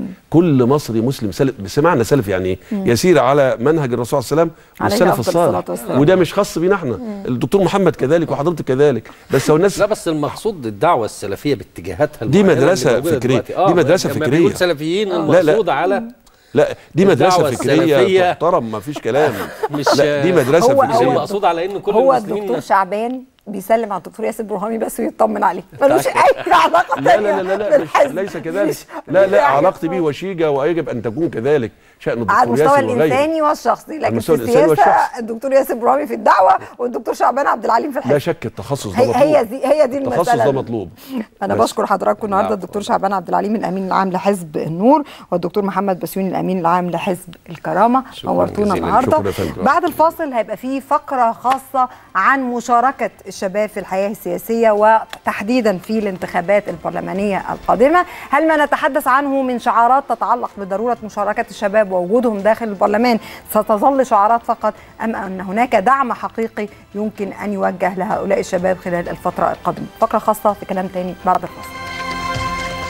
كل مصري مسلم سلف سمعنا سلف يعني ايه مم. يسير على منهج الرسول صلى الله عليه وسلم عليه والسلف أفضل الصالح الصلاة والسلام. وده مش خاص بينا احنا الدكتور محمد كذلك وحضرتك كذلك بس هو الناس لا بس المقصود الدعوه السلفيه باتجاهاتها دي المعينة مدرسة اللي موجودة فكرية. دلوقتي. آه دي مدرسة لما فكرية. بيقول سلفيين لا، لا. المقصود على لا دي مدرسه الدعوة فكريه السلفية. تحترم ما فيش كلام مش لا دي مدرسه هو- فكريه هو- المقصود على ان كل هو المسلمين الدكتور شعبان بيسلم على الدكتور ياسر برهامي بس ويطمن عليه ملوش اي علاقه لا تانية لا لا لا, لا مش بالحزب. ليس كذلك مش- لا مش لا يعني علاقتي به وشيجه ويجب ان تكون كذلك شان الدكتور على المستوى ياسر وغيره. الانساني والشخصي على لكن في المستوى الإنساني السياسه والشخصي. الدكتور ياسر برهامي في الدعوه والدكتور شعبان عبد العليم في لا الحزب شك التخصص ده هي مطلوب هي دي هي دي التخصص المساله ده مطلوب انا بس. بشكر حضراتكم النهارده الدكتور شعبان عبد العليم الامين العام لحزب النور والدكتور محمد بسيوني الامين العام لحزب الكرامه شكراً نورتونا جزيلاً. النهارده شكراً يا فندم. بعد الفاصل هيبقى فيه فقره خاصه عن مشاركه الشباب في الحياه السياسيه وتحديدا في الانتخابات البرلمانيه القادمه هل ما نتحدث عنه من شعارات تتعلق بضروره مشاركه الشباب ووجودهم داخل البرلمان ستظل شعارات فقط ام ان هناك دعم حقيقي يمكن ان يوجه لهؤلاء الشباب خلال الفتره القادمه فقره خاصه في كلام تاني بعد الفاصل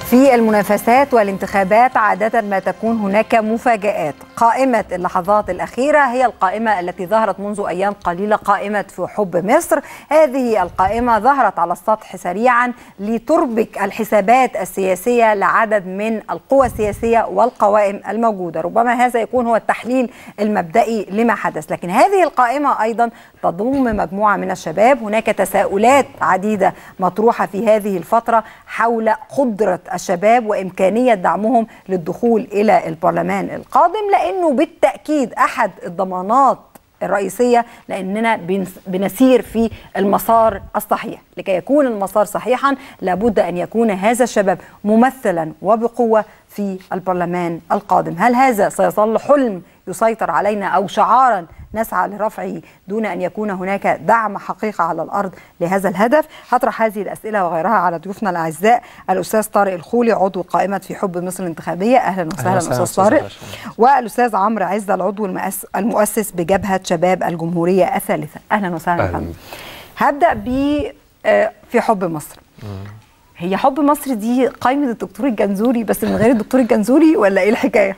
في المنافسات والانتخابات عادة ما تكون هناك مفاجآت قائمة اللحظات الأخيرة هي القائمة التي ظهرت منذ أيام قليلة قائمة في حب مصر هذه القائمة ظهرت على السطح سريعا لتربك الحسابات السياسية لعدد من القوى السياسية والقوائم الموجودة ربما هذا يكون هو التحليل المبدئي لما حدث لكن هذه القائمة أيضا تضم مجموعة من الشباب هناك تساؤلات عديدة مطروحة في هذه الفترة حول قدرة الشباب وإمكانية دعمهم للدخول إلى البرلمان القادم لأنه بالتأكيد أحد الضمانات الرئيسية لأننا بنس- بنسير في المسار الصحيح لكي يكون المسار صحيحا لابد أن يكون هذا الشباب ممثلا وبقوة في البرلمان القادم هل هذا سيظل حلم يسيطر علينا أو شعارا نسعى لرفعه دون أن يكون هناك دعم حقيقة على الأرض لهذا الهدف هطرح هذه الأسئلة وغيرها على ضيوفنا الأعزاء الأستاذ طارق الخولي عضو قائمة في حب مصر الانتخابية أهلا وسهلا وسهلا أستاذ أستاذ طارق هاشم. والأستاذ عمرو عزة العضو المؤس- المؤسس بجبهة شباب الجمهورية الثالثة أهلا وسهلا أهلاً. فندم. هبدأ ب آه، في حب مصر هي حب مصر دي قائمة الدكتور الجنزوري بس من غير الدكتور الجنزوري ولا إيه الحكاية؟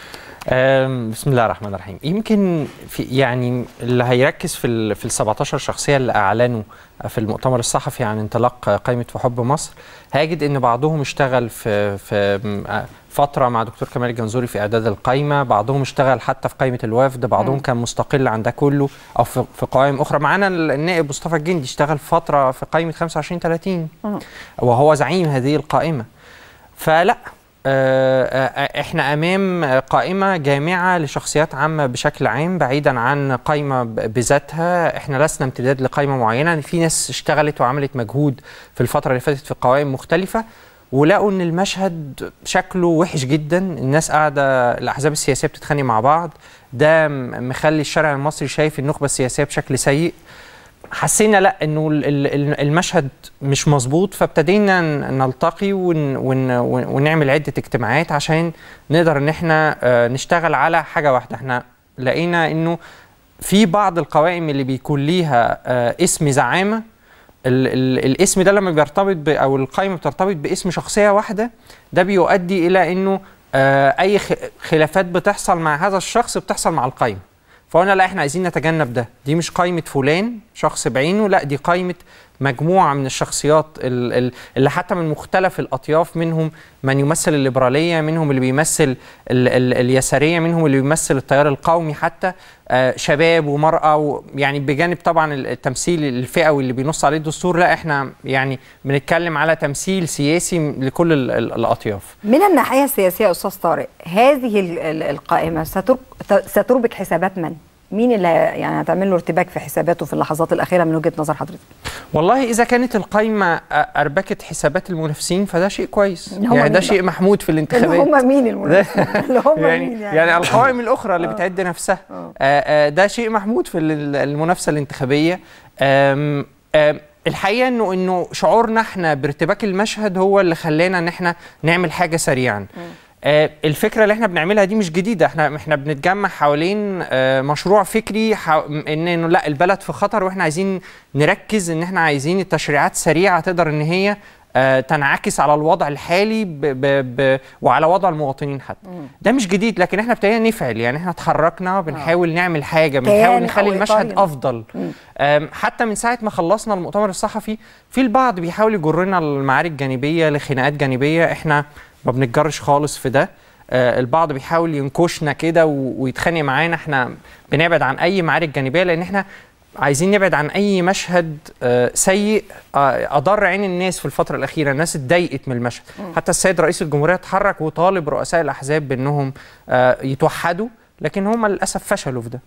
أم، بسم الله الرحمن الرحيم يمكن في يعني اللي هيركز في ال في ال 17 شخصيه اللي اعلنوا في المؤتمر الصحفي عن انطلاق قائمه في حب مصر هيجد ان بعضهم اشتغل في في م- فتره مع دكتور كمال الجنزوري في اعداد القائمه بعضهم اشتغل حتى في قائمه الوفد بعضهم مم. كان مستقل عن ده كله او في في قوائم اخرى معانا النائب مصطفى الجندي اشتغل فتره في قائمه 25 30 وهو زعيم هذه القائمه فلا آه، آه، احنا امام قائمه جامعه لشخصيات عامه بشكل عام بعيدا عن قائمه ب- بذاتها احنا لسنا امتداد لقائمه معينه في ناس اشتغلت وعملت مجهود في الفتره اللي فاتت في قوائم مختلفه ولقوا ان المشهد شكله وحش جدا الناس قاعده الاحزاب السياسيه بتتخانق مع بعض ده م- مخلي الشارع المصري شايف النخبه السياسيه بشكل سيء حسينا لا انه ال- ال- المشهد مش مظبوط فابتدينا ن- نلتقي ون ون ون- ونعمل عده اجتماعات عشان نقدر ان احنا آه، نشتغل على حاجه واحده احنا لقينا انه في بعض القوائم اللي بيكون ليها آه، اسم زعامه ال ال الاسم ده لما بيرتبط ب او القائمه بترتبط باسم شخصيه واحده ده بيؤدي الى انه آه، اي خ- خلافات بتحصل مع هذا الشخص بتحصل مع القائمه فقلنا لا احنا عايزين نتجنب ده دي مش قائمه فلان شخص بعينه لا دي قائمه مجموعه من الشخصيات ال- ال- اللي حتى من مختلف الاطياف منهم من يمثل الليبراليه منهم اللي بيمثل ال ال اليساريه منهم اللي بيمثل التيار القومي حتى آه شباب ومراه و- يعني بجانب طبعا التمثيل الفئوي اللي بينص عليه الدستور لا احنا يعني بنتكلم على تمثيل سياسي لكل ال- ال- الاطياف من الناحية السياسية أستاذ طارق هذه ال- ال- القائمة سترك ت- ستربك حسابات من؟ مين اللي يعني هتعمل له ارتباك في حساباته في اللحظات الأخيرة من وجهة نظر حضرتك؟ والله اذا كانت القائمه أ- اربكت حسابات المنافسين فده شيء كويس اللي هم يعني ده مين شيء بقى؟ محمود في الانتخابات اللي هم مين المنافسين؟ اللي هم يعني, مين يعني, يعني القوائم الاخرى اللي بتعد نفسها آه، آه، ده شيء محمود في ال- المنافسه الانتخابيه آم، آم، الحقيقه انه انه شعورنا احنا بارتباك المشهد هو اللي خلانا ان احنا نعمل حاجه سريعا آه، الفكره اللي احنا بنعملها دي مش جديده احنا احنا بنتجمع حوالين آه، مشروع فكري حو... ان انه لا البلد في خطر واحنا عايزين نركز ان احنا عايزين التشريعات سريعه تقدر ان هي آه، تنعكس على الوضع الحالي ب... ب... ب... وعلى وضع المواطنين حتى ده مش جديد لكن احنا ابتدينا نفعل يعني احنا اتحركنا بنحاول نعمل حاجه بنحاول كيان نخلي أو المشهد إطار. افضل أم، حتى من ساعه ما خلصنا المؤتمر الصحفي في البعض بيحاول يجرنا المعارك جانبيه لخناقات جانبيه احنا ما بنتجرش خالص في ده آه، البعض بيحاول ينكشنا كده و- ويتخانق معانا احنا بنبعد عن اي معارك جانبيه لان احنا عايزين نبعد عن اي مشهد آه، سيء آه، اضر عين الناس في الفتره الاخيره الناس اتضايقت من المشهد مم. حتى السيد رئيس الجمهوريه اتحرك وطالب رؤساء الاحزاب بانهم آه، يتوحدوا لكن هم للاسف فشلوا في ده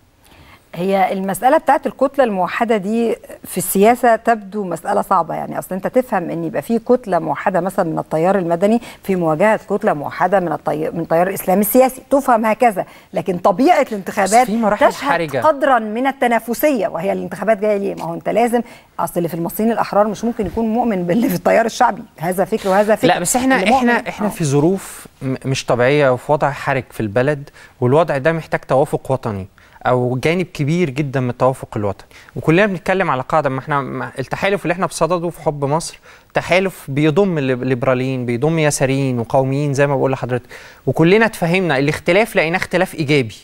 هي المسألة بتاعت الكتلة الموحدة دي في السياسة تبدو مسألة صعبة يعني أصل أنت تفهم أن يبقى في كتلة موحدة مثلا من التيار المدني في مواجهة كتلة موحدة من التيار من التيار الإسلامي السياسي تفهم هكذا لكن طبيعة الانتخابات في مراحل تشهد حرجة. قدرا من التنافسية وهي الانتخابات جاية ليه ما هو أنت لازم أصل اللي في المصريين الأحرار مش ممكن يكون مؤمن باللي في التيار الشعبي هذا فكر وهذا فكر لا بس احنا اللي مؤمن- احنا احنا في ظروف م- مش طبيعيه وفي وضع حرج في البلد والوضع ده محتاج توافق وطني او جانب كبير جدا من التوافق الوطني وكلنا بنتكلم على قاعده ما احنا ما- التحالف اللي احنا بصدده في حب مصر تحالف بيضم الليب- الليبراليين بيضم يساريين وقوميين زي ما بقول لحضرتك وكلنا اتفهمنا الاختلاف لقيناه اختلاف ايجابي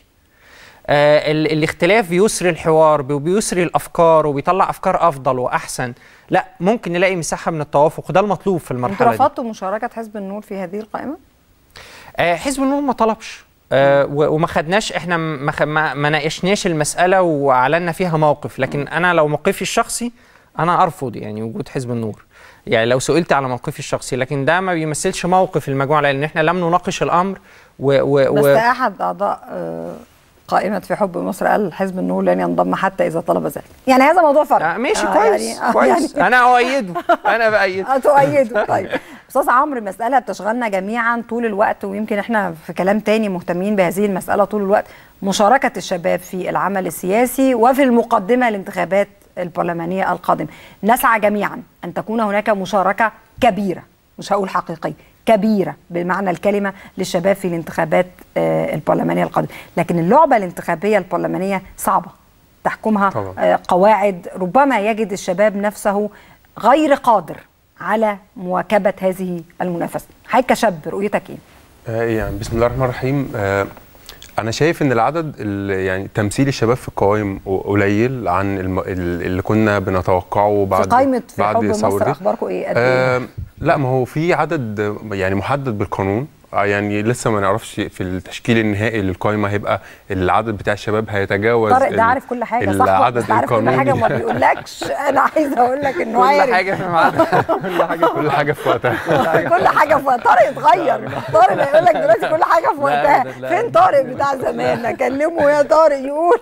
آه ال- الاختلاف بيسري الحوار بي- بيسري الافكار وبيطلع افكار افضل واحسن لا ممكن نلاقي مساحه من التوافق وده المطلوب في انتوا المرحله دي رفضتوا مشاركه حزب النور في هذه القائمه؟ آه، حزب النور ما طلبش آه، و- وما خدناش احنا ما, خ- ما, ما ناقشناش المساله واعلنا فيها موقف لكن انا لو موقفي الشخصي انا ارفض يعني وجود حزب النور يعني لو سئلت على موقفي الشخصي لكن ده ما بيمثلش موقف المجموعه لان احنا لم نناقش الامر و, و, بس و احد اعضاء آه، قائمه في حب مصر قال حزب النور لن ينضم حتى اذا طلب ذلك يعني هذا موضوع فرق آه، ماشي آه، كويس يعني- آه، كويس يعني- انا اؤيده انا بايد آه، تؤيده طيب استاذ عمرو مساله بتشغلنا جميعا طول الوقت ويمكن احنا في كلام تاني مهتمين بهذه المساله طول الوقت مشاركه الشباب في العمل السياسي وفي المقدمه الانتخابات البرلمانيه القادمه نسعى جميعا ان تكون هناك مشاركه كبيره مش هقول حقيقيه كبيره بمعنى الكلمه للشباب في الانتخابات آه، البرلمانيه القادمه لكن اللعبه الانتخابيه البرلمانيه صعبه تحكمها طبعاً. آه، قواعد ربما يجد الشباب نفسه غير قادر على مواكبه هذه المنافسه حضرتك كشاب رؤيتك ايه آه، يعني بسم الله الرحمن الرحيم آه، انا شايف ان العدد ال- يعني تمثيل الشباب في القوائم قليل عن الم- ال- اللي كنا بنتوقعه بعد في قائمه في بعد حب مصر ثورة. اخباركم ايه قد ايه آه لا ما هو في عدد يعني محدد بالقانون آه، يعني لسه ما نعرفش في التشكيل النهائي للقائمه هيبقى العدد بتاع الشباب هيتجاوز طارق ال- ده عارف كل حاجه صح العدد بس عارف كل القانوني حاجه وما بيقولكش انا عايزه اقول لك انه عارف كل حاجه كل حاجه في وقتها كل حاجه في وقتها طارق اتغير طارق هيقول لك دلوقتي كل حاجه في لا وقتها أبداً، لا فين طارق بتاع زمان اكلمه يا طارق يقول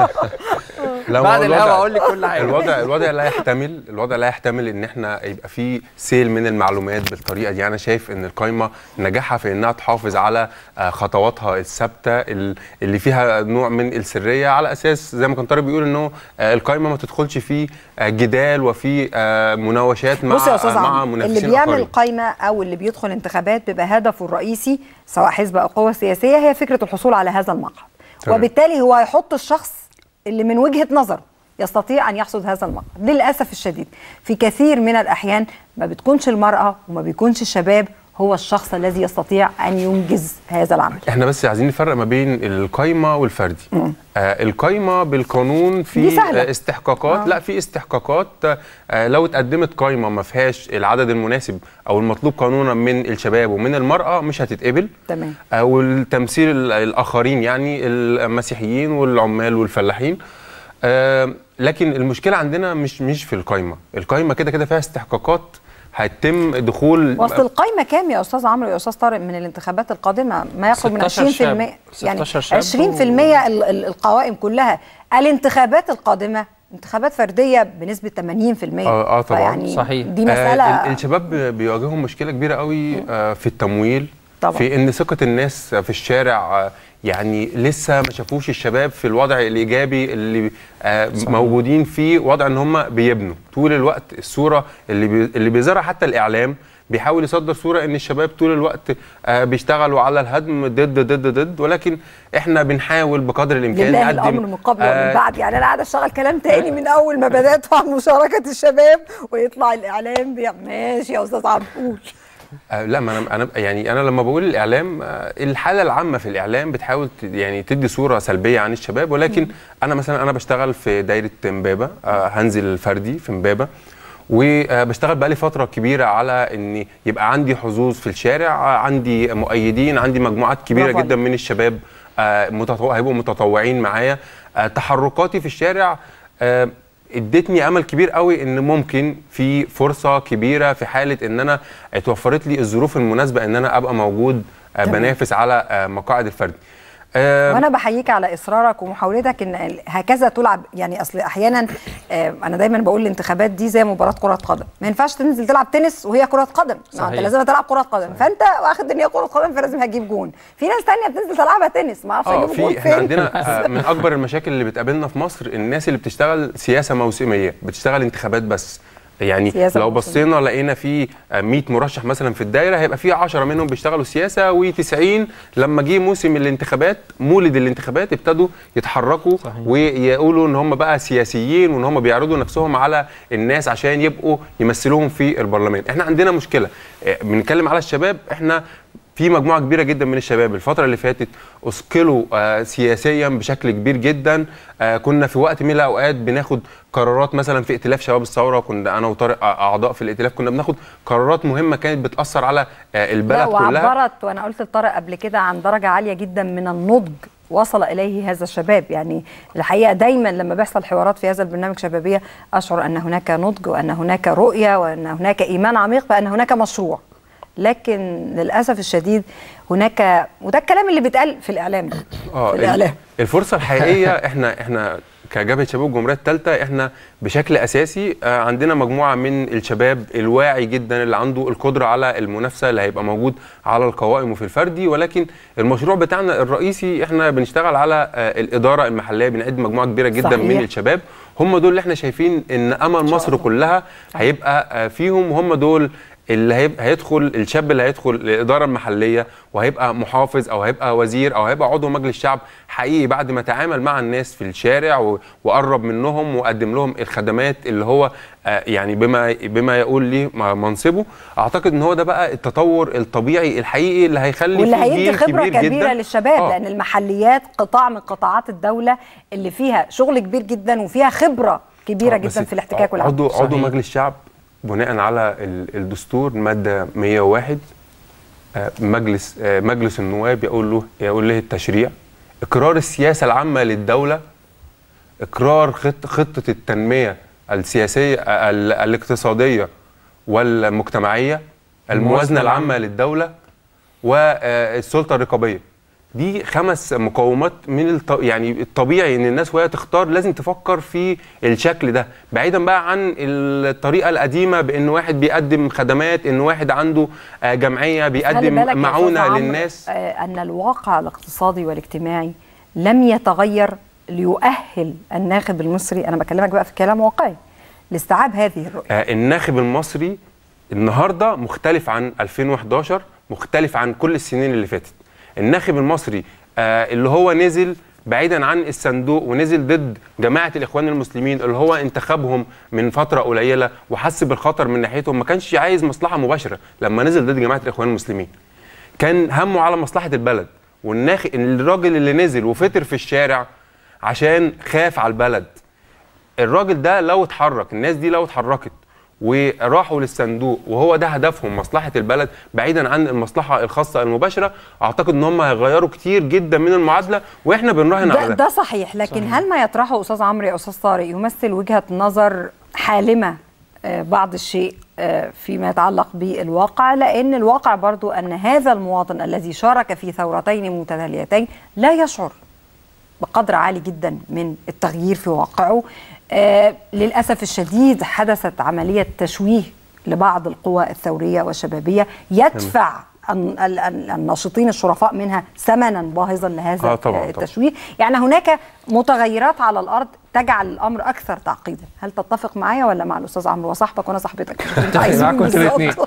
لا بعد ما هو الهوا الوضع- أقول لك كل حاجة. الوضع الوضع لا يحتمل الوضع لا يحتمل ان احنا يبقى في سيل من المعلومات بالطريقه دي انا شايف ان القايمه نجاحها في انها تحافظ على آه، خطواتها الثابته ال- اللي فيها نوع من السريه على اساس زي ما كان طارق بيقول انه آه، القايمه ما تدخلش في آه، جدال وفي آه، مناوشات مع بص يا استاذ آه، مع عمرو اللي منافسين بيعمل آخرين. قايمه او اللي بيدخل انتخابات بيبقى هدفه الرئيسي سواء حزب او قوه سياسيه هي فكره الحصول على هذا المقعد تمام. وبالتالي هو هيحط الشخص اللي من وجهه نظره يستطيع ان يحصد هذا المقعد للاسف الشديد في كثير من الاحيان ما بتكونش المراه وما بيكونش الشباب هو الشخص الذي يستطيع ان ينجز هذا العمل احنا بس عايزين نفرق ما بين القايمه والفردي آه القايمه بالقانون في دي سهلة. آه استحقاقات آه. لا في استحقاقات آه لو اتقدمت قايمه ما فيهاش العدد المناسب او المطلوب قانونا من الشباب ومن المراه مش هتتقبل تمام آه والتمثيل ال- الاخرين يعني المسيحيين والعمال والفلاحين آه لكن المشكله عندنا مش مش في القايمه القايمه كده كده فيها استحقاقات هيتم دخول وسط القايمه كام يا استاذ عمرو يا استاذ طارق من الانتخابات القادمه ما يقرب من 20% 16 شاب. يعني 16 شاب 20% ال- ال- القوائم كلها الانتخابات القادمه انتخابات فرديه بنسبه 80% اه اه طبعا فيعني دي مساله آه ال- الشباب بي- بيواجههم مشكله كبيره قوي آه في التمويل طبعا. في ان ثقه الناس في الشارع آه يعني لسه ما شافوش الشباب في الوضع الايجابي اللي آه موجودين فيه وضع ان هم بيبنوا طول الوقت الصوره اللي بي اللي بيظهرها حتى الاعلام بيحاول يصدر صوره ان الشباب طول الوقت آه بيشتغلوا على الهدم ضد ضد ضد ولكن احنا بنحاول بقدر الامكان لله الامر من قبل ومن بعد يعني انا قاعده اشتغل كلام تاني من اول ما بدات عن مشاركه الشباب ويطلع الاعلام بي... ماشي يا استاذ عمرو قول آه لا ما انا انا يعني انا لما بقول الاعلام آه الحاله العامه في الاعلام بتحاول ت- يعني تدي صوره سلبيه عن الشباب ولكن انا مثلا انا بشتغل في دايره امبابه آه هنزل فردي في امبابه وبشتغل بقالي فتره كبيره على ان يبقى عندي حظوظ في الشارع آه عندي مؤيدين عندي مجموعات كبيره برافو جدا من الشباب آه متطوع هيبقوا متطوعين معايا آه تحركاتي في الشارع آه ادتني امل كبير قوي ان ممكن في فرصه كبيره في حاله ان انا اتوفرت لي الظروف المناسبه ان انا ابقى موجود آه تمام. بنافس على آه مقاعد الفردي آه وانا بحييك على اصرارك ومحاولتك ان ال- هكذا تلعب يعني اصل احيانا آه، انا دايما بقول الانتخابات دي زي مباراه كره قدم ما ينفعش تنزل تلعب تنس وهي كره قدم ما انت صحيح. لازم تلعب كره قدم فانت واخد ان هي كره قدم فلازم هتجيب جون في ناس تانية بتنزل تلعبها تنس ما اعرفش اه اجيب جون في احنا فين عندنا آه من اكبر المشاكل اللي بتقابلنا في مصر الناس اللي بتشتغل سياسه موسميه بتشتغل انتخابات بس يعني سياسة لو مقصودة. بصينا لقينا في 100 مرشح مثلا في الدايره هيبقى في 10 منهم بيشتغلوا سياسه و90 لما جه موسم الانتخابات مولد الانتخابات ابتدوا يتحركوا ويقولوا ان هم بقى سياسيين وان هم بيعرضوا نفسهم على الناس عشان يبقوا يمثلوهم في البرلمان احنا عندنا مشكله آه، بنتكلم على الشباب احنا في مجموعه كبيره جدا من الشباب الفتره اللي فاتت اثقلوا آه، سياسيا بشكل كبير جدا آه، كنا في وقت من الاوقات بناخد قرارات مثلا في ائتلاف شباب الثوره كنا انا وطارق آه، اعضاء في الائتلاف كنا بناخد قرارات مهمه كانت بتاثر على آه، البلد لا كلها وعبرت وانا قلت لطارق قبل كده عن درجه عاليه جدا من النضج وصل اليه هذا الشباب يعني الحقيقه دايما لما بيحصل حوارات في هذا البرنامج شبابيه اشعر ان هناك نضج وان هناك رؤيه وان هناك ايمان عميق بان هناك مشروع لكن للاسف الشديد هناك وده الكلام اللي بيتقال في الاعلام ده اه في الإعلام. ال- الفرصه الحقيقيه احنا احنا كجبهه شباب الجمهوريه الثالثه احنا بشكل اساسي آه، عندنا مجموعه من الشباب الواعي جدا اللي عنده القدره على المنافسه اللي هيبقى موجود على القوائم وفي الفردي ولكن المشروع بتاعنا الرئيسي احنا بنشتغل على آه، الاداره المحليه بنعد مجموعه كبيره جدا صحيح. من الشباب هم دول اللي احنا شايفين ان امل مصر كلها هيبقى آه، فيهم وهم دول اللي هيبقى هيدخل الشاب اللي هيدخل الاداره المحليه وهيبقى محافظ او هيبقى وزير او هيبقى عضو مجلس شعب حقيقي بعد ما تعامل مع الناس في الشارع و- وقرب منهم وقدم لهم الخدمات اللي هو آه، يعني بما بما يقول لي منصبه اعتقد ان هو ده بقى التطور الطبيعي الحقيقي اللي هيخلي واللي في هيدي جيل خبره كبير كبيره جدا للشباب آه. لان المحليات قطاع من قطاعات الدوله اللي فيها شغل كبير جدا وفيها خبره كبيره آه، بس جدا في الاحتكاك والعمل عضو عضو مجلس شعب بناء على ال- الدستور ماده 101 آه، مجلس آه، مجلس النواب يقول له يقول له التشريع اقرار السياسه العامه للدوله اقرار خط خطه التنميه السياسيه آه، ال- الاقتصاديه والمجتمعيه الموازنه العامه للدوله والسلطه الرقابيه دي خمس مقومات من الط... يعني الطبيعي ان الناس وهي تختار لازم تفكر في الشكل ده بعيدا بقى عن الطريقه القديمه بان واحد بيقدم خدمات ان واحد عنده آه، جمعيه خلي بيقدم بالك يا معونه أستاذ عمرو، للناس آه، ان الواقع الاقتصادي والاجتماعي لم يتغير ليؤهل الناخب المصري انا بكلمك بقى في كلام واقعي لاستيعاب هذه الرؤيه آه، الناخب المصري النهارده مختلف عن 2011 مختلف عن كل السنين اللي فاتت الناخب المصري آه، اللي هو نزل بعيدا عن الصندوق ونزل ضد جماعه الاخوان المسلمين اللي هو انتخبهم من فتره قليله وحس بالخطر من ناحيتهم ما كانش عايز مصلحه مباشره لما نزل ضد جماعه الاخوان المسلمين كان همه على مصلحه البلد والناخ الراجل اللي نزل وفطر في الشارع عشان خاف على البلد الراجل ده لو اتحرك الناس دي لو اتحركت وراحوا للصندوق وهو ده هدفهم مصلحه البلد بعيدا عن المصلحه الخاصه المباشره اعتقد ان هم هيغيروا كتير جدا من المعادله واحنا بنراهن على ده, ده صحيح لكن صحيح. هل ما يطرحه استاذ عمرو يا استاذ طارق يمثل وجهه نظر حالمه آه، بعض الشيء آه، فيما يتعلق بالواقع لان الواقع برضو ان هذا المواطن الذي شارك في ثورتين متتاليتين لا يشعر بقدر عالي جدا من التغيير في واقعه آه للاسف الشديد حدثت عمليه تشويه لبعض القوى الثوريه والشبابيه يدفع الن- ال- ال- الناشطين الشرفاء منها ثمنا باهظا لهذا آه طبعاً، آه، التشويه يعني هناك متغيرات على الارض تجعل الامر اكثر تعقيدا هل تتفق معايا ولا مع الاستاذ عمرو وصاحبك وانا صاحبتك انتوا عايزين معاكم انتوا بالظبط. الاثنين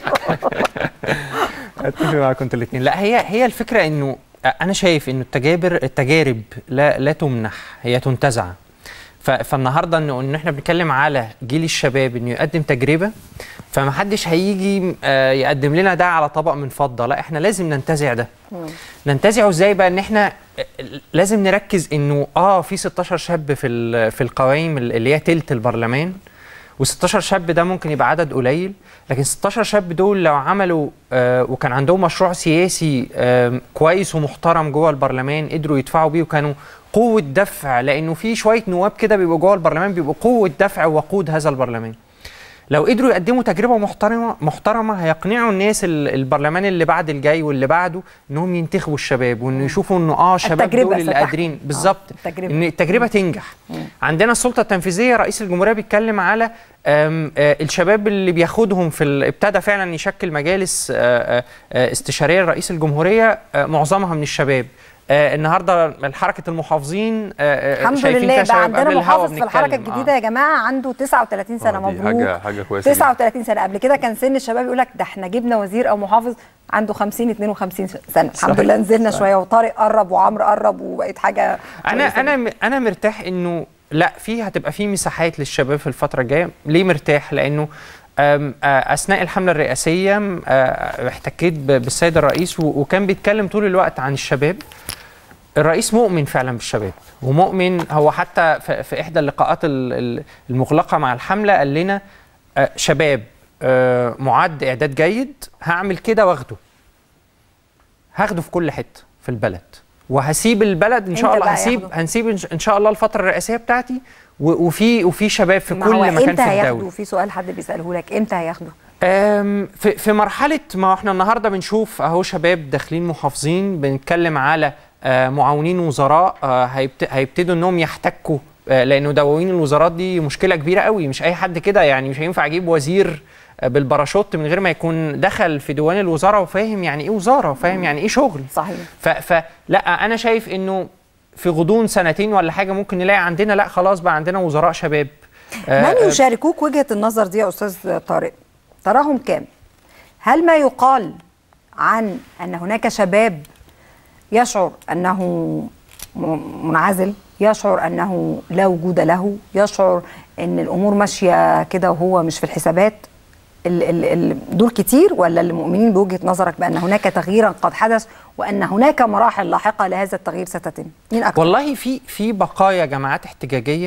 اتفق معاكم انتوا الاثنين لا هي هي الفكره انه انا شايف انه التجارب التجارب لا لا تمنح هي تنتزع ف- فالنهارده انه ان احنا بنتكلم على جيل الشباب انه يقدم تجربه فما حدش هيجي آه، يقدم لنا ده على طبق من فضه لا احنا لازم ننتزع ده ننتزعه ازاي بقى ان احنا لازم نركز انه اه في 16 شاب في ال- في القوائم اللي هي تلت البرلمان و16 شاب ده ممكن يبقى عدد قليل لكن 16 شاب دول لو عملوا آه وكان عندهم مشروع سياسي آه كويس ومحترم جوه البرلمان قدروا يدفعوا بيه وكانوا قوة دفع لأنه في شوية نواب كده بيبقوا جوه البرلمان بيبقوا قوة دفع وقود هذا البرلمان لو قدروا يقدموا تجربه محترمه محترمه هيقنعوا الناس ال- البرلمان اللي بعد الجاي واللي بعده انهم ينتخبوا الشباب وان يشوفوا انه اه شباب التجربة دول اللي ستحكم. قادرين بالظبط التجربة. ان التجربه تنجح عندنا السلطه التنفيذيه رئيس الجمهوريه بيتكلم على آم، آه، الشباب اللي بياخدهم في ال- ابتدى فعلا يشكل مجالس آه، آه، آه، استشاريه لرئيس الجمهوريه آه، معظمها من الشباب آه النهارده حركه المحافظين آه آه، الحمد شايفين لله فيها بقى شباب عندنا قبل الهوا محافظ في الحركه بنتكلم. الجديده يا جماعه عنده 39 سنه آه، دي مبروك حاجة- حاجة كويسة جدا. 39 سنه قبل كده كان سن الشباب يقول لك ده احنا جبنا وزير او محافظ عنده 50 52 سنه الحمد صحيح. لله نزلنا صحيح. شويه وطارق قرب وعمرو قرب وبقت حاجه انا كويسة انا م- انا مرتاح انه لا في هتبقى في مساحات للشباب في الفتره الجايه ليه مرتاح لانه أم، آه، اثناء الحمله الرئاسيه م، آه، احتكيت ب- بالسيد الرئيس و- وكان بيتكلم طول الوقت عن الشباب الرئيس مؤمن فعلا بالشباب ومؤمن هو حتى في في احدى اللقاءات ال- ال- المغلقه مع الحمله قال لنا آه، شباب آه، معد اعداد جيد هعمل كده واخده هاخده في كل حته في البلد وهسيب البلد ان شاء إمتى الله بقى هسيب ياخده؟ هنسيب إن- ان شاء الله الفتره الرئاسيه بتاعتي و- وفي وفي شباب في ما كل هو مكان امتى في هياخده الدوله في سؤال حد بيساله لك امتى هياخده أم، في في مرحله ما احنا النهارده بنشوف اهو شباب داخلين محافظين بنتكلم على آه، معاونين وزراء آه، هيبت- هيبتدوا انهم يحتكوا آه، لانه دواوين الوزارات دي مشكله كبيره قوي مش اي حد كده يعني مش هينفع اجيب وزير آه، بالباراشوت من غير ما يكون دخل في ديوان الوزاره وفاهم يعني ايه وزاره وفاهم يعني ايه شغل صحيح ف- فلا انا شايف انه في غضون سنتين ولا حاجه ممكن نلاقي عندنا لا خلاص بقى عندنا وزراء شباب آه، من آه، يشاركوك وجهه النظر دي يا استاذ طارق تراهم كام هل ما يقال عن ان هناك شباب يشعر انه م- منعزل يشعر انه لا وجود له يشعر ان الامور ماشيه كده وهو مش في الحسابات ال ال ال دول كتير ولا اللي مؤمنين بوجهه نظرك بان هناك تغييرا قد حدث وان هناك مراحل لاحقه لهذا التغيير ستتم مين اكتر والله في في بقايا جماعات احتجاجيه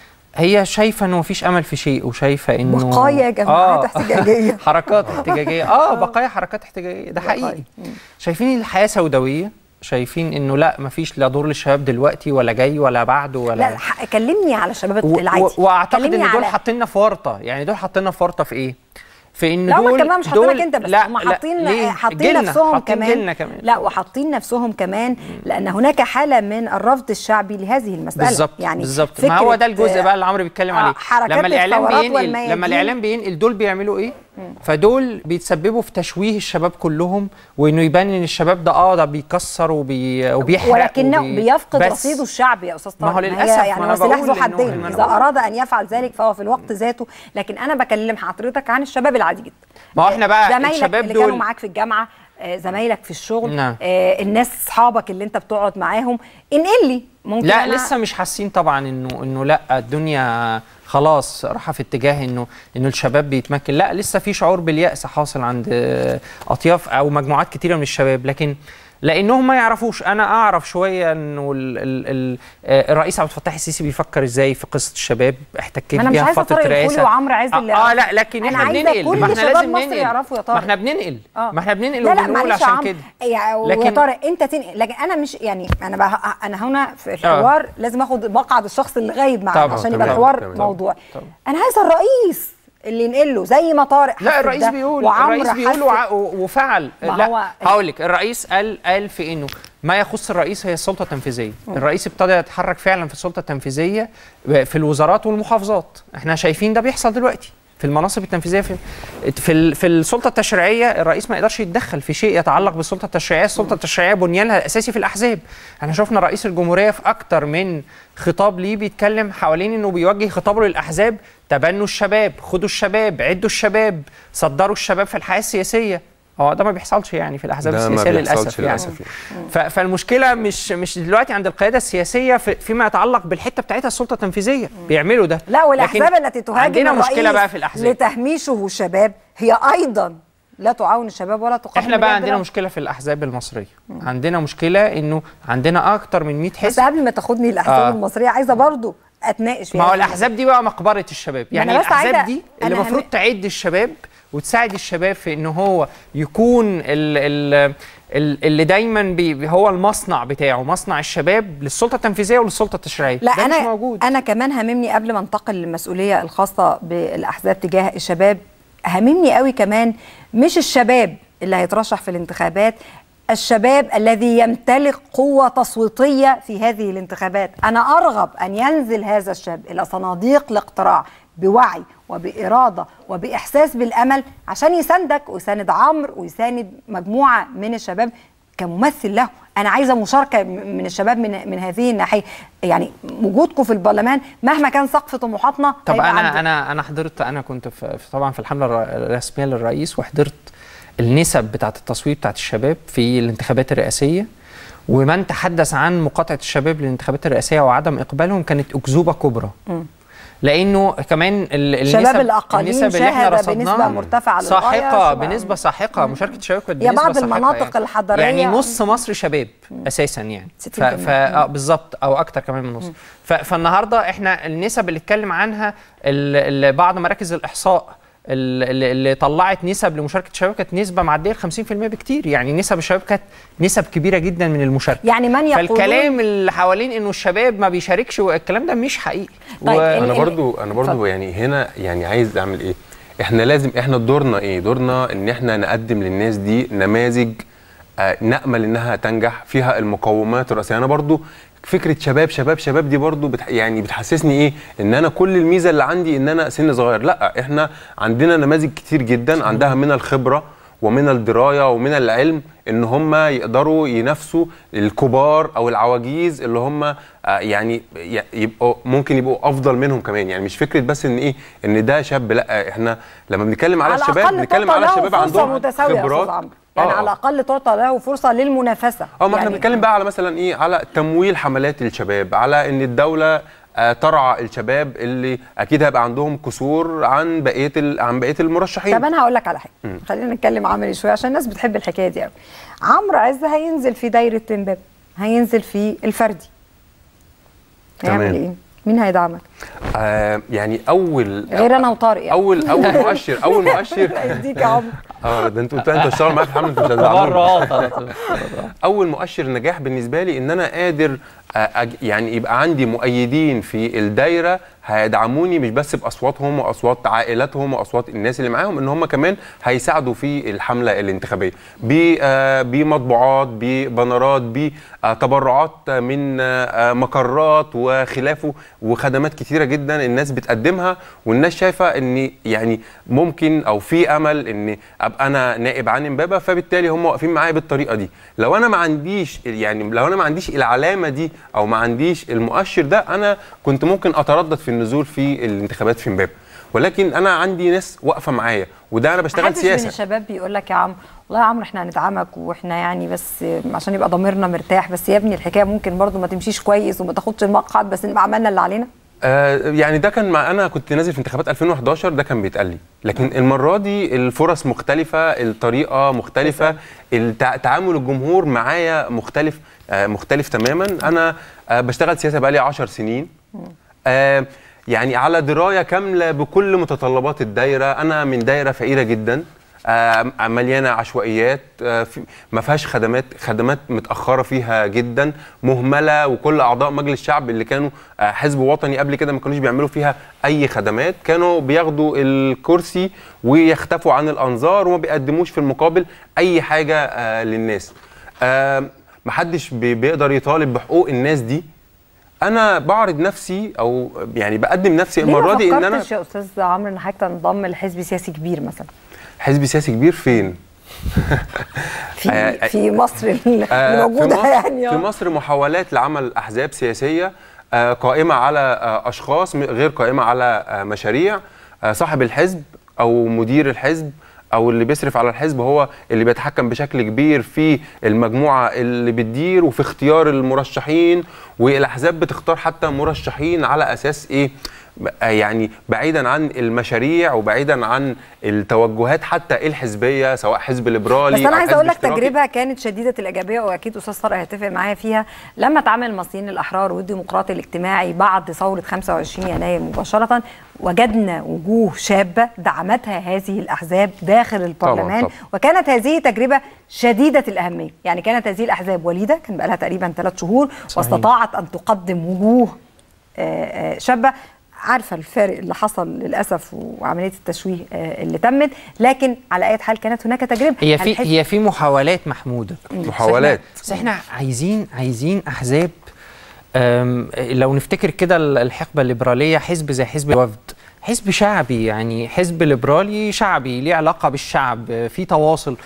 هي شايفه انه مفيش امل في شيء وشايفه انه بقايا جماعات احتجاجية. حركات احتجاجيه اه بقايا حركات احتجاجيه ده حقيقي شايفين الحياه سوداويه شايفين انه لا مفيش لا دور للشباب دلوقتي ولا جاي ولا بعده ولا لا ح- كلمني على الشباب و- العادي و- واعتقد كلمني ان دول على- حاطيننا في ورطه يعني دول حاطيننا في ورطه في ايه في ان لا هم دول كمان مش حاطينك دول- انت بس لا هم لا، حاطين ليه؟ حاطين جيلنا، نفسهم حاطين كمان جيلنا كمان لا وحاطين نفسهم كمان لان هناك حاله من الرفض الشعبي لهذه المساله بالظبط يعني بالظبط ما هو ده فكرة، الجزء آه، بقى اللي عمرو بيتكلم آه، عليه حركات لما الاعلام الثورات بينقل والميادين. لما الاعلام بينقل دول بيعملوا ايه فدول بيتسببوا في تشويه الشباب كلهم وانه يبان ان الشباب ده اه ده بيكسر وبي... وبيحرق ولكنه وبي... بيفقد بس رصيده الشعبي يا استاذ ما طارق هو هي للأسف، ما يعني أنا هو سلاح بقول ذو إنه- حدين إنه أنا اذا بقول. اراد ان يفعل ذلك فهو في الوقت ذاته لكن انا بكلم حضرتك عن الشباب العادي جدا ما هو احنا بقى زمايلك الشباب اللي كانوا دول معاك في الجامعه آه، زمايلك في الشغل نعم. آه، الناس اصحابك اللي انت بتقعد معاهم انقل لي ممكن لا أنا لسه مش حاسين طبعا انه انه لا الدنيا خلاص رايحه في اتجاه انه انه الشباب بيتمكن لا لسه في شعور باليأس حاصل عند آه، اطياف او مجموعات كتيره من الشباب لكن لانهم ما يعرفوش انا اعرف شويه انه ال ال ال آه، الرئيس عبد الفتاح السيسي بيفكر ازاي في قصه الشباب احتكيت ما أنا مش بيها في عايزة فتره طارق الخولي رئاسه وعمرو عز اللي اه, آه يعرفوا. لا لكن أنا احنا عايزة بننقل كل ما احنا شباب لازم مصر ننقل يعرفوا يا ما طارق. احنا بننقل آه. ما احنا بننقل لا لا وبنقول معلش يا عشان عمرو كده يعني لكن- يا طارق انت تنقل لكن انا مش يعني انا بقى انا هنا في الحوار لازم اخد مقعد الشخص اللي غايب معانا طبعاً، عشان يبقى تمام، الحوار تمام. موضوعي انا عايزه الرئيس اللي ينقل له زي ما طارق حس لا الرئيس بده بيقول وعمرو الرئيس بيقول حس- وع- و- وفعل ما لا هو- هقول لك الرئيس قال قال في انه ما يخص الرئيس هي السلطه التنفيذيه مم. الرئيس ابتدى يتحرك فعلا في السلطه التنفيذيه في الوزارات والمحافظات احنا شايفين ده بيحصل دلوقتي في المناصب التنفيذيه في في ال- في السلطه التشريعيه الرئيس ما يقدرش يتدخل في شيء يتعلق بالسلطه التشريعيه السلطه التشريعيه بنيانها الاساسي في الاحزاب احنا شفنا رئيس الجمهوريه في اكتر من خطاب ليه بيتكلم حوالين انه بيوجه خطابه للاحزاب تبنوا الشباب خدوا الشباب عدوا الشباب صدروا الشباب في الحياه السياسيه هو ده ما بيحصلش يعني في الاحزاب ده ما السياسيه بيحصلش للاسف يعني للأسف ف- فالمشكله مش مش دلوقتي عند القياده السياسيه في فيما يتعلق بالحته بتاعتها السلطه التنفيذيه بيعملوا ده لا والاحزاب لكن التي تهاجم عندنا الرئيس مشكله بقى في الاحزاب لتهميشه الشباب هي ايضا لا تعاون الشباب ولا تقدم احنا بقى اليد عندنا لهم. مشكله في الاحزاب المصريه عندنا مشكله انه عندنا اكتر من 100 بس حزب قبل ما تاخدني الاحزاب آه. المصريه عايزه برضو اتناقش ما هو هذه الاحزاب دي بقى مقبره الشباب ما يعني أنا بس الاحزاب عايزة- دي اللي أنا المفروض هم- تعد الشباب وتساعد الشباب في ان هو يكون ال ال ال- اللي دايما بي هو المصنع بتاعه مصنع الشباب للسلطه التنفيذيه وللسلطه التشريعيه لا ده انا مش موجود انا كمان هاممني قبل ما انتقل للمسؤوليه الخاصه بالاحزاب تجاه الشباب هاممني قوي كمان مش الشباب اللي هيترشح في الانتخابات الشباب الذي يمتلك قوة تصويتية في هذه الانتخابات أنا أرغب أن ينزل هذا الشاب إلى صناديق الاقتراع بوعي وبإرادة وبإحساس بالأمل عشان يساندك ويساند عمرو ويساند مجموعة من الشباب كممثل له انا عايزه مشاركه م- من الشباب من من هذه الناحيه يعني وجودكم في البرلمان مهما كان سقف طموحاتنا طب هيبقى انا عنده. انا انا حضرت انا كنت في في- طبعا في الحمله الر- الرسميه للرئيس وحضرت النسب بتاعه التصويت بتاعه الشباب في الانتخابات الرئاسيه ومن تحدث عن مقاطعه الشباب للانتخابات الرئاسيه وعدم اقبالهم كانت اكذوبه كبرى مم. لانه كمان ال- شباب النسب الأقاليم النسب اللي احنا شاهد بنسبة رصدناها مرتفعة للغاية، ساحقه شباب- بنسبه ساحقه مشاركه الشباب كانت يا بنسبه بعض ساحقة المناطق يعني. الحضرية. يعني نص مصر شباب اساسا يعني ف... 60% ف... آه بالظبط او اكتر كمان من نص ف... فالنهارده احنا النسب اللي اتكلم عنها ال... ال... بعض مراكز الاحصاء ال- اللي اللي طلعت نسب لمشاركه الشباب كانت نسبه معديه ال 50% بكتير يعني نسب الشباب كانت نسب كبيره جدا من المشاركه يعني من يقولون- فالكلام اللي حوالين انه الشباب ما بيشاركش والكلام ده مش حقيقي طيب، انا برضو انا برضو يعني هنا يعني عايز اعمل ايه احنا لازم احنا دورنا ايه دورنا ان احنا نقدم للناس دي نماذج آه، نامل انها تنجح فيها المقومات الرئيسيه انا برضو فكره شباب شباب شباب دي برضو بتح يعني بتحسسني ايه ان انا كل الميزه اللي عندي ان انا سن صغير لا احنا عندنا نماذج كتير جدا عندها من الخبره ومن الدرايه ومن العلم ان هم يقدروا ينافسوا الكبار او العواجيز اللي هم آه، يعني ي- يبقوا ممكن يبقوا افضل منهم كمان يعني مش فكره بس ان ايه ان ده شاب لا احنا لما بنتكلم على, الشباب الأقل بنتكلم تعطى على له الشباب فرصة عندهم متساوية يا أستاذ خبرات عمرو. يعني آه. على الاقل تعطى له فرصه للمنافسه اه ما احنا يعني بنتكلم بقى على مثلا ايه على تمويل حملات الشباب على ان الدوله آه، ترعى الشباب اللي اكيد هيبقى عندهم كسور عن بقيه ال- عن بقيه المرشحين طب انا هقول لك على حاجه مم. خلينا نتكلم عملي شويه عشان الناس بتحب الحكايه دي قوي عمرو عز هينزل في دايره امبابه هينزل في الفردي هيعمل تمام. ايه مين هيدعمك آه يعني اول غير انا وطارق يعني اول اول مؤشر اول مؤشر يديك يا عمرو اه ده انتوا انتوا اشتغل معاك في حمله مش هتزعلوني. اول مؤشر نجاح بالنسبه لي ان انا قادر آه، أج- يعني يبقى عندي مؤيدين في الدايره هيدعموني مش بس باصواتهم واصوات عائلاتهم واصوات الناس اللي معاهم ان هم كمان هيساعدوا في الحمله الانتخابيه ب- آه، بمطبوعات ببنرات بتبرعات من آه، مقرات وخلافه وخدمات كتيره جدا الناس بتقدمها والناس شايفه ان يعني ممكن او في امل ان ابقى انا نائب عن امبابه فبالتالي هم واقفين معايا بالطريقه دي لو انا ما عنديش يعني لو انا ما عنديش العلامه دي او ما عنديش المؤشر ده انا كنت ممكن اتردد في النزول في الانتخابات في امبابه ولكن انا عندي ناس واقفه معايا وده انا بشتغل محدش من سياسه الشباب بيقول لك يا عمرو والله يا عمرو احنا هندعمك واحنا يعني بس عشان يبقى ضميرنا مرتاح بس يا ابني الحكايه ممكن برضو ما تمشيش كويس وما تاخدش المقعد بس نبقى عملنا اللي علينا آه يعني ده كان مع انا كنت نازل في انتخابات 2011 ده كان بيتقال لي لكن المره دي الفرص مختلفه الطريقه مختلفه التع- تعامل الجمهور معايا مختلف آه مختلف تماما انا آه بشتغل سياسه بقالي 10 سنين آه يعني على درايه كامله بكل متطلبات الدايره انا من دايره فقيره جدا آه مليانه عشوائيات آه في ما فيهاش خدمات خدمات متاخره فيها جدا مهمله وكل اعضاء مجلس الشعب اللي كانوا آه حزب وطني قبل كده ما كانوش بيعملوا فيها اي خدمات كانوا بياخدوا الكرسي ويختفوا عن الانظار وما بيقدموش في المقابل اي حاجه آه للناس آه محدش بي- بيقدر يطالب بحقوق الناس دي انا بعرض نفسي او يعني بقدم نفسي المره دي ليه ان ما انا فكرتش يا استاذ عمرو ان حضرتك تنضم لحزب سياسي كبير مثلا حزب سياسي كبير فين في في مصر اللي آه، موجوده في مصر يعني في آه. مصر محاولات لعمل احزاب سياسيه آه، قائمه على آه، اشخاص م- غير قائمه على آه، مشاريع آه، صاحب الحزب او مدير الحزب او اللي بيصرف على الحزب هو اللي بيتحكم بشكل كبير في المجموعه اللي بتدير وفي اختيار المرشحين والاحزاب بتختار حتى مرشحين على اساس ايه ب- آه، يعني بعيدا عن المشاريع وبعيدا عن التوجهات حتى الحزبيه سواء حزب ليبرالي بس انا أو عايزه حزب اقول لك اشتراكي. تجربه كانت شديده الايجابيه واكيد استاذ طارق هيتفق معايا فيها لما اتعامل المصريين الاحرار والديمقراطي الاجتماعي بعد ثوره 25 يناير مباشره وجدنا وجوه شابه دعمتها هذه الاحزاب داخل البرلمان طبعاً. وكانت هذه تجربه شديده الاهميه يعني كانت هذه الاحزاب وليده كان بقى لها تقريبا ثلاث شهور صحيح. واستطاعت ان تقدم وجوه آه، آه، شابه عارفه الفارق اللي حصل للاسف وعمليه التشويه آه، اللي تمت لكن على اي حال كانت هناك تجربه هي في هنحس- هي في محاولات محموده محاولات. بس احنا, بس احنا عايزين عايزين احزاب أم، لو نفتكر كده ال- الحقبه الليبراليه حزب زي حزب الوفد حزب شعبي يعني حزب ليبرالي شعبي ليه علاقه بالشعب في تواصل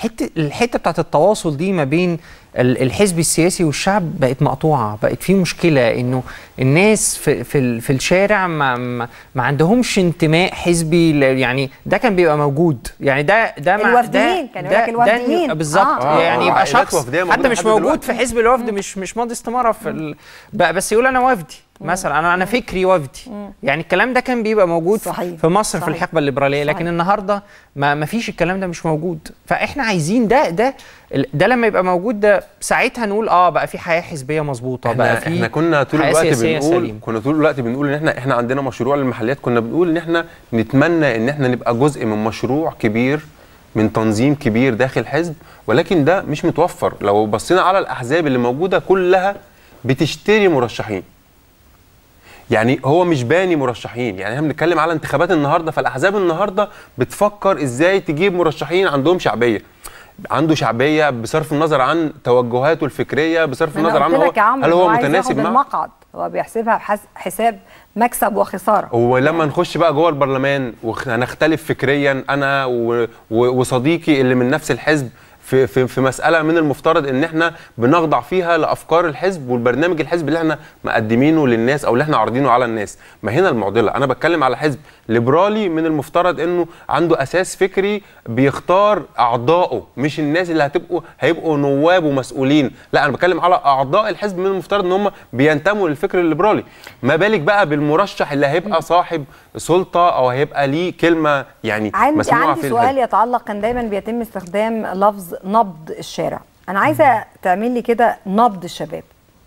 حته الحته بتاعت التواصل دي ما بين ال- الحزب السياسي والشعب بقت مقطوعه بقت في مشكله انه الناس في في, ال- في الشارع ما, ما, ما عندهمش انتماء حزبي ل- يعني ده كان بيبقى موجود يعني ده ده مع الوفديين، ده كان ده- يقول لك ده الوفديين. يبقى بالظبط آه. يعني آه، يبقى عائلات شخص وفدية موجودة حتى مش لحد موجود دلوقتي. في حزب الوفد مش مش ماضي استماره في ال... ب- بس يقول انا وفدي مثلا انا انا فكري وفدي يعني الكلام ده كان بيبقى موجود صحيح. في مصر في صحيح. الحقبه الليبراليه لكن صحيح. النهارده ما ما فيش الكلام ده مش موجود فاحنا عايزين ده ده ده لما يبقى موجود ده ساعتها نقول اه بقى في حياه حزبيه مظبوطه بقى احنا, في احنا كنا طول حياة الوقت سياسية بنقول سليمة. كنا طول الوقت بنقول ان احنا احنا عندنا مشروع للمحليات كنا بنقول ان احنا نتمنى ان احنا نبقى جزء من مشروع كبير من تنظيم كبير داخل حزب ولكن ده مش متوفر لو بصينا على الاحزاب اللي موجوده كلها بتشتري مرشحين يعني هو مش باني مرشحين يعني احنا بنتكلم على انتخابات النهارده فالاحزاب النهارده بتفكر ازاي تجيب مرشحين عندهم شعبيه عنده شعبيه بصرف النظر عن توجهاته الفكريه بصرف ما أنا النظر عن قلت هو لك يا عمرو هل هو عايز متناسب ياخد مع المقعد هو بيحسبها بحس- حساب مكسب وخساره ولما نخش بقى جوه البرلمان وهنختلف فكريا انا و... و... وصديقي اللي من نفس الحزب في في في مساله من المفترض ان احنا بنخضع فيها لافكار الحزب والبرنامج الحزب اللي احنا مقدمينه للناس او اللي احنا عارضينه على الناس ما هنا المعضله انا بتكلم على حزب ليبرالي من المفترض انه عنده اساس فكري بيختار اعضائه مش الناس اللي هتبقوا هيبقوا نواب ومسؤولين لا انا بتكلم على اعضاء الحزب من المفترض ان هم بينتموا للفكر الليبرالي ما بالك بقى بالمرشح اللي هيبقى صاحب سلطه او هيبقى ليه كلمه يعني عندي مسموعه عندي في سؤال الحزب يتعلق كان دايما بيتم استخدام لفظ نبض الشارع انا عايزه تعمل لي كده نبض الشباب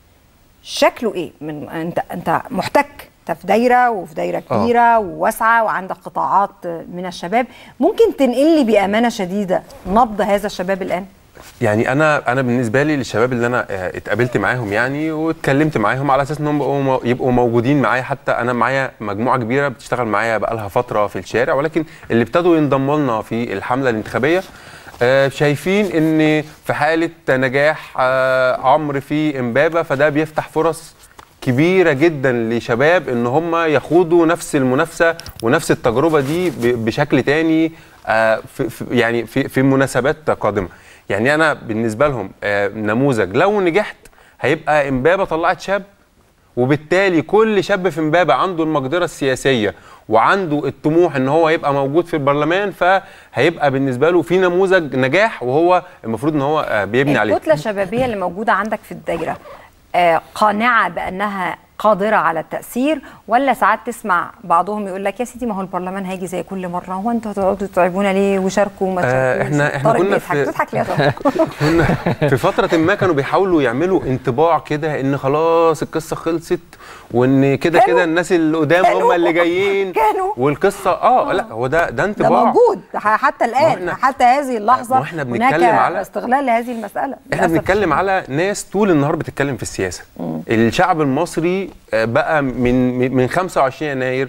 شكله ايه من انت انت محتك انت في دايره وفي دايره آه. كبيره وواسعه وعندك قطاعات من الشباب ممكن تنقل لي بامانه شديده نبض هذا الشباب الان يعني انا انا بالنسبه لي للشباب اللي انا آه، اتقابلت معاهم يعني واتكلمت معاهم على اساس انهم يبقوا مو- يبقوا موجودين معايا حتى انا معايا مجموعه كبيره بتشتغل معايا بقالها فتره في الشارع ولكن اللي ابتدوا ينضموا لنا في الحمله الانتخابيه آه، شايفين ان في حاله نجاح آه، عمرو في امبابه فده بيفتح فرص كبيره جدا لشباب ان هم يخوضوا نفس المنافسه ونفس التجربه دي ب- بشكل تاني آه، في في- يعني في في مناسبات قادمه يعني انا بالنسبه لهم آه، نموذج لو نجحت هيبقى امبابه طلعت شاب وبالتالي كل شاب في امبابه عنده المقدره السياسيه وعنده الطموح ان هو يبقى موجود في البرلمان فهيبقى بالنسبه له في نموذج نجاح وهو المفروض ان هو آه، بيبني عليه الكتله الشبابيه اللي موجوده عندك في الدايره آه، قانعه بانها قادره على التاثير ولا ساعات تسمع بعضهم يقول لك يا سيدي ما هو البرلمان هيجي زي كل مره هو انتوا هتقعدوا تتعبونا ليه وشاركوا وما آه، تشاركوش إحنا- إحنا طارق كنا بيضحك. في- بتضحك ليه يا طارق؟ كنا في فترة ما كانوا بيحاولوا يعملوا انطباع كده ان خلاص القصة خلصت وان كده كده الناس اللي قدام هم اللي جايين كانوا والقصة اه لا هو ده ده ده انطباع موجود ده حتى الان إحنا- حتى هذه اللحظه ما إحنا هناك بنتكلم على- استغلال لهذه المساله احنا للأسف. بنتكلم على ناس طول النهار بتتكلم في السياسه الشعب المصري آه، بقى من من- من 25 يناير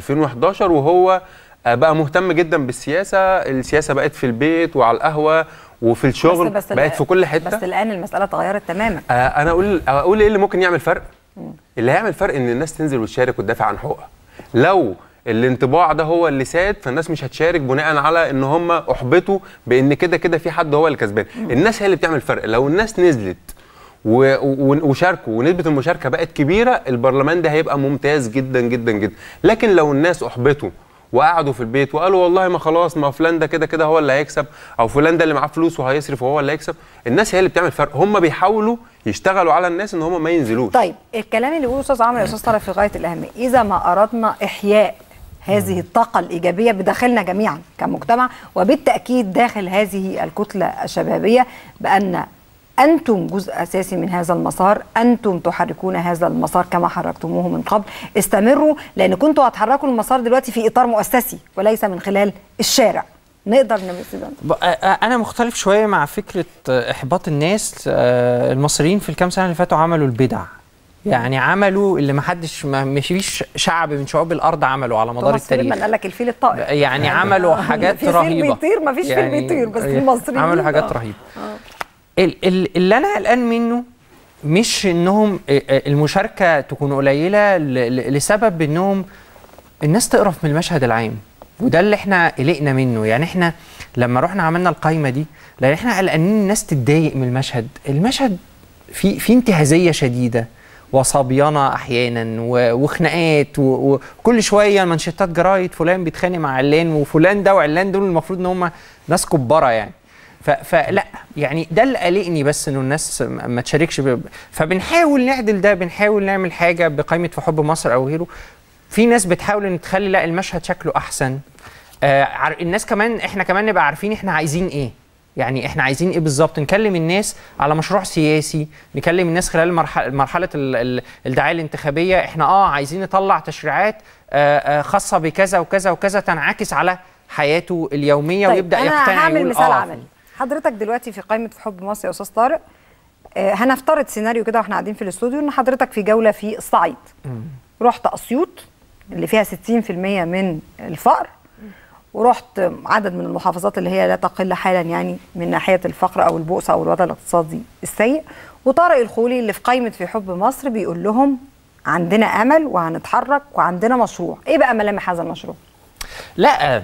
2011 وهو آه، بقى مهتم جدا بالسياسه السياسه بقت في البيت وعلى القهوه وفي الشغل بس بس بقت في كل حته بس الان المساله اتغيرت تماما آه، انا اقول اقول ايه اللي ممكن يعمل فرق اللي هيعمل فرق ان الناس تنزل وتشارك وتدافع عن حقوقها لو الانطباع ده هو اللي ساد فالناس مش هتشارك بناء على ان هم احبطوا بان كده كده في حد هو اللي كسبان الناس هي اللي بتعمل فرق لو الناس نزلت و- و- وشاركوا ونسبه المشاركه بقت كبيره البرلمان ده هيبقى ممتاز جدا جدا جدا لكن لو الناس احبطوا وقعدوا في البيت وقالوا والله ما خلاص ما فلان ده كده كده هو اللي هيكسب او فلان ده اللي معاه فلوس وهيصرف وهو اللي هيكسب الناس هي اللي بتعمل فرق هم بيحاولوا يشتغلوا على الناس ان هم ما ينزلوش طيب الكلام اللي بيقوله استاذ عمرو يا استاذ طارق في غايه الاهميه اذا ما اردنا احياء هذه الطاقة الإيجابية بداخلنا جميعا كمجتمع وبالتأكيد داخل هذه الكتلة الشبابية بأن أنتم جزء أساسي من هذا المسار أنتم تحركون هذا المسار كما حركتموه من قبل استمروا لأن كنتوا هتحركوا المسار دلوقتي في إطار مؤسسي وليس من خلال الشارع نقدر نمثل ده ب- آه، آه، انا مختلف شويه مع فكره آه، احباط الناس آه، المصريين في الكام سنه اللي فاتوا عملوا البدع يعني عملوا اللي ما حدش ما مش فيش شعب من شعوب الارض عمله على مدار توماس فريدمان التاريخ قال لك الفيل الطائر يعني عملوا حاجات في فيل رهيبه بيطير ما فيش فيل بيطير بس المصريين عملوا حاجات آه. رهيبه ال- ال- اللي انا قلقان منه مش انهم آه، آه، المشاركه تكون قليله ل- ل- لسبب انهم الناس تقرف من المشهد العام وده اللي احنا قلقنا منه يعني احنا لما رحنا عملنا القايمه دي لان احنا قلقانين الناس تتضايق من المشهد المشهد في في انتهازيه شديده وصبيانه احيانا و- وخناقات و- وكل شويه منشطات جرايد فلان بيتخانق مع علان وفلان ده وعلان دول المفروض ان هم ناس كباره يعني ف- فلا يعني ده اللي قلقني بس انه الناس م- ما تشاركش ب- فبنحاول نعدل ده بنحاول نعمل حاجه بقائمه في حب مصر او غيره في ناس بتحاول ان تخلي لا المشهد شكله احسن آه عار- الناس كمان احنا كمان نبقى عارفين احنا عايزين ايه يعني احنا عايزين ايه بالظبط نكلم الناس على مشروع سياسي نكلم الناس خلال مرحله مرحله ال- ال- الدعايه الانتخابيه احنا اه عايزين نطلع تشريعات آه آه خاصه بكذا وكذا وكذا تنعكس على حياته اليوميه طيب ويبدا انا يقتنع هعمل يقول مثال آه عملي حضرتك دلوقتي في قائمه في حب مصر يا استاذ طارق آه، هنفترض سيناريو كده واحنا قاعدين في الاستوديو ان حضرتك في جوله في الصعيد رحت اسيوط اللي فيها 60% من الفقر ورحت عدد من المحافظات اللي هي لا تقل حالا يعني من ناحيه الفقر او البؤس او الوضع الاقتصادي السيء وطارق الخولي اللي في قائمه في حب مصر بيقول لهم عندنا امل وهنتحرك وعندنا مشروع ايه بقى ملامح هذا المشروع لا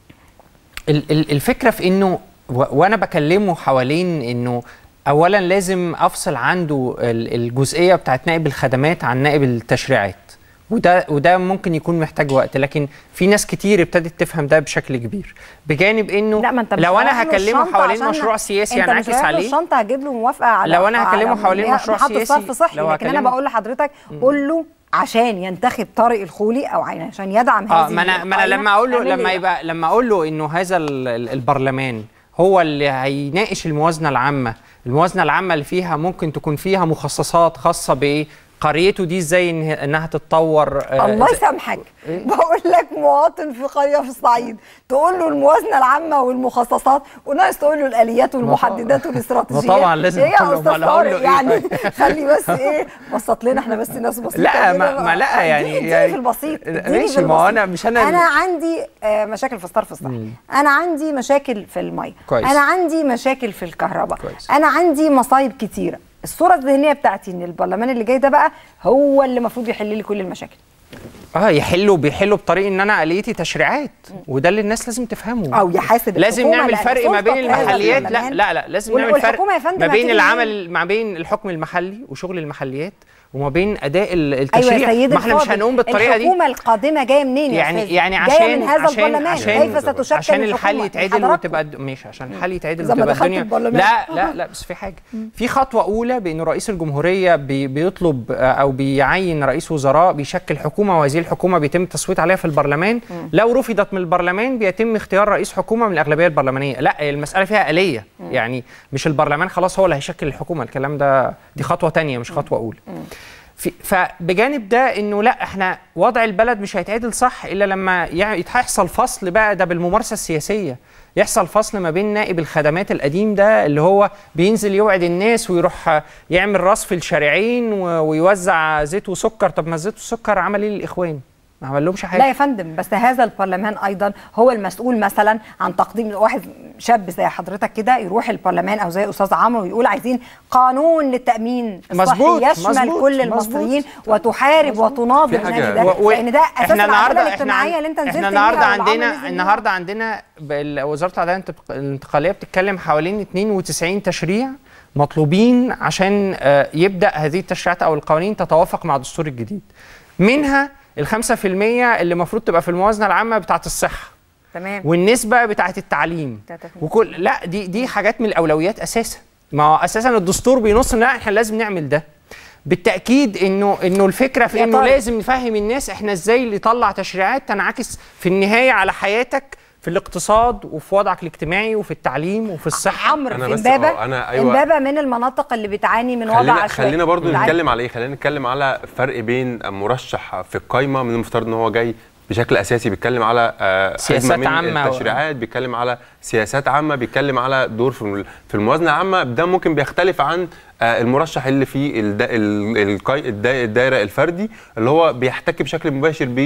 ال- ال- الفكره في انه و- وانا بكلمه حوالين انه اولا لازم افصل عنده ال- الجزئيه بتاعت نائب الخدمات عن نائب التشريعات وده وده ممكن يكون محتاج وقت لكن في ناس كتير ابتدت تفهم ده بشكل كبير بجانب انه لا ما انت مش لو رايح انا له هكلمه الشنطة حوالين عشان- مشروع سياسي انت مش ينعكس رايح له عليه الشنطه هجيب له موافقه على لو أنا هكلمه على حوالين مشروع محطة سياسي، صرف صحي لو لكن انا هكلمه- بقول لحضرتك قول له عشان ينتخب طارق الخولي او عشان يدعم هذه اه ما انا ما انا القائمة، لما اقول له اعمل لما إيه؟ يبقى لما اقول له انه هذا ال- ال- البرلمان هو اللي هيناقش الموازنه العامه الموازنه العامه اللي فيها ممكن تكون فيها مخصصات خاصه بايه قريته دي ازاي إن- انها تتطور آه، الله زي- يسامحك بقول لك مواطن في قريه في الصعيد تقول له الموازنه العامه والمخصصات وناقص تقول له الاليات والمحددات والاستراتيجيات ما طبعاً لازم ايه يا أقول له، استاذ أمال أقول له طارق إيه يعني طيب؟ خلي بس ايه بسط لنا احنا بس ناس بسيطه لا كده ما, بقى. ما لا يعني اديني- اديني يعني في البسيط اديني ماشي في ما هو البسيط. انا مش انا انا عندي آه، مشاكل في الصرف الصحي انا عندي مشاكل في الميه كويس. انا عندي مشاكل في الكهرباء كويس. انا عندي مصايب كتيره الصوره الذهنيه بتاعتي ان البرلمان اللي جاي ده بقى هو اللي المفروض يحل لي كل المشاكل اه يحلوا بيحلوا بطريقه ان انا اليتي تشريعات وده اللي الناس لازم تفهمه أو يحاسب لازم الحكومة نعمل لأن فرق ما بين سلطة هذا المحليات لا البرلمان لا لا لازم وال- نعمل فرق والحكومة يا فندم ما بين هتيجي العمل ما بين الحكم المحلي وشغل المحليات وما بين اداء ال- ايوه التشريع يا سيدي ما احنا مش الفاضل، هنقوم بالطريقه دي الحكومه القادمه جايه منين يا يعني أستاذي؟ يعني جايه عشان من هذا عشان البرلمان عشان كيف ستشكل عشان الحل الحكومة؟ يتعدل حضراتكم. وتبقى الد- ماشي عشان الحل يتعدل زي ما وتبقى دخلت الدنيا البرلمان. لا لا لا بس في حاجه في خطوه اولى بان رئيس الجمهوريه بي بيطلب آه، او بيعين رئيس وزراء بيشكل حكومه وهذه الحكومه بيتم التصويت عليها في البرلمان لو رفضت من البرلمان بيتم اختيار رئيس حكومه من الاغلبيه البرلمانيه لا المساله فيها اليه يعني مش البرلمان خلاص هو اللي هيشكل الحكومه الكلام ده دي خطوه تانية مش خطوه اولى في فبجانب ده انه لا احنا وضع البلد مش هيتعدل صح الا لما يع- يحصل فصل بقى ده بالممارسه السياسيه يحصل فصل ما بين نائب الخدمات القديم ده اللي هو بينزل يوعد الناس ويروح يعمل رصف الشارعين و- ويوزع زيت وسكر طب ما الزيت والسكر عمل ايه للاخوان ما عمل لهمش حاجه لا يا فندم بس هذا البرلمان ايضا هو المسؤول مثلا عن تقديم واحد شاب زي حضرتك كده يروح البرلمان او زي استاذ عمرو ويقول عايزين قانون للتامين الصحي مظبوط، يشمل مظبوط، كل مظبوط. المصريين وتحارب وتناضل في من حاجة- أجل ده و- و- لان ده اساس احنا العداله النهارده احنا الاجتماعيه اللي انت نزلت احنا بيها النهارده والعمل عندنا نزل النهارده عندنا بال- وزاره العداله الانتق- الانتقاليه بتتكلم حوالين 92 تشريع مطلوبين عشان آه، يبدا هذه التشريعات او القوانين تتوافق مع الدستور الجديد منها الخمسة في المية اللي المفروض تبقى في الموازنة العامة بتاعة الصحة تمام والنسبة بتاعة التعليم وكل لا دي دي حاجات من الأولويات أساسا ما هو أساسا الدستور بينص إن لا احنا لازم نعمل ده بالتأكيد إنه إنه الفكرة في يا إنه طارق. لازم نفهم الناس احنا إزاي اللي نطلع تشريعات تنعكس في النهاية على حياتك في الاقتصاد وفي وضعك الاجتماعي وفي التعليم وفي الصحة عمرو أنا في بس- امبابه آه، أنا أيوة. امبابه من المناطق اللي بتعاني من وضع خلينا عشوائي خلينا برضو بتعاني- نتكلم على ايه خلينا نتكلم على فرق بين مرشح في القايمه من المفترض ان هو جاي بشكل اساسي بيتكلم على آه، سياسات حزمة من عامة و- التشريعات بيتكلم على سياسات عامه بيتكلم على دور في الم- في الموازنه العامه ده ممكن بيختلف عن آه، المرشح اللي في الدا- ال- القاي- الدا- الدائره الفردي اللي هو بيحتك بشكل مباشر ب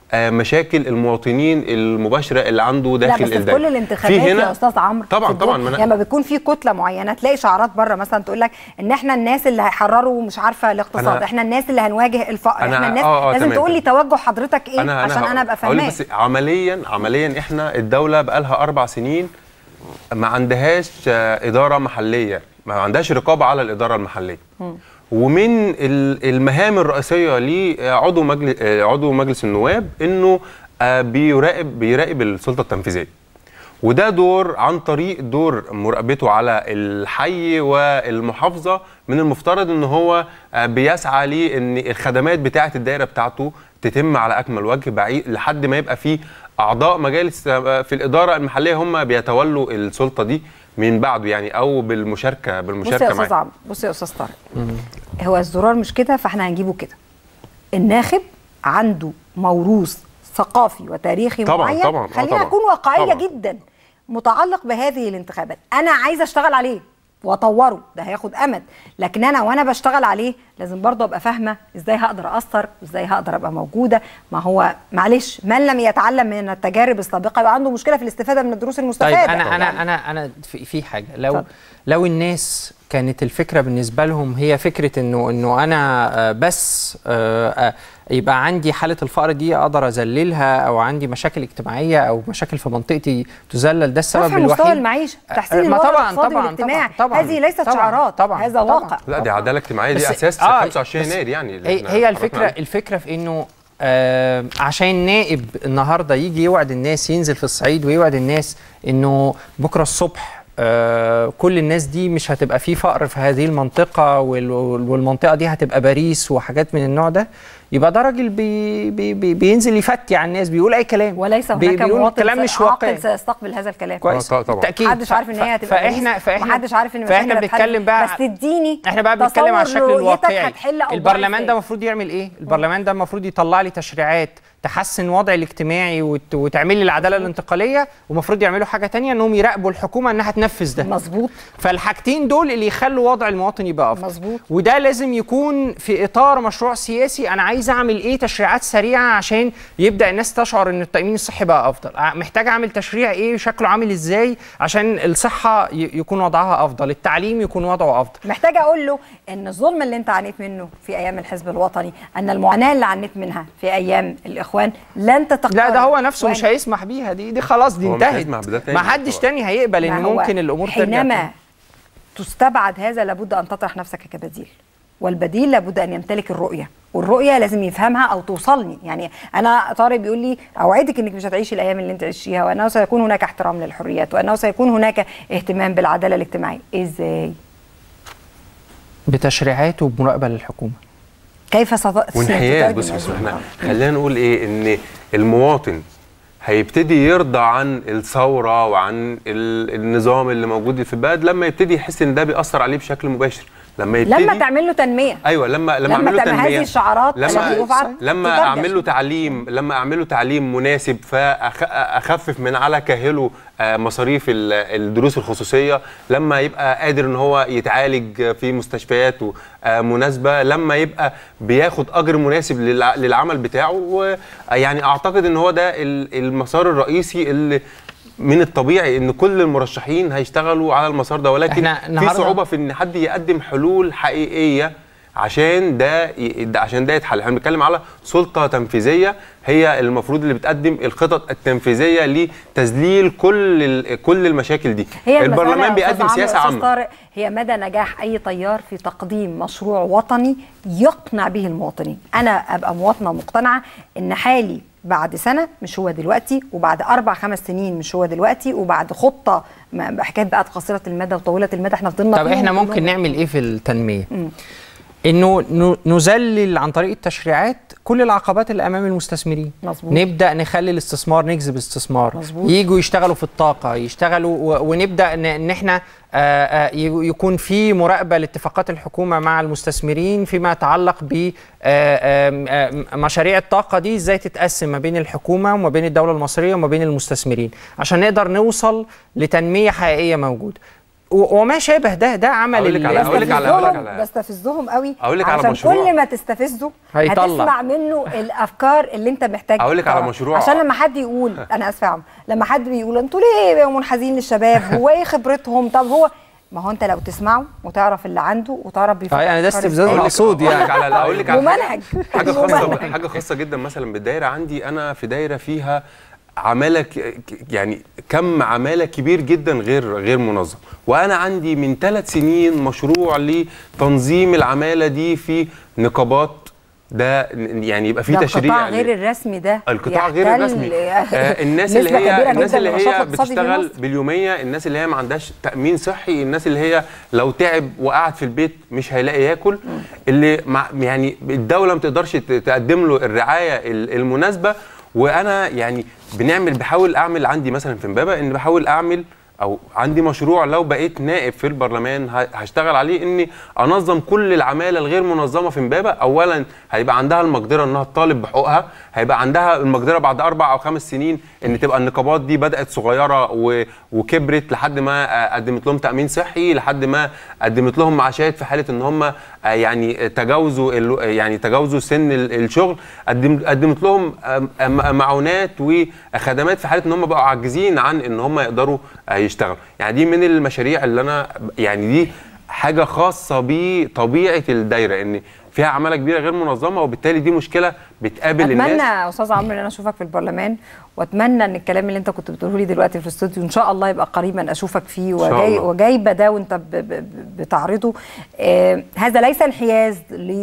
آه، مشاكل المواطنين المباشره اللي عنده داخل لا بس في الدولة. كل الانتخابات في يا استاذ عمرو طبعا في الدول- طبعا ما أنا- لما بيكون في كتله معينه تلاقي شعارات بره مثلا تقول لك ان احنا الناس اللي هيحرروا مش عارفه الاقتصاد أنا- احنا الناس اللي هنواجه الفقر أنا- احنا الناس آه، آه، لازم تمام، تقول لي توجه حضرتك ايه عشان هقول- انا ابقى هقول لك فاهماه بس عمليا عمليا احنا الدوله بقى لها اربع سنين ما عندهاش آه، اداره محليه ما عندهاش رقابه على الاداره المحليه ومن ال- المهام الرئيسيه لعضو مجلس عضو مجلس النواب انه آه، بيراقب بيراقب السلطه التنفيذيه وده دور عن طريق دور مراقبته على الحي والمحافظه من المفترض ان هو آه، بيسعى لان الخدمات بتاعه الدائره بتاعته تتم على اكمل وجه بعيد لحد ما يبقى في اعضاء مجالس آه، في الاداره المحليه هم بيتولوا السلطه دي من بعده يعني او بالمشاركه بص بالمشاركه يا استاذ معاه عمرو بص يا استاذ طارق هو الزرار مش كده فاحنا هنجيبه كده الناخب عنده موروث ثقافي وتاريخي طبعاً، معين طبعاً، آه خلينا طبعاً، اكون واقعيه طبعاً. جدا متعلق بهذه الانتخابات انا عايزه اشتغل عليه واطوره ده هياخد امد لكن انا وانا بشتغل عليه لازم برضه ابقى فاهمه ازاي هقدر اثر ازاي هقدر ابقى موجوده ما هو معلش من لم يتعلم من التجارب السابقه يبقى عنده مشكله في الاستفاده من الدروس المستفاده طيب انا انا انا انا في, في حاجه لو لو الناس كانت الفكره بالنسبه لهم هي فكره انه انه انا آه، بس آه، آه، يبقى عندي حاله الفقر دي اقدر اذللها او عندي مشاكل اجتماعيه او مشاكل في منطقتي تذلل ده السبب رفع الوحيد مستوى المعيشه تحسين ما الوضع طبعاً، الاقتصادي طبعاً، والاجتماعي طبعاً، طبعاً، هذه ليست طبعاً، شعارات طبعاً، هذا طبعاً. واقع لا دي عداله اجتماعيه دي بس- اساس آه، 25 بس يناير يعني اللي هي, إحنا هي اتفرجنا الفكره عليه. الفكره في انه آه عشان نائب النهارده يجي يوعد الناس ينزل في الصعيد ويوعد الناس انه بكره الصبح آه كل الناس دي مش هتبقى في فقر في هذه المنطقه وال- والمنطقه دي هتبقى باريس وحاجات من النوع ده يبقى ده راجل بي بي بي بينزل يفتي على الناس بيقول اي كلام وليس بي- هناك بيقول مواطن كلام س- مش واقعي عاقل سيستقبل هذا الكلام كويس آه، طبعاً. بالتاكيد محدش عارف ان هي هتبقى فاحنا باريس، فاحنا محدش عارف ان فاحنا مشاكل هتتحل. بنتكلم بقى بس تديني احنا بقى بنتكلم على الشكل تصور رؤيتك الواقعي هتحل أوضاع البرلمان إزاي. ده المفروض يعمل ايه البرلمان ده المفروض يطلع لي تشريعات تحسن وضعي الاجتماعي وت... وتعمل لي العداله الانتقاليه ومفروض يعملوا حاجه تانية انهم يراقبوا الحكومه انها تنفذ ده مظبوط فالحاجتين دول اللي يخلوا وضع المواطن يبقى افضل مظبوط وده لازم يكون في اطار مشروع سياسي انا عايز اعمل ايه تشريعات سريعه عشان يبدا الناس تشعر ان التامين الصحي بقى افضل ع- محتاج اعمل تشريع ايه شكله عامل ازاي عشان الصحه ي- يكون وضعها افضل التعليم يكون وضعه افضل محتاجه اقول له ان الظلم اللي انت عانيت منه في ايام الحزب الوطني ان المعاناه اللي عانيت منها في ايام الاخوان لن تتقارب لا ده هو نفسه مش وإن- هيسمح بيها دي دي خلاص دي هو مش انتهت هيسمح بده تاني ما حدش تاني هيقبل ان ما هو ممكن الامور ترجع حينما تاني. تستبعد هذا لابد ان تطرح نفسك كبديل والبديل لابد ان يمتلك الرؤيه والرؤيه لازم يفهمها او توصلني يعني انا طارق بيقول لي اوعدك انك مش هتعيشي الايام اللي انت عشتيها وانه سيكون هناك احترام للحريات وانه سيكون هناك اهتمام بالعداله الاجتماعيه ازاي بتشريعات وبمراقبه للحكومه كيف ست... وانحياز ستترجم بص بص هذه احنا خلينا نقول ايه ان المواطن هيبتدي يرضى عن الثوره وعن ال- النظام اللي موجود في البلد لما يبتدي يحس ان ده بيأثر عليه بشكل مباشر لما يبتدي لما تعمل له تنميه ايوه لما لما, لما اعمل له تعمل تنميه هذه الشعارات التي لما رفعت لما تترجم. اعمل له تعليم لما اعمل له تعليم مناسب فاخفف من على كاهله آه، مصاريف ال- الدروس الخصوصيه لما يبقى قادر ان هو يتعالج في مستشفيات آه، مناسبه لما يبقى بياخد اجر مناسب للع- للعمل بتاعه ويعني اعتقد ان هو ده ال- المسار الرئيسي اللي من الطبيعي ان كل المرشحين هيشتغلوا على المسار ده ولكن إحنا في النهاردة- صعوبه في ان حد يقدم حلول حقيقيه عشان ده ي- ده- عشان ده يتحل احنا بنتكلم على سلطه تنفيذيه هي المفروض اللي بتقدم الخطط التنفيذيه لتذليل كل ال- كل المشاكل دي هي المسألة البرلمان يا أستاذ بيقدم عمرو سياسه وأستاذ عامه طارق هي مدى نجاح اي تيار في تقديم مشروع وطني يقنع به المواطنين انا ابقى مواطنه مقتنعه ان حالي بعد سنه مش هو دلوقتي وبعد اربع خمس سنين مش هو دلوقتي وبعد خطه ما- حكايه بقى قصيره المدى وطويله المدى احنا فضلنا طب فيهم احنا ممكن كلهم. نعمل ايه في التنميه مم. انه ن- نذلل عن طريق التشريعات كل العقبات اللي امام المستثمرين مظبوط. نبدا نخلي الاستثمار نجذب استثمار مظبوط. يجوا يشتغلوا في الطاقه يشتغلوا و- ونبدا ن- ان احنا آه، آه، ي- يكون في مراقبه لاتفاقات الحكومه مع المستثمرين فيما يتعلق ب آه، آم، آم، مشاريع الطاقه دي ازاي تتقسم ما بين الحكومه وما بين الدوله المصريه وما بين المستثمرين عشان نقدر نوصل لتنميه حقيقيه موجوده و- وما شابه ده ده عمل أقول لك ال- على- أقول لك على- أقول لك على- بستفزهم قوي أقول لك على عشان مشروع. كل ما تستفزه هيطلع. هتسمع منه الافكار اللي انت محتاج أقول لك على تقراها. مشروع. عشان لما حد يقول انا اسفه يا عم لما حد بيقول انتوا ليه منحازين للشباب هو ايه خبرتهم طب هو ما هو انت لو تسمعه وتعرف اللي عنده وتعرف بيفكر آه، يعني ده أفكار استفزاز إزاي. مقصود أقول لك على اقول لك على ممنهج حاجه خاصه ممنهج. حاجه خاصه جدا مثلا بالدايره عندي انا في دايره فيها عماله ك- ك- يعني كم عماله كبير جدا غير غير منظم وانا عندي من ثلاث سنين مشروع لتنظيم العماله دي في نقابات ده يعني يبقى في ده تشريع القطاع ل- غير الرسمي ده القطاع غير يحتل الرسمي آه الناس اللي نسبة كبيرة هي الناس جداً اللي من النشاط هي الاقتصادي في بتشتغل مصر. باليوميه الناس اللي هي ما عندهاش تامين صحي الناس اللي هي لو تعب وقعد في البيت مش هيلاقي ياكل اللي مع يعني الدوله ما تقدرش ت- تقدم له الرعايه ال- المناسبه وانا يعني بنعمل بحاول اعمل عندي مثلا في امبابه ان بحاول اعمل او عندي مشروع لو بقيت نائب في البرلمان ه- هشتغل عليه اني انظم كل العماله الغير منظمه في امبابه اولا هيبقى عندها المقدره انها تطالب بحقوقها هيبقى عندها المقدره بعد اربع او خمس سنين ان تبقى النقابات دي بدات صغيره و... وكبرت لحد ما آه، قدمت لهم تامين صحي لحد ما قدمت لهم معاشات في حاله ان هم آه، يعني تجاوزوا ال... يعني تجاوزوا سن ال- الشغل قدم... قدمت لهم آم، آم، معونات وخدمات في حاله ان هم بقوا عاجزين عن ان هم يقدروا آه، يشتغلوا يعني دي من المشاريع اللي انا يعني دي حاجه خاصه بطبيعه الدايره ان فيها عماله كبيره غير منظمه وبالتالي دي مشكله بتقابل الناس اتمنى يا استاذ عمرو ان انا اشوفك في البرلمان واتمنى ان الكلام اللي انت كنت بتقوله لي دلوقتي في الاستوديو ان شاء الله يبقى قريبا اشوفك فيه شاء وجاي الله. وجايبه ده وانت ب- ب- ب- بتعرضه آه هذا ليس انحياز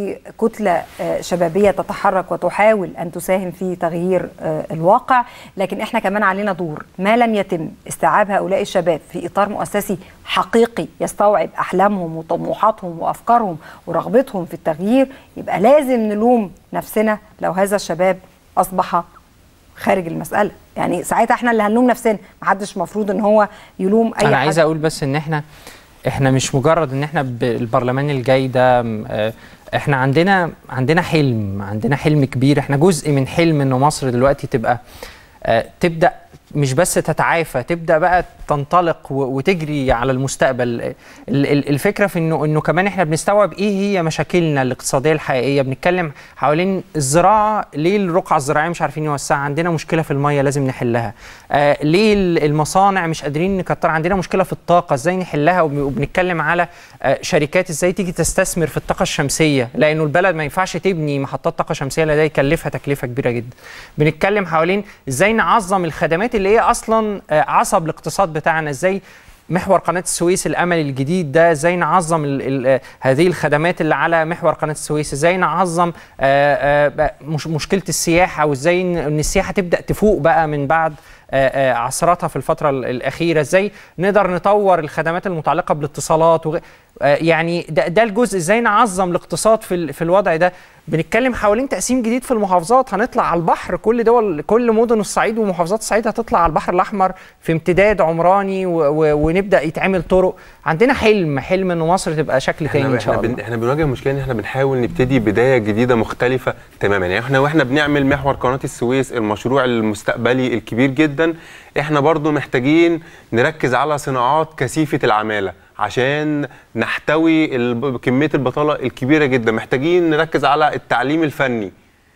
لكتله آه شبابيه تتحرك وتحاول ان تساهم في تغيير آه الواقع لكن احنا كمان علينا دور ما لم يتم استيعاب هؤلاء الشباب في اطار مؤسسي حقيقي يستوعب احلامهم وطموحاتهم وافكارهم ورغبتهم في التغيير يبقى لازم نلوم نفسنا لو هذا الشباب اصبح خارج المساله يعني ساعتها احنا اللي هنلوم نفسنا محدش مفروض ان هو يلوم اي انا حد عايز اقول بس ان احنا احنا مش مجرد ان احنا بالبرلمان الجاي ده م، آه، احنا عندنا عندنا حلم عندنا حلم كبير احنا جزء من حلم ان مصر دلوقتي تبقى آه، تبدا مش بس تتعافى تبدا بقى تنطلق و- وتجري على المستقبل ال- ال- الفكره في انه انه كمان احنا بنستوعب ايه هي مشاكلنا الاقتصاديه الحقيقيه بنتكلم حوالين الزراعه ليه الرقعه الزراعيه مش عارفين نوسعها عندنا مشكله في الميه لازم نحلها آه ليه ال- المصانع مش قادرين نكتر عندنا مشكله في الطاقه ازاي نحلها وب- وبنتكلم على آه شركات ازاي تيجي تستثمر في الطاقه الشمسيه لانه البلد ما ينفعش تبني محطات طاقه شمسيه لان ده يكلفها تكلفه كبيره جدا بنتكلم حوالين ازاي نعظم الخدمات اللي هي اصلا آه عصب الاقتصاد بتاعنا ازاي محور قناة السويس الأمل الجديد ده ازاي نعظم ال ال آه، هذه الخدمات اللي على محور قناة السويس ازاي نعظم آه، آه، بقى مش مشكلة السياحة وازاي ان إن السياحة تبدأ تفوق بقى من بعد آه، آه، عصراتها في الفترة ال- الأخيرة ازاي نقدر نطور الخدمات المتعلقة بالاتصالات وغ... آه، يعني ده, ده الجزء ازاي نعظم الاقتصاد في, ال- في الوضع ده بنتكلم حوالين تقسيم جديد في المحافظات هنطلع على البحر كل دول كل مدن الصعيد ومحافظات الصعيد هتطلع على البحر الأحمر في امتداد عمراني و... و... ونبدأ يتعمل طرق عندنا حلم حلم ان مصر تبقى شكل تاني ان شاء احنا, الله بن... احنا بنواجه مشكله ان احنا بنحاول نبتدي بدايه جديده مختلفه تماما يعني احنا واحنا بنعمل محور قناه السويس المشروع المستقبلي الكبير جدا احنا برضو محتاجين نركز على صناعات كثيفه العماله عشان نحتوي الب... كميه البطاله الكبيره جدا محتاجين نركز على التعليم الفني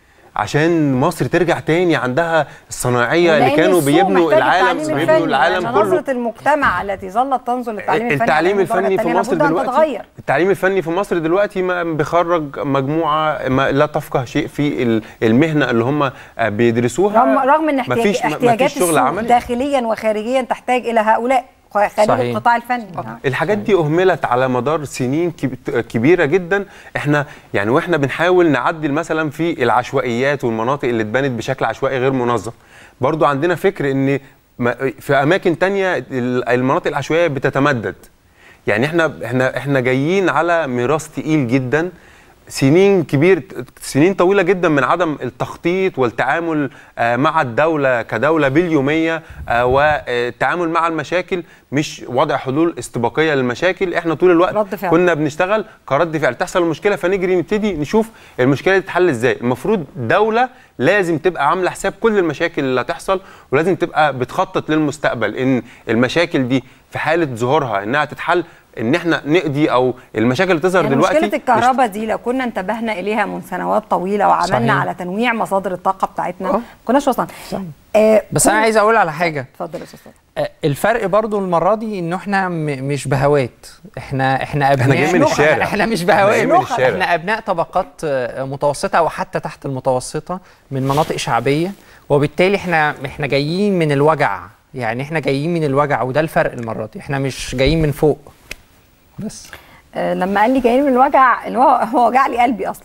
عشان مصر ترجع تاني عندها الصناعيه اللي ولأن كانوا السوق بيبنوا محتاج العالم التعليم بيبنوا الفني، العالم لأن كله نظرة المجتمع التي ظلت تنظر للتعليم الفني التعليم على المدار الفني في التانية مصر لابد أن دلوقتي تتغير التعليم الفني في مصر دلوقتي ما بيخرج مجموعه ما لا تفقه شيء في ال- المهنه اللي هم آه، بيدرسوها رغم رغم ان احتياج مفيش- احتياجات مفيش شغل السوق عملي داخليا وخارجيا تحتاج الى هؤلاء خارج صحيح. القطاع الفني نعم. الحاجات دي اهملت على مدار سنين كب- كبيره جدا احنا يعني واحنا بنحاول نعدل مثلا في العشوائيات والمناطق اللي اتبنت بشكل عشوائي غير منظم برضو عندنا فكر ان ما- في اماكن تانية ال- المناطق العشوائيه بتتمدد يعني احنا احنا احنا جايين على ميراث تقيل جدا سنين كبير سنين طويله جدا من عدم التخطيط والتعامل آه، مع الدوله كدوله باليوميه آه، والتعامل مع المشاكل مش وضع حلول استباقيه للمشاكل احنا طول الوقت رد فعل. كنا بنشتغل كرد فعل تحصل المشكله فنجري نبتدي نشوف المشكله دي تتحل ازاي المفروض دوله لازم تبقى عامله حساب كل المشاكل اللي هتحصل ولازم تبقى بتخطط للمستقبل ان المشاكل دي في حاله ظهورها انها تتحل ان احنا نقضي او المشاكل اللي تظهر يعني دلوقتي مشكله الكهرباء دي لو كنا انتبهنا اليها من سنوات طويله وعملنا صحيح. على تنويع مصادر الطاقه بتاعتنا ما كناش وصلنا آه بس انا عايز اقول على حاجه اتفضل يا استاذ صالح. آه، الفرق برضو المره دي انه احنا م- مش بهوات احنا احنا ابناء جايين من الشارع. احنا مش احنا بهوات جايين من الشارع. احنا ابناء طبقات آه، متوسطه او حتى تحت المتوسطه من مناطق شعبيه وبالتالي احنا احنا جايين من الوجع يعني احنا جايين من الوجع وده الفرق المره دي احنا مش جايين من فوق بس آه لما قال لي جايين من الوجع اللي هو هو وجع لي قلبي اصلا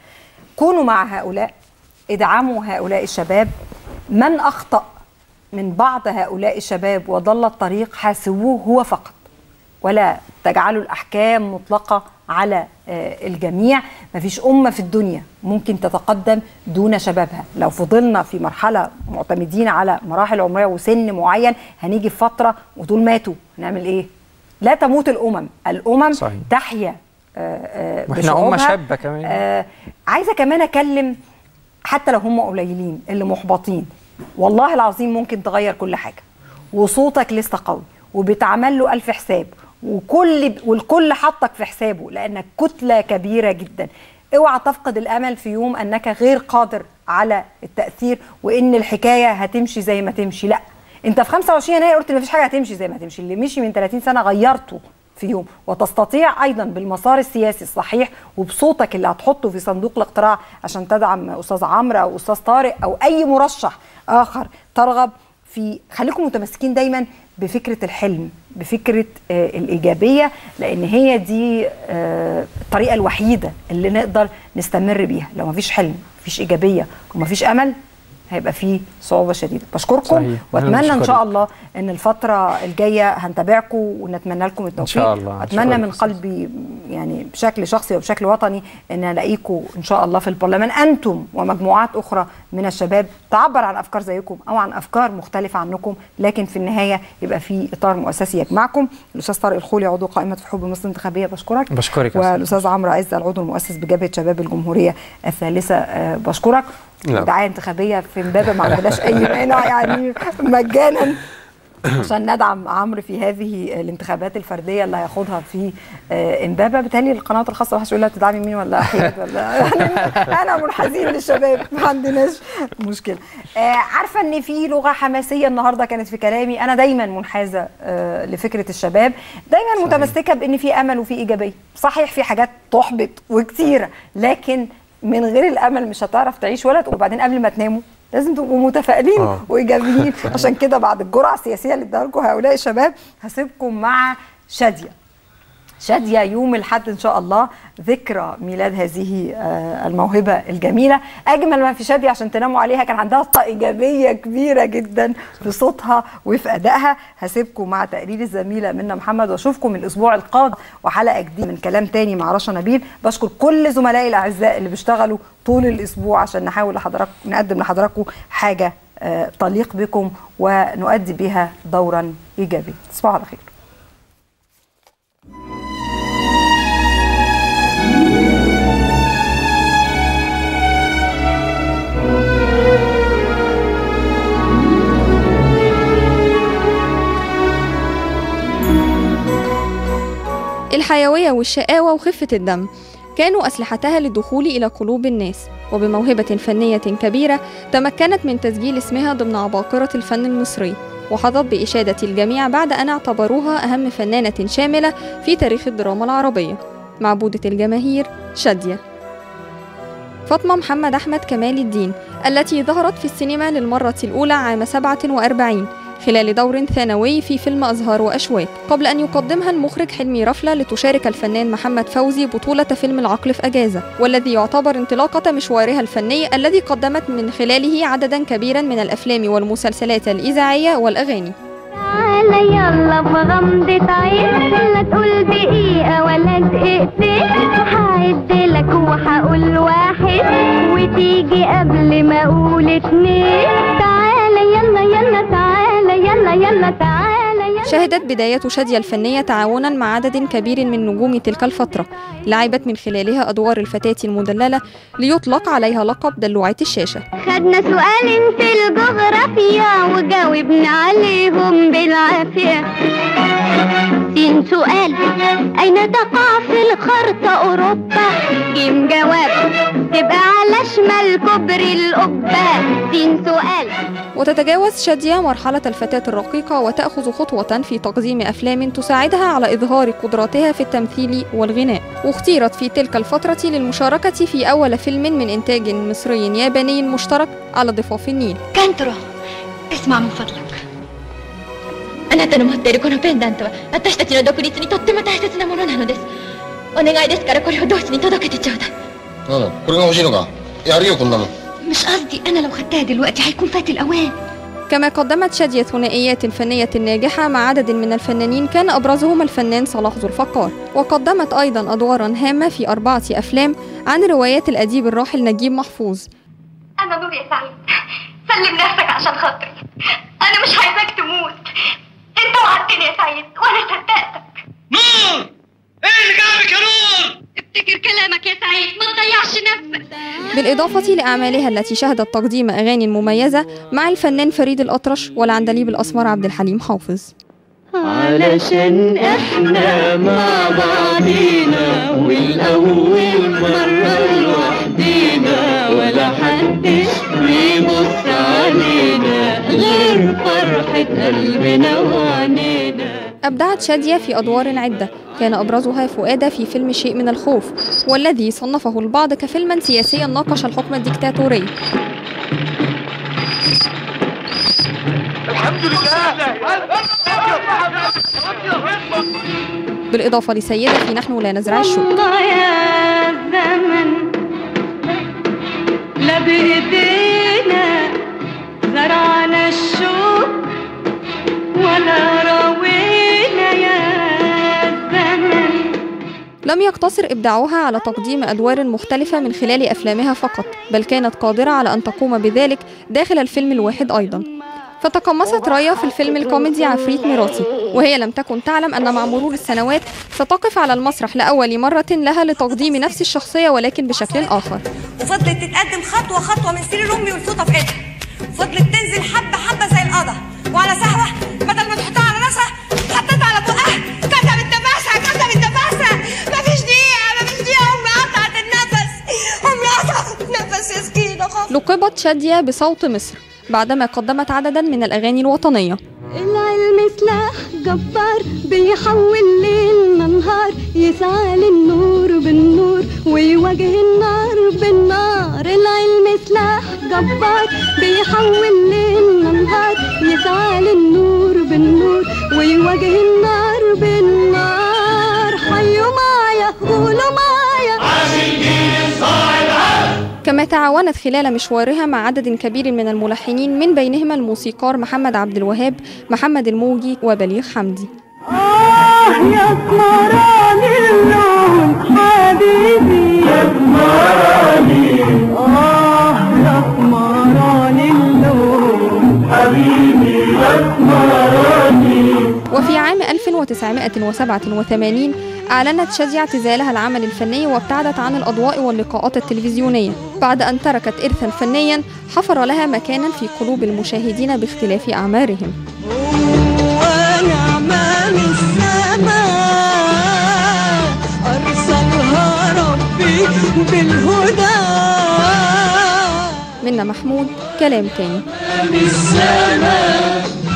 كونوا مع هؤلاء ادعموا هؤلاء الشباب من اخطا من بعض هؤلاء الشباب وضل الطريق حاسبوه هو فقط ولا تجعلوا الاحكام مطلقه على آه، الجميع مفيش امه في الدنيا ممكن تتقدم دون شبابها لو فضلنا في مرحله معتمدين على مراحل عمريه وسن معين هنيجي في فتره ودول ماتوا هنعمل ايه لا تموت الامم الامم صحيح. تحيا آه، آه، واحنا امه بشعوبها. شابه كمان آه عايزه كمان اكلم حتى لو هم قليلين اللي محبطين والله العظيم ممكن تغير كل حاجه وصوتك لسه قوي وبتعمل له ألف حساب وكل والكل حطك في حسابه لأنك كتلة كبيرة جدا اوعى تفقد الأمل في يوم أنك غير قادر على التأثير وإن الحكاية هتمشي زي ما تمشي لا انت في 25 يناير قلت مفيش حاجه هتمشي زي ما هتمشي اللي مشي من 30 سنه غيرته في يوم وتستطيع ايضا بالمسار السياسي الصحيح وبصوتك اللي هتحطه في صندوق الاقتراع عشان تدعم استاذ عمرو او استاذ طارق او اي مرشح اخر ترغب في خليكم متمسكين دايما بفكره الحلم بفكره آه الايجابيه لان هي دي آه الطريقه الوحيده اللي نقدر نستمر بيها لو مفيش حلم مفيش ايجابيه ومفيش امل هيبقى فيه صعوبه شديده بشكركم صحيح. واتمنى ان بشكرك. شاء الله ان الفتره الجايه هنتابعكم ونتمنى لكم التوفيق شاء الله. إن شاء اتمنى الله. من قلبي يعني بشكل شخصي وبشكل وطني ان الاقيكم ان شاء الله في البرلمان انتم ومجموعات اخرى من الشباب تعبر عن افكار زيكم او عن افكار مختلفه عنكم لكن في النهايه يبقى في اطار مؤسسي يجمعكم الاستاذ طارق الخولي عضو قائمه في حب مصر الانتخابيه بشكرك بشكرك يا أستاذ. والاستاذ عمرو عز العضو المؤسس بجبهه شباب الجمهوريه الثالثه آه، بشكرك لا. دعايه انتخابيه في امبابه ما عندناش اي مانع يعني مجانا عشان ندعم عمرو في هذه الانتخابات الفرديه اللي هياخدها في آه، امبابه بالتالي القنوات الخاصه محدش يقول لها تدعمي مين ولا حياد ولا يعني انا منحازين للشباب ما عندناش مشكله آه، عارفه ان في لغه حماسيه النهارده كانت في كلامي انا دايما منحازه آه، لفكره الشباب دايما متمسكه بان في امل وفي ايجابيه صحيح في حاجات تحبط وكتيره لكن من غير الامل مش هتعرف تعيش ولا تقوم وبعدين قبل ما تناموا لازم تبقوا متفائلين آه. وايجابيين عشان كده بعد الجرعه السياسيه اللي اداها لكم هؤلاء الشباب هسيبكم مع شاديه شادية يوم الحد إن شاء الله ذكرى ميلاد هذه آه، الموهبة الجميلة أجمل ما في شادية عشان تناموا عليها كان عندها طاقة إيجابية كبيرة جدا في صوتها وفي أدائها هسيبكم مع تقرير الزميلة منى محمد وأشوفكم الأسبوع القادم وحلقة جديدة من كلام تاني مع رشا نبيل بشكر كل زملائي الأعزاء اللي بيشتغلوا طول الأسبوع عشان نحاول لحضراتكم نقدم لحضراتكم حاجة آه، تليق بكم ونؤدي بها دورا إيجابي تصبحوا على خير الحيوية والشقاوة وخفة الدم كانوا أسلحتها للدخول إلى قلوب الناس وبموهبة فنية كبيرة تمكنت من تسجيل اسمها ضمن عباقرة الفن المصري وحظت بإشادة الجميع بعد أن اعتبروها أهم فنانة شاملة في تاريخ الدراما العربية معبودة الجماهير شادية فاطمة محمد أحمد كمال الدين التي ظهرت في السينما للمرة الأولى عام 47 خلال دور ثانوي في فيلم أزهار وأشواك قبل أن يقدمها المخرج حلمي رفلة لتشارك الفنان محمد فوزي بطولة فيلم العقل في أجازة والذي يعتبر انطلاقة مشوارها الفني الذي قدمت من خلاله عددا كبيرا من الأفلام والمسلسلات الإذاعية والأغاني تعالى يلا بغمضة عين لا تقول دقيقة ولا دقيقتين هعد لك وهقول واحد وتيجي قبل ما اقول اتنين تعالى يلا يلا تعالى يلا يلا تعالى يلا شهدت بداية شادية الفنية تعاونا مع عدد كبير من نجوم تلك الفترة لعبت من خلالها أدوار الفتاة المدللة ليطلق عليها لقب دلوعة الشاشة خدنا سؤالين في الجغرافيا وجاوبنا عليهم بالعافية سين سؤال أين تقع في الخرطة أوروبا جيم جواب تبقى على شمال كوبري القبة سين سؤال وتتجاوز شادية مرحلة الفتاة الرقيقة وتأخذ خطوة في تقديم أفلام تساعدها على إظهار قدراتها في التمثيل والغناء واختيرت في تلك الفترة للمشاركة في أول فيلم من إنتاج مصري ياباني مشترك على ضفاف النيل カントロاسمع من فضلك あなたの持っているこのペンダントは私たちの独立にとっても大切なものなのですお願いですからこれを同志に届けてちょうだいなんだこれが欲しいのかやるよこんなの مش قصدي انا لو خدتها دلوقتي هيكون فات الاوان كما قدمت شادية ثنائيات فنية ناجحة مع عدد من الفنانين كان أبرزهم الفنان صلاح ذو الفقار وقدمت أيضا أدوارا هامة في أربعة أفلام عن روايات الأديب الراحل نجيب محفوظ أنا نور يا سعيد سلم نفسك عشان خاطري أنا مش عايزاك تموت أنت وعدتني يا سعيد وأنا صدقتك نور إيه اللي جابك يا نور افتكر كلامك يا سعيد ما تضيعش نفسك بالإضافة لأعمالها التي شهدت تقديم أغاني مميزة مع الفنان فريد الأطرش والعندليب الأسمر عبد الحليم حافظ علشان احنا مع بعضينا والاول مرة لوحدينا ولا حدش بيبص علينا غير فرحة قلبنا وعنينا أبدعت شادية في أدوار عدة كان أبرزها فؤادة في فيلم شيء من الخوف والذي صنفه البعض كفيلما سياسيا ناقش الحكم الديكتاتوري الحمد لله بالإضافة لسيدة في نحن لا نزرع الشوك الله يا زمن لا بإيدينا زرعنا الشوك ولا روينا يا زمن لم يقتصر إبداعها على تقديم أدوار مختلفة من خلال أفلامها فقط بل كانت قادرة على أن تقوم بذلك داخل الفيلم الواحد أيضا فتقمصت رايا في الفيلم الكوميدي عفريت ميراثي وهي لم تكن تعلم أن مع مرور السنوات ستقف على المسرح لأول مرة لها لتقديم نفس الشخصية ولكن بشكل آخر وفضلت تتقدم خطوة خطوة من سرير أمي والفوطة في إيدها وفضلت تنزل حبة حبة زي القضا وعلى سهوة بدل ما تحطها على راسها حطيتها على بقها كتبت نفسها كتبت نفسها مفيش دقيقة مفيش دقيقة أمي قطعت النفس أمي قطعت النفس يا سكينة خلاص لقبت شادية بصوت مصر بعدما قدمت عددا من الأغاني الوطنية العلم سلاح جبار بيحول ليلنا نهار يسعى للنور بالنور ويواجه النار بالنار العلم سلاح جبار بيحول ليلنا نهار يسعى للنور بالنور ويواجه النار بالنار حيوا معايا قولوا معايا كما تعاونت خلال مشوارها مع عدد كبير من الملحنين من بينهم الموسيقار محمد عبد الوهاب محمد الموجي وبليغ حمدي آه يا اسمراني اللون حبيبي يا اسمراني آه يا اسمراني اللون حبيبي يا اسمراني وفي عام 1987 أعلنت شادية اعتزالها العمل الفني وابتعدت عن الأضواء واللقاءات التلفزيونية بعد أن تركت إرثا فنيا حفر لها مكانا في قلوب المشاهدين باختلاف أعمارهم ونعمة من السماء أرسلها ربي بالهدى منا محمود كلام تاني من السماء